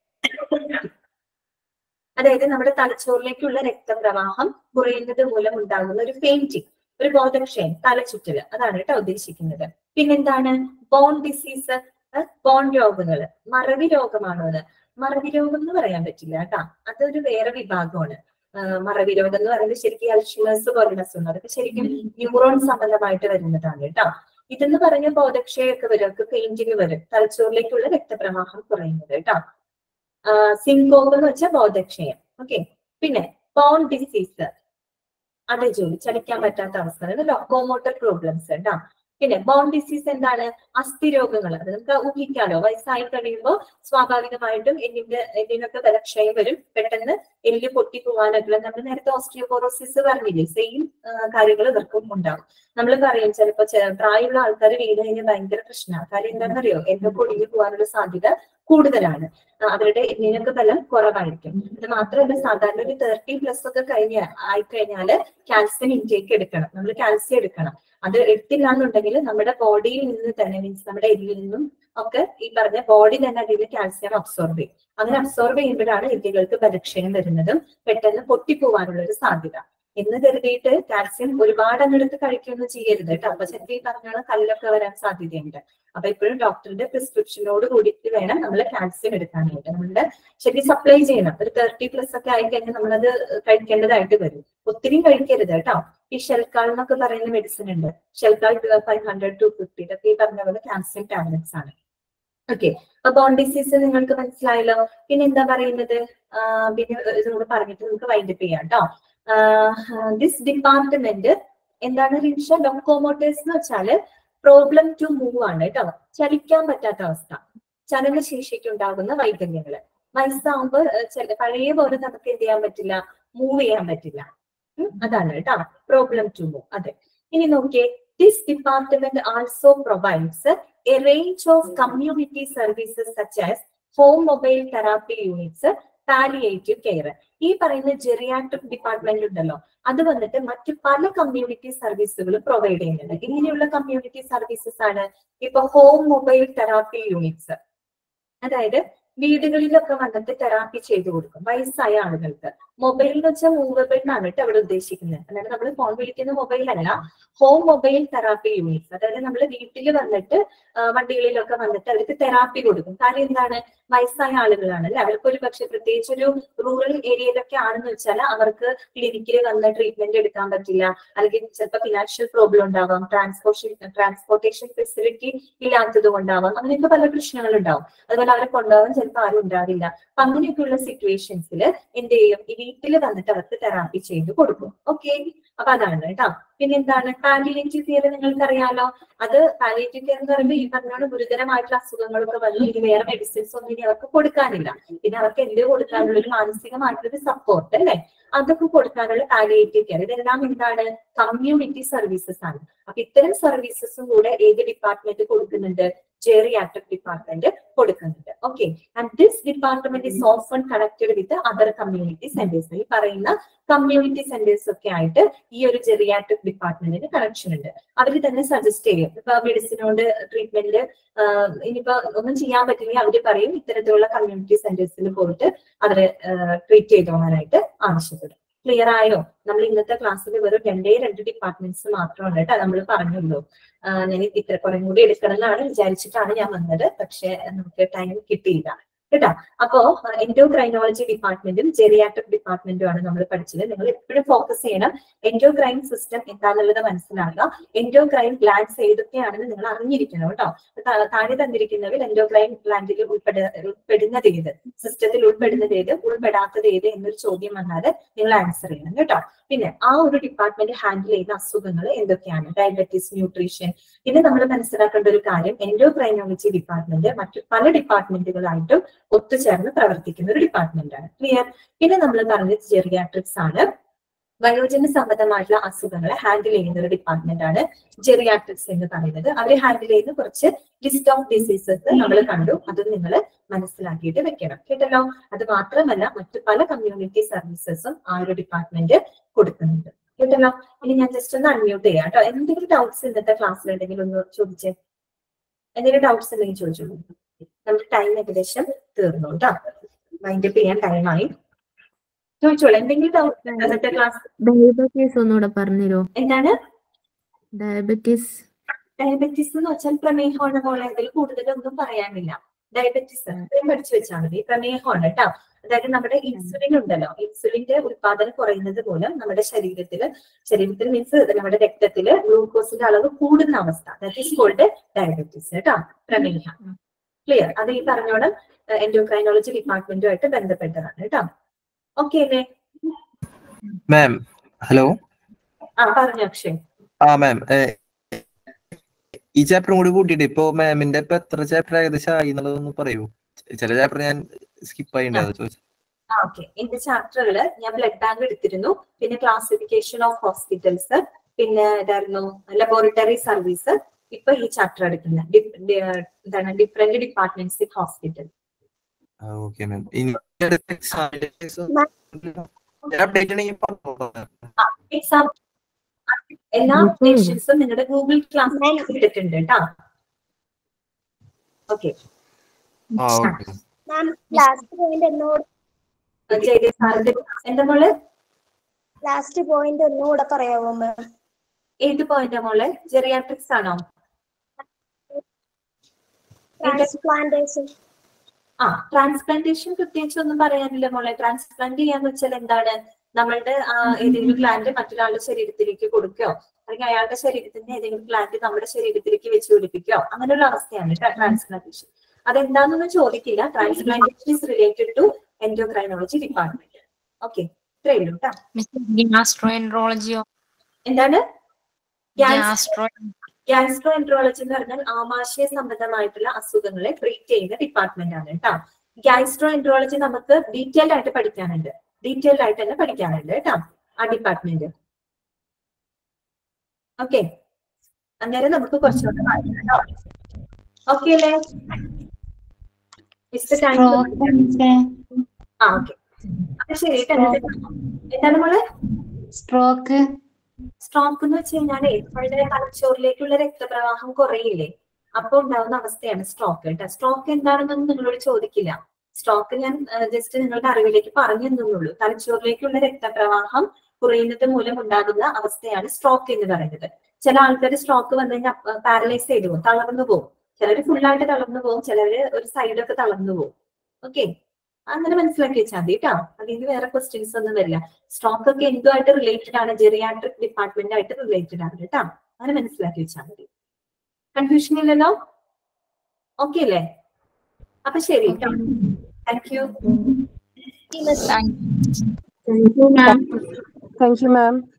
അതായത് നമ്മുടെ തലച്ചോറിലേക്കുള്ള രക്തപ്രവാഹം കുറയുന്നത് മൂലം ഉണ്ടാകുന്ന ഒരു ഫെയിന്റിങ് ഒരു ബോധക്ഷയം തലചുറ്റല് അതാണ് കേട്ടോ ഉദ്ദേശിക്കുന്നത് പിന്നെന്താണ് ബോൺ ഡിസീസ് ബോൺ രോഗങ്ങൾ മറവി രോഗമാണോ അത് മറവി രോഗം എന്ന് പറയാൻ പറ്റില്ല കേട്ടോ അതൊരു വേറെ വിഭാഗമാണ് ആ, മറവി രോഗം എന്ന് പറയുന്നത് ശരിക്കും അൽഷിമേഴ്സ് പോലുള്ള അസുഖം അതൊക്കെ ശരിക്കും ന്യൂറോൺ സംബന്ധമായിട്ട് വരുന്നതാണ് കേട്ടോ ഇതെന്ന് പറഞ്ഞ ബോധക്ഷയമൊക്കെ വരും അവർക്ക് പെയിന്റിങ് വരും തലച്ചോറിലേക്കുള്ള രക്തപ്രവാഹം കുറയുന്നത് കേട്ടോ സിങ്കോപ്പ് എന്ന് വെച്ചാൽ ബോധക്ഷയം ഓക്കെ പിന്നെ ബോൺ ഡിസീസ് അതേ ജോലി ചലിക്കാൻ പറ്റാത്ത അവസ്ഥ ലൊക്കോമോട്ടർ പ്രോബ്ലംസ് കേട്ടോ പിന്നെ ബോൺ ഡിസീസ് എന്താണ് അസ്ഥിരോഗങ്ങൾ അത് നമുക്ക് ഊഹിക്കാലോ വയസ്സായി കഴിയുമ്പോൾ സ്വാഭാവികമായിട്ടും എല്ലിന്റെ എല്ലിനൊക്കെ ബലക്ഷയം വരും പെട്ടെന്ന് എല്ല് പൊട്ടി പോകാനൊക്കെ നമ്മൾ നേരത്തെ ഓസ്റ്റിയോപോറോസിസ് പറഞ്ഞില്ലേ സെയിം കാര്യങ്ങൾ ഇവർക്കും ഉണ്ടാവും നമ്മൾ പറയും ചിലപ്പോ ചെ- പ്രായമുള്ള ആൾക്കാർ വീട് കഴിഞ്ഞാൽ ഭയങ്കര പ്രശ്നമാണ് കാര്യം എന്താണെന്നറിയോ എല്ല് പൊടിഞ്ഞു പോകാനുള്ള സാധ്യത കൂടുതലാണ് ആ, അവരുടെ എല്ലിനൊക്കെ ബലം കുറവായിരിക്കും ഇത് മാത്രമല്ല സാധാരണ ഒരു തേർട്ടി പ്ലസ് ഒക്കെ കഴിഞ്ഞ ആയിക്കഴിഞ്ഞാല് കാൽസ്യം ഇൻടേക്ക് എടുക്കണം നമ്മൾ കാൽസ്യം എടുക്കണം അത് എടുത്തില്ല എന്നുണ്ടെങ്കിൽ നമ്മുടെ ബോഡിയിൽ നിന്ന് തന്നെ മീൻസ് നമ്മുടെ എല്ലിൽ നിന്നും ഒക്കെ ഈ പറഞ്ഞ ബോഡി തന്നെ അതിൽ കാൽസ്യം അബ്സോർബ് ചെയ്യും അങ്ങനെ അബ്സോർബ് ചെയ്യുമ്പോഴാണ് എല്ലുകൾക്ക് ബലക്ഷയം വരുന്നതും പെട്ടെന്ന് പൊട്ടിപ്പോവാനുള്ള ഒരു സാധ്യത എന്ന് കരുതിയിട്ട് കാൽസ്യം ഒരുപാട് അങ്ങെടുത്ത് കഴിക്കുകയൊന്നും ചെയ്യരുത് കേട്ടോ അപ്പൊ ചിലപ്പോൾ ഈ പറഞ്ഞ കല്ലൊക്കെ വരാൻ സാധ്യതയുണ്ട് അപ്പൊ എപ്പോഴും ഡോക്ടറുടെ പ്രിസ്ക്രിപ്ഷനോട് കൂടിയിട്ട് വേണം നമ്മൾ കാൽസ്യം എടുക്കാനായിട്ട് നമ്മളുടെ ശരിക്കും സപ്ലൈ ചെയ്യണം ഒരു തേർട്ടി പ്ലസ് ഒക്കെ ആയി കഴിഞ്ഞാൽ നമ്മളത് കഴിക്കേണ്ടതായിട്ട് വരും ഒത്തിരിയും കഴിക്കരുത് കേട്ടോ ഈ ഷെൽക്കാൾ എന്നൊക്കെ പറയുന്ന മെഡിസിൻ ഉണ്ട് Shelcal five hundred two fifty ഇതൊക്കെ ഈ പറഞ്ഞ പോലെ കാൽസ്യം ടാബ്ലറ്റ്സ് ആണ് ഓക്കെ അപ്പൊ ബോൺ ഡിസീസ് നിങ്ങൾക്ക് മനസ്സിലായല്ലോ പിന്നെ എന്താ പറയുന്നത് ആ, പിന്നെ ഇത് കൂടെ പറഞ്ഞിട്ട് നമുക്ക് വൈൻഡപ്പ് ചെയ്യാം കേട്ടോ ദിസ് ഡിപ്പാർട്ട്മെന്റ് എന്താണ് റിൻഷ ലൊക്കോമോട്ടേഴ്സ് എന്ന് വെച്ചാല് പ്രോബ്ലം ടു മൂവ് ആണ് കേട്ടോ ചലിക്കാൻ പറ്റാത്ത അവസ്ഥ ചലനശേഷിക്ക് ഉണ്ടാകുന്ന വൈകല്യങ്ങള് വയസ്സാവുമ്പോ ഏഹ്, ചില- പഴയ പോലെ നമുക്ക് എന്ത് ചെയ്യാൻ പറ്റില്ല മൂവ് ചെയ്യാൻ പറ്റില്ല ഉം, അതാണ് കേട്ടോ പ്രോബ്ലം ടു മൂവ് അതെ ഇനി നോക്കിയേ this department also provides a range of community services such as home mobile therapy units palliative care ഈ പറയുന്ന ജെറിയാട്രിക് ഡിപ്പാർട്ട്മെന്റ് ഉണ്ടല്ലോ അത് വന്നിട്ട് മറ്റ് പല കമ്മ്യൂണിറ്റി സർവീസുകളും പ്രൊവൈഡ് ചെയ്യുന്നുണ്ട് ഇങ്ങനെയുള്ള കമ്മ്യൂണിറ്റി സർവീസസ് ആണ് ഇപ്പൊ ഹോം മൊബൈൽ തെറാപ്പി യൂണിറ്റ്സ് അതായത് വീടുകളിലൊക്കെ വന്നിട്ട് തെറാപ്പി ചെയ്തു കൊടുക്കും വയസ്സായ ആളുകൾക്ക് മൊബൈൽ എന്ന് വെച്ചാൽ മൂവബിൾ എന്നാണ് കേട്ടോ അവിടെ ഉദ്ദേശിക്കുന്നത് അതായത് നമ്മൾ ഫോൺ വിളിക്കുന്ന മൊബൈൽ അല്ല ഹോം മൊബൈൽ തെറാപ്പി യൂണിറ്റ്സ് അതായത് നമ്മൾ വീട്ടിൽ വന്നിട്ട് ആ, വണ്ടികളിലൊക്കെ വന്നിട്ട് അവർക്ക് തെറാപ്പി കൊടുക്കും കാര്യം എന്താണ് വയസ്സായ ആളുകളാണ് അല്ലെ അവർക്ക് ഒരു പക്ഷെ പ്രത്യേകിച്ച് ഒരു റൂറൽ ഏരിയയിലൊക്കെ ആണെന്ന് വെച്ചാൽ അവർക്ക് ക്ലിനിക്കിൽ വന്ന് ട്രീറ്റ്മെന്റ് എടുക്കാൻ പറ്റില്ല അല്ലെങ്കിൽ ചിലപ്പോൾ ഫിനാൻഷ്യൽ പ്രോബ്ലം ഉണ്ടാവാം ട്രാൻസ്പോർട്ടേഷൻ ട്രാൻസ്പോർട്ടേഷൻ ഫെസിലിറ്റി ഇല്ലാത്തത് കൊണ്ടാവാം അങ്ങനെയൊക്കെ പല പ്രശ്നങ്ങൾ ഉണ്ടാവും അതുപോലെ അവരെ കൊണ്ടുപോകാൻ ചിലപ്പോൾ ആരും ഉണ്ടാവില്ല അപ്പൊ അങ്ങനെയൊക്കെയുള്ള സിറ്റുവേഷൻസിൽ എന്ത് ചെയ്യും ഈ വീട്ടിൽ വന്നിട്ട് അവർക്ക് തെറാപ്പി ചെയ്ത് കൊടുക്കും ഓക്കെ അപ്പൊ അതാണ് കേട്ടോ പിന്നെ എന്താണ് പാലിയേറ്റീവ് കെയർ നിങ്ങൾക്ക് അറിയാലോ അത് പാലിയേറ്റീവ് കെയർ എന്ന് പറയുമ്പോൾ ഈ പറഞ്ഞോട് ഗുരുതരമായിട്ടുള്ള അസുഖങ്ങളൊക്കെ വന്നു ഇനി വേറെ മെഡിസിൻസ് ഒന്നും ഇനി അവർക്ക് കൊടുക്കാനില്ല പിന്നെ അവർക്ക് എന്ത് കൊടുക്കാനുള്ള ഒരു മാനസികമായിട്ടുള്ള സപ്പോർട്ട് അല്ലെ അതൊക്കെ കൊടുക്കാനുള്ള പാലിയേറ്റീവ് കെയർ ഇതെല്ലാം എന്താണ് കമ്മ്യൂണിറ്റി സർവീസസ് ആണ് അപ്പൊ ഇത്തരം സർവീസസും കൂടെ ഏത് ഡിപ്പാർട്ട്മെന്റ് കൊടുക്കുന്നുണ്ട് ജെറിയാട്രിക് ഡിപ്പാർട്ട്മെന്റ് കൊടുക്കുന്നുണ്ട് okay and this department is often connected with other community centres ഈ പറയുന്ന കമ്മ്യൂണിറ്റി സെന്റേഴ്സ് ഒക്കെ ആയിട്ട് ഈ ഒരു ജെറിയാട്രിക് ഡിപ്പാർട്ട്മെന്റിന് കണക്ഷൻ ഉണ്ട് അവർ തന്നെ സജസ്റ്റ് ചെയ്യും ഇപ്പൊ മെഡിസിനോട് ട്രീറ്റ്മെന്റ് ഇനിയിപ്പോ ഒന്നും ചെയ്യാൻ പറ്റില്ലെങ്കിൽ അവർ പറയും ഇത്തരത്തിലുള്ള കമ്മ്യൂണിറ്റി സെന്റേഴ്സിൽ പോയിട്ട് അവരെ ട്രീറ്റ് ചെയ്തോളാനായിട്ട് ആവശ്യപ്പെടും ക്ലിയർ ആയോ നമ്മൾ ഇന്നത്തെ ക്ലാസ്സിൽ വെറും രണ്ടേ രണ്ട് ഡിപ്പാർട്ട്മെന്റ്സ് മാത്രമാണ് കേട്ടോ നമ്മൾ പറഞ്ഞുള്ളൂ ആഹ് ഞാൻ ഇത്ര കുറെ കൂടി എടുക്കണം എന്നാണ് വിചാരിച്ചിട്ടാണ് ഞാൻ വന്നത് പക്ഷെ നമുക്ക് ടൈം കിട്ടിയില്ല കേട്ടോ അപ്പോ എൻഡോക്രൈനോളജി ഡിപ്പാർട്ട്മെന്റും ജെറിയാട്രിക് ഡിപ്പാർട്ട്മെന്റും ആണ് നമ്മൾ പഠിച്ചത് നിങ്ങൾ എപ്പോഴും ഫോക്കസ് ചെയ്യണം എൻഡോക്രൈൻ സിസ്റ്റം എന്താണെന്നുള്ളത് മനസ്സിലാക്കുക എൻഡോക്രൈൻ ഗ്ലാൻഡ്സ് ഏതൊക്കെയാണെന്ന് നിങ്ങൾ അറിഞ്ഞിരിക്കണം കേട്ടോ താ- താഴെ തന്നിരിക്കുന്നവയിൽ എൻഡോക്രൈൻ ഗ്ലാൻഡിൽ ഉൾപ്പെട ഉൾപ്പെടുന്നത് ഏത് സിസ്റ്റത്തിൽ ഉൾപ്പെടുന്നത് ഏത് ഉൾപ്പെടാത്തത് ഏത് എന്നൊരു ചോദ്യം വന്നാൽ നിങ്ങൾ ആൻസർ ചെയ്യണം കേട്ടോ പിന്നെ ആ ഒരു ഡിപ്പാർട്ട്മെന്റ് ഹാൻഡിൽ ചെയ്യുന്ന അസുഖങ്ങൾ എന്തൊക്കെയാണ് ഡയബറ്റീസ് ന്യൂട്രീഷൻ ഇത് നമ്മൾ മനസ്സിലാക്കേണ്ട ഒരു കാര്യം എൻഡോക്രൈനോളജി ഡിപ്പാർട്ട്മെന്റ് മറ്റു പല ഡിപ്പാർട്ട്മെന്റുകളായിട്ടും ഒത്തുചേർന്ന് പ്രവർത്തിക്കുന്ന ഒരു ഡിപ്പാർട്ട്മെന്റ് ആണ് ക്ലിയർ പിന്നെ നമ്മൾ പറഞ്ഞത് ജെറിയാട്രിക്സ് ആണ് വയോജന സംബന്ധമായിട്ടുള്ള അസുഖങ്ങളെ ഹാൻഡിൽ ചെയ്യുന്ന ഒരു ഡിപ്പാർട്ട്മെന്റ് ആണ് ജെറിയാട്രിക്സ് എന്ന് പറയുന്നത് അവരെ ഹാൻഡിൽ ചെയ്യുന്ന കുറച്ച് ലിസ്റ്റ് ഓഫ് ഡിസീസസ് നമ്മൾ കണ്ടു അത് നിങ്ങൾ മനസ്സിലാക്കിയിട്ട് വെക്കണം കേട്ടല്ലോ അത് മാത്രമല്ല മറ്റു പല കമ്മ്യൂണിറ്റി സർവീസസും ആ ഒരു ഡിപ്പാർട്ട്മെന്റ് കൊടുക്കുന്നുണ്ട് കേട്ടല്ലോ ഇനി ഞാൻ ജസ്റ്റ് ഒന്ന് അൺമ്യൂട്ട് ചെയ്യാം കേട്ടോ എന്തെങ്കിലും ഡൗട്ട്സ് ഇന്നത്തെ ക്ലാസ്സിൽ ഉണ്ടെങ്കിൽ ഒന്ന് ചോദിച്ചേ എന്തെങ്കിലും ഡൗട്ട്സ് ഉണ്ടെങ്കിൽ ചോദിച്ചോളൂ നമ്മുടെ ടൈം ഏകദേശം തീർന്നു കേട്ടോ മൈൻഡ് അപ്പ് ചെയ്യാൻ ടൈമായി ചോദിച്ചോളൂ എന്തെങ്കിലും ഡൗട്ട് ഇന്നത്തെ ക്ലാസ് ഡയബറ്റീസ് ഒന്നുകൂടെ പറഞ്ഞുതരോ എന്താണ് ഡയബറ്റീസ് ഡയബറ്റീസ് എന്ന് വെച്ചാൽ പ്രമേഹമാണ് മോളെ അതിൽ കൂടുതലൊന്നും പറയാനില്ല ഡയബറ്റീസ് പഠിച്ചു വെച്ചാൽ മതി പ്രമേഹമാണ് കേട്ടോ അതായത് നമ്മുടെ ഇൻസുലിൻ ഉണ്ടല്ലോ ഇൻസുലിന്റെ ഉത്പാദനം കുറയുന്നത് മൂലം നമ്മുടെ ശരീരത്തില് ശരീരത്തിൽ മീൻസ് നമ്മുടെ രക്തത്തില് ഗ്ലൂക്കോസിന്റെ അളവ് കൂടുന്ന അവസ്ഥ ദാറ്റ് ഈസ് കോൾഡ് ഡയബറ്റീസ് കേട്ടോ പ്രമേഹം ക്ലിയർ അത് ഈ പറഞ്ഞോളം എൻഡോക്രൈനോളജി ഡിപ്പാർട്ട്മെന്റുമായിട്ട് ബന്ധപ്പെട്ടതാണ് കേട്ടോ ഓക്കെ അല്ലേ മാം ഹലോ ആ പറഞ്ഞു അക്ഷയ് ആ മാം ഈ ചാപ്റ്ററും കൂടി കൂട്ടിയിട്ട് ഇപ്പൊ മാമിന്റെ ഇപ്പൊ എത്ര ചാപ്റ്റർ ഏകദേശം ആയി എന്നുള്ളതൊന്ന് പറയൂ ചില ചാപ്റ്റർ ഞാൻ സ്കിപ്പ് ആയിണ്ടാവും ചോദിച്ചു ആ ഓക്കെ എന്റെ ചാപ്റ്ററിൽ ഞാൻ ബ്ലഡ് ബാങ്ക് എടുത്തിരുന്നു പിന്നെ ക്ലാസിഫിക്കേഷൻ ഓഫ് ഹോസ്പിറ്റൽസ് പിന്നെ ഇതായിരുന്നു ലബോറട്ടറി സർവീസ് ഇപ്പൊ ഈ ചാപ്റ്റർ എടുക്കുന്നത് ഡി- ഡി- എന്താണ് different departments in hospital okay ma'am ഇനി അപ്ഡേറ്റ് ഉണ്ടെങ്കിൽ പറഞ്ഞോളൂ ma'am. എക്സാം എല്ലാ അപ്ഡേഷൻസും നിങ്ങളുടെ ഗൂഗിൾ ക്ലാസ്സിൽ ഇട്ടിട്ടുണ്ട് കേട്ടോ ഓക്കെ ആ ഓക്കെ മാം ലാസ്റ്റ് പോയിന്റ് ഒന്നുകൂടെ ജയദേവ് സാറിന്റെ എന്താ മോള് ലാസ്റ്റ് പോയിന്റ് ഒന്നുകൂടെ പറയാമോ മാം ഏത് പോയിന്റ് മോളെ ജെറിയാട്രിക്സ് ആണോ ട്രാൻസ്പ്ലാന്റേഷൻ ആ ട്രാൻസ്പ്ലാന്റേഷൻ പ്രത്യേകിച്ച് ഒന്നും പറയാനില്ല മോളെ ട്രാൻസ്പ്ലാന്റ് ചെയ്യാന്ന് വെച്ചാൽ എന്താണ് നമ്മളുടെ ആ ഏതെങ്കിലും ഗ്ലാൻഡ് മറ്റൊരാളുടെ ശരീരത്തിലേക്ക് കൊടുക്കുകയോ അല്ലെങ്കിൽ അയാളുടെ ശരീരത്തിന്റെ ഏതെങ്കിലും ഗ്ലാൻഡ് നമ്മുടെ ശരീരത്തിലേക്ക് വെച്ച് പിടിപ്പിക്കുകയോ അങ്ങനെയുള്ള അവസ്ഥയാണ് ട്രാൻസ്പ്ലാന്റേഷൻ അതെന്താണെന്നൊന്നും ചോദിക്കില്ല transplantation is related to endocrinology department okay ഇത്രയേ ഉള്ളൂ കേട്ടോ ഗ്യാസ്ട്രോഎൻട്രോളജിയോ എന്താണ് ഗ്യാസ്ട്രോ ഗ്യാസ്ട്രോ എൻട്രോളജി എന്ന് പറഞ്ഞാൽ ആമാശയ സംബന്ധമായിട്ടുള്ള അസുഖങ്ങളെ ട്രീറ്റ് ചെയ്യുന്ന ഡിപ്പാർട്ട്മെന്റ് ആണ് കേട്ടോ ഗ്യാസ്ട്രോ എൻട്രോളജി നമുക്ക് ഡീറ്റെയിൽഡ് ആയിട്ട് പഠിക്കാനുണ്ട് ഡീറ്റെയിൽഡ് ആയിട്ട് തന്നെ പഠിക്കാനുണ്ട് കേട്ടോ ആ ഡിപ്പാർട്ട്മെന്റ് ഓക്കെ അന്നേരം നമുക്ക് കുറച്ചുകൂടെ കേട്ടോ ഓക്കെ അല്ലേ മിസ്റ്റർ ടൈം ആ ഓക്കെ അപ്പൊ ശരി കേട്ടോ എന്താണ് മോളെ സ്ട്രോക്ക് സ്ട്രോക്ക് എന്ന് വെച്ച് കഴിഞ്ഞാല് നമ്മളുടെ തലച്ചോറിലേക്കുള്ള രക്തപ്രവാഹം കുറയില്ലേ അപ്പോൾ ഉണ്ടാവുന്ന അവസ്ഥയാണ് സ്ട്രോക്ക് കേട്ടോ സ്ട്രോക്ക് എന്താണെന്നൊന്നും നിങ്ങളോട് ചോദിക്കില്ല സ്ട്രോക്ക് ഞാൻ ജസ്റ്റ് നിങ്ങളുടെ അറിവിലേക്ക് പറഞ്ഞു തന്നുള്ളൂ തലച്ചോറിലേക്കുള്ള രക്തപ്രവാഹം കുറയുന്നത് മൂലം ഉണ്ടാകുന്ന അവസ്ഥയാണ് സ്ട്രോക്ക് എന്ന് പറയുന്നത് ചില ആൾക്കാർ സ്ട്രോക്ക് വന്നു കഴിഞ്ഞാൽ പാരലൈസ് ചെയ്തു പോകും തളർന്നു പോകും ചിലര് ഫുള്ളായിട്ട് തളർന്നു പോകും ചിലര് ഒരു സൈഡൊക്കെ തളർന്നു പോകും ഓക്കെ അങ്ങനെ മനസ്സിലാക്കി വെച്ചാൽ മതി കേട്ടോ അതിന് വേറെ ക്വസ്റ്റ്യൻസ് ഒന്നും വരില്ല സ്ട്രോക്ക് ഒക്കെ എന്തുമായിട്ട് റിലേറ്റഡ് ആണ് ജെറിയാട്രിക് ഡിപ്പാർട്ട്മെന്റ് ആയിട്ട് റിലേറ്റഡ് ആണ് കേട്ടോ അങ്ങനെ മനസ്സിലാക്കി വെച്ചാൽ മതി കൺഫ്യൂഷൻ ഇല്ലല്ലോ ഓക്കെ അല്ലേ അപ്പൊ ശരി thank you thank you ma'am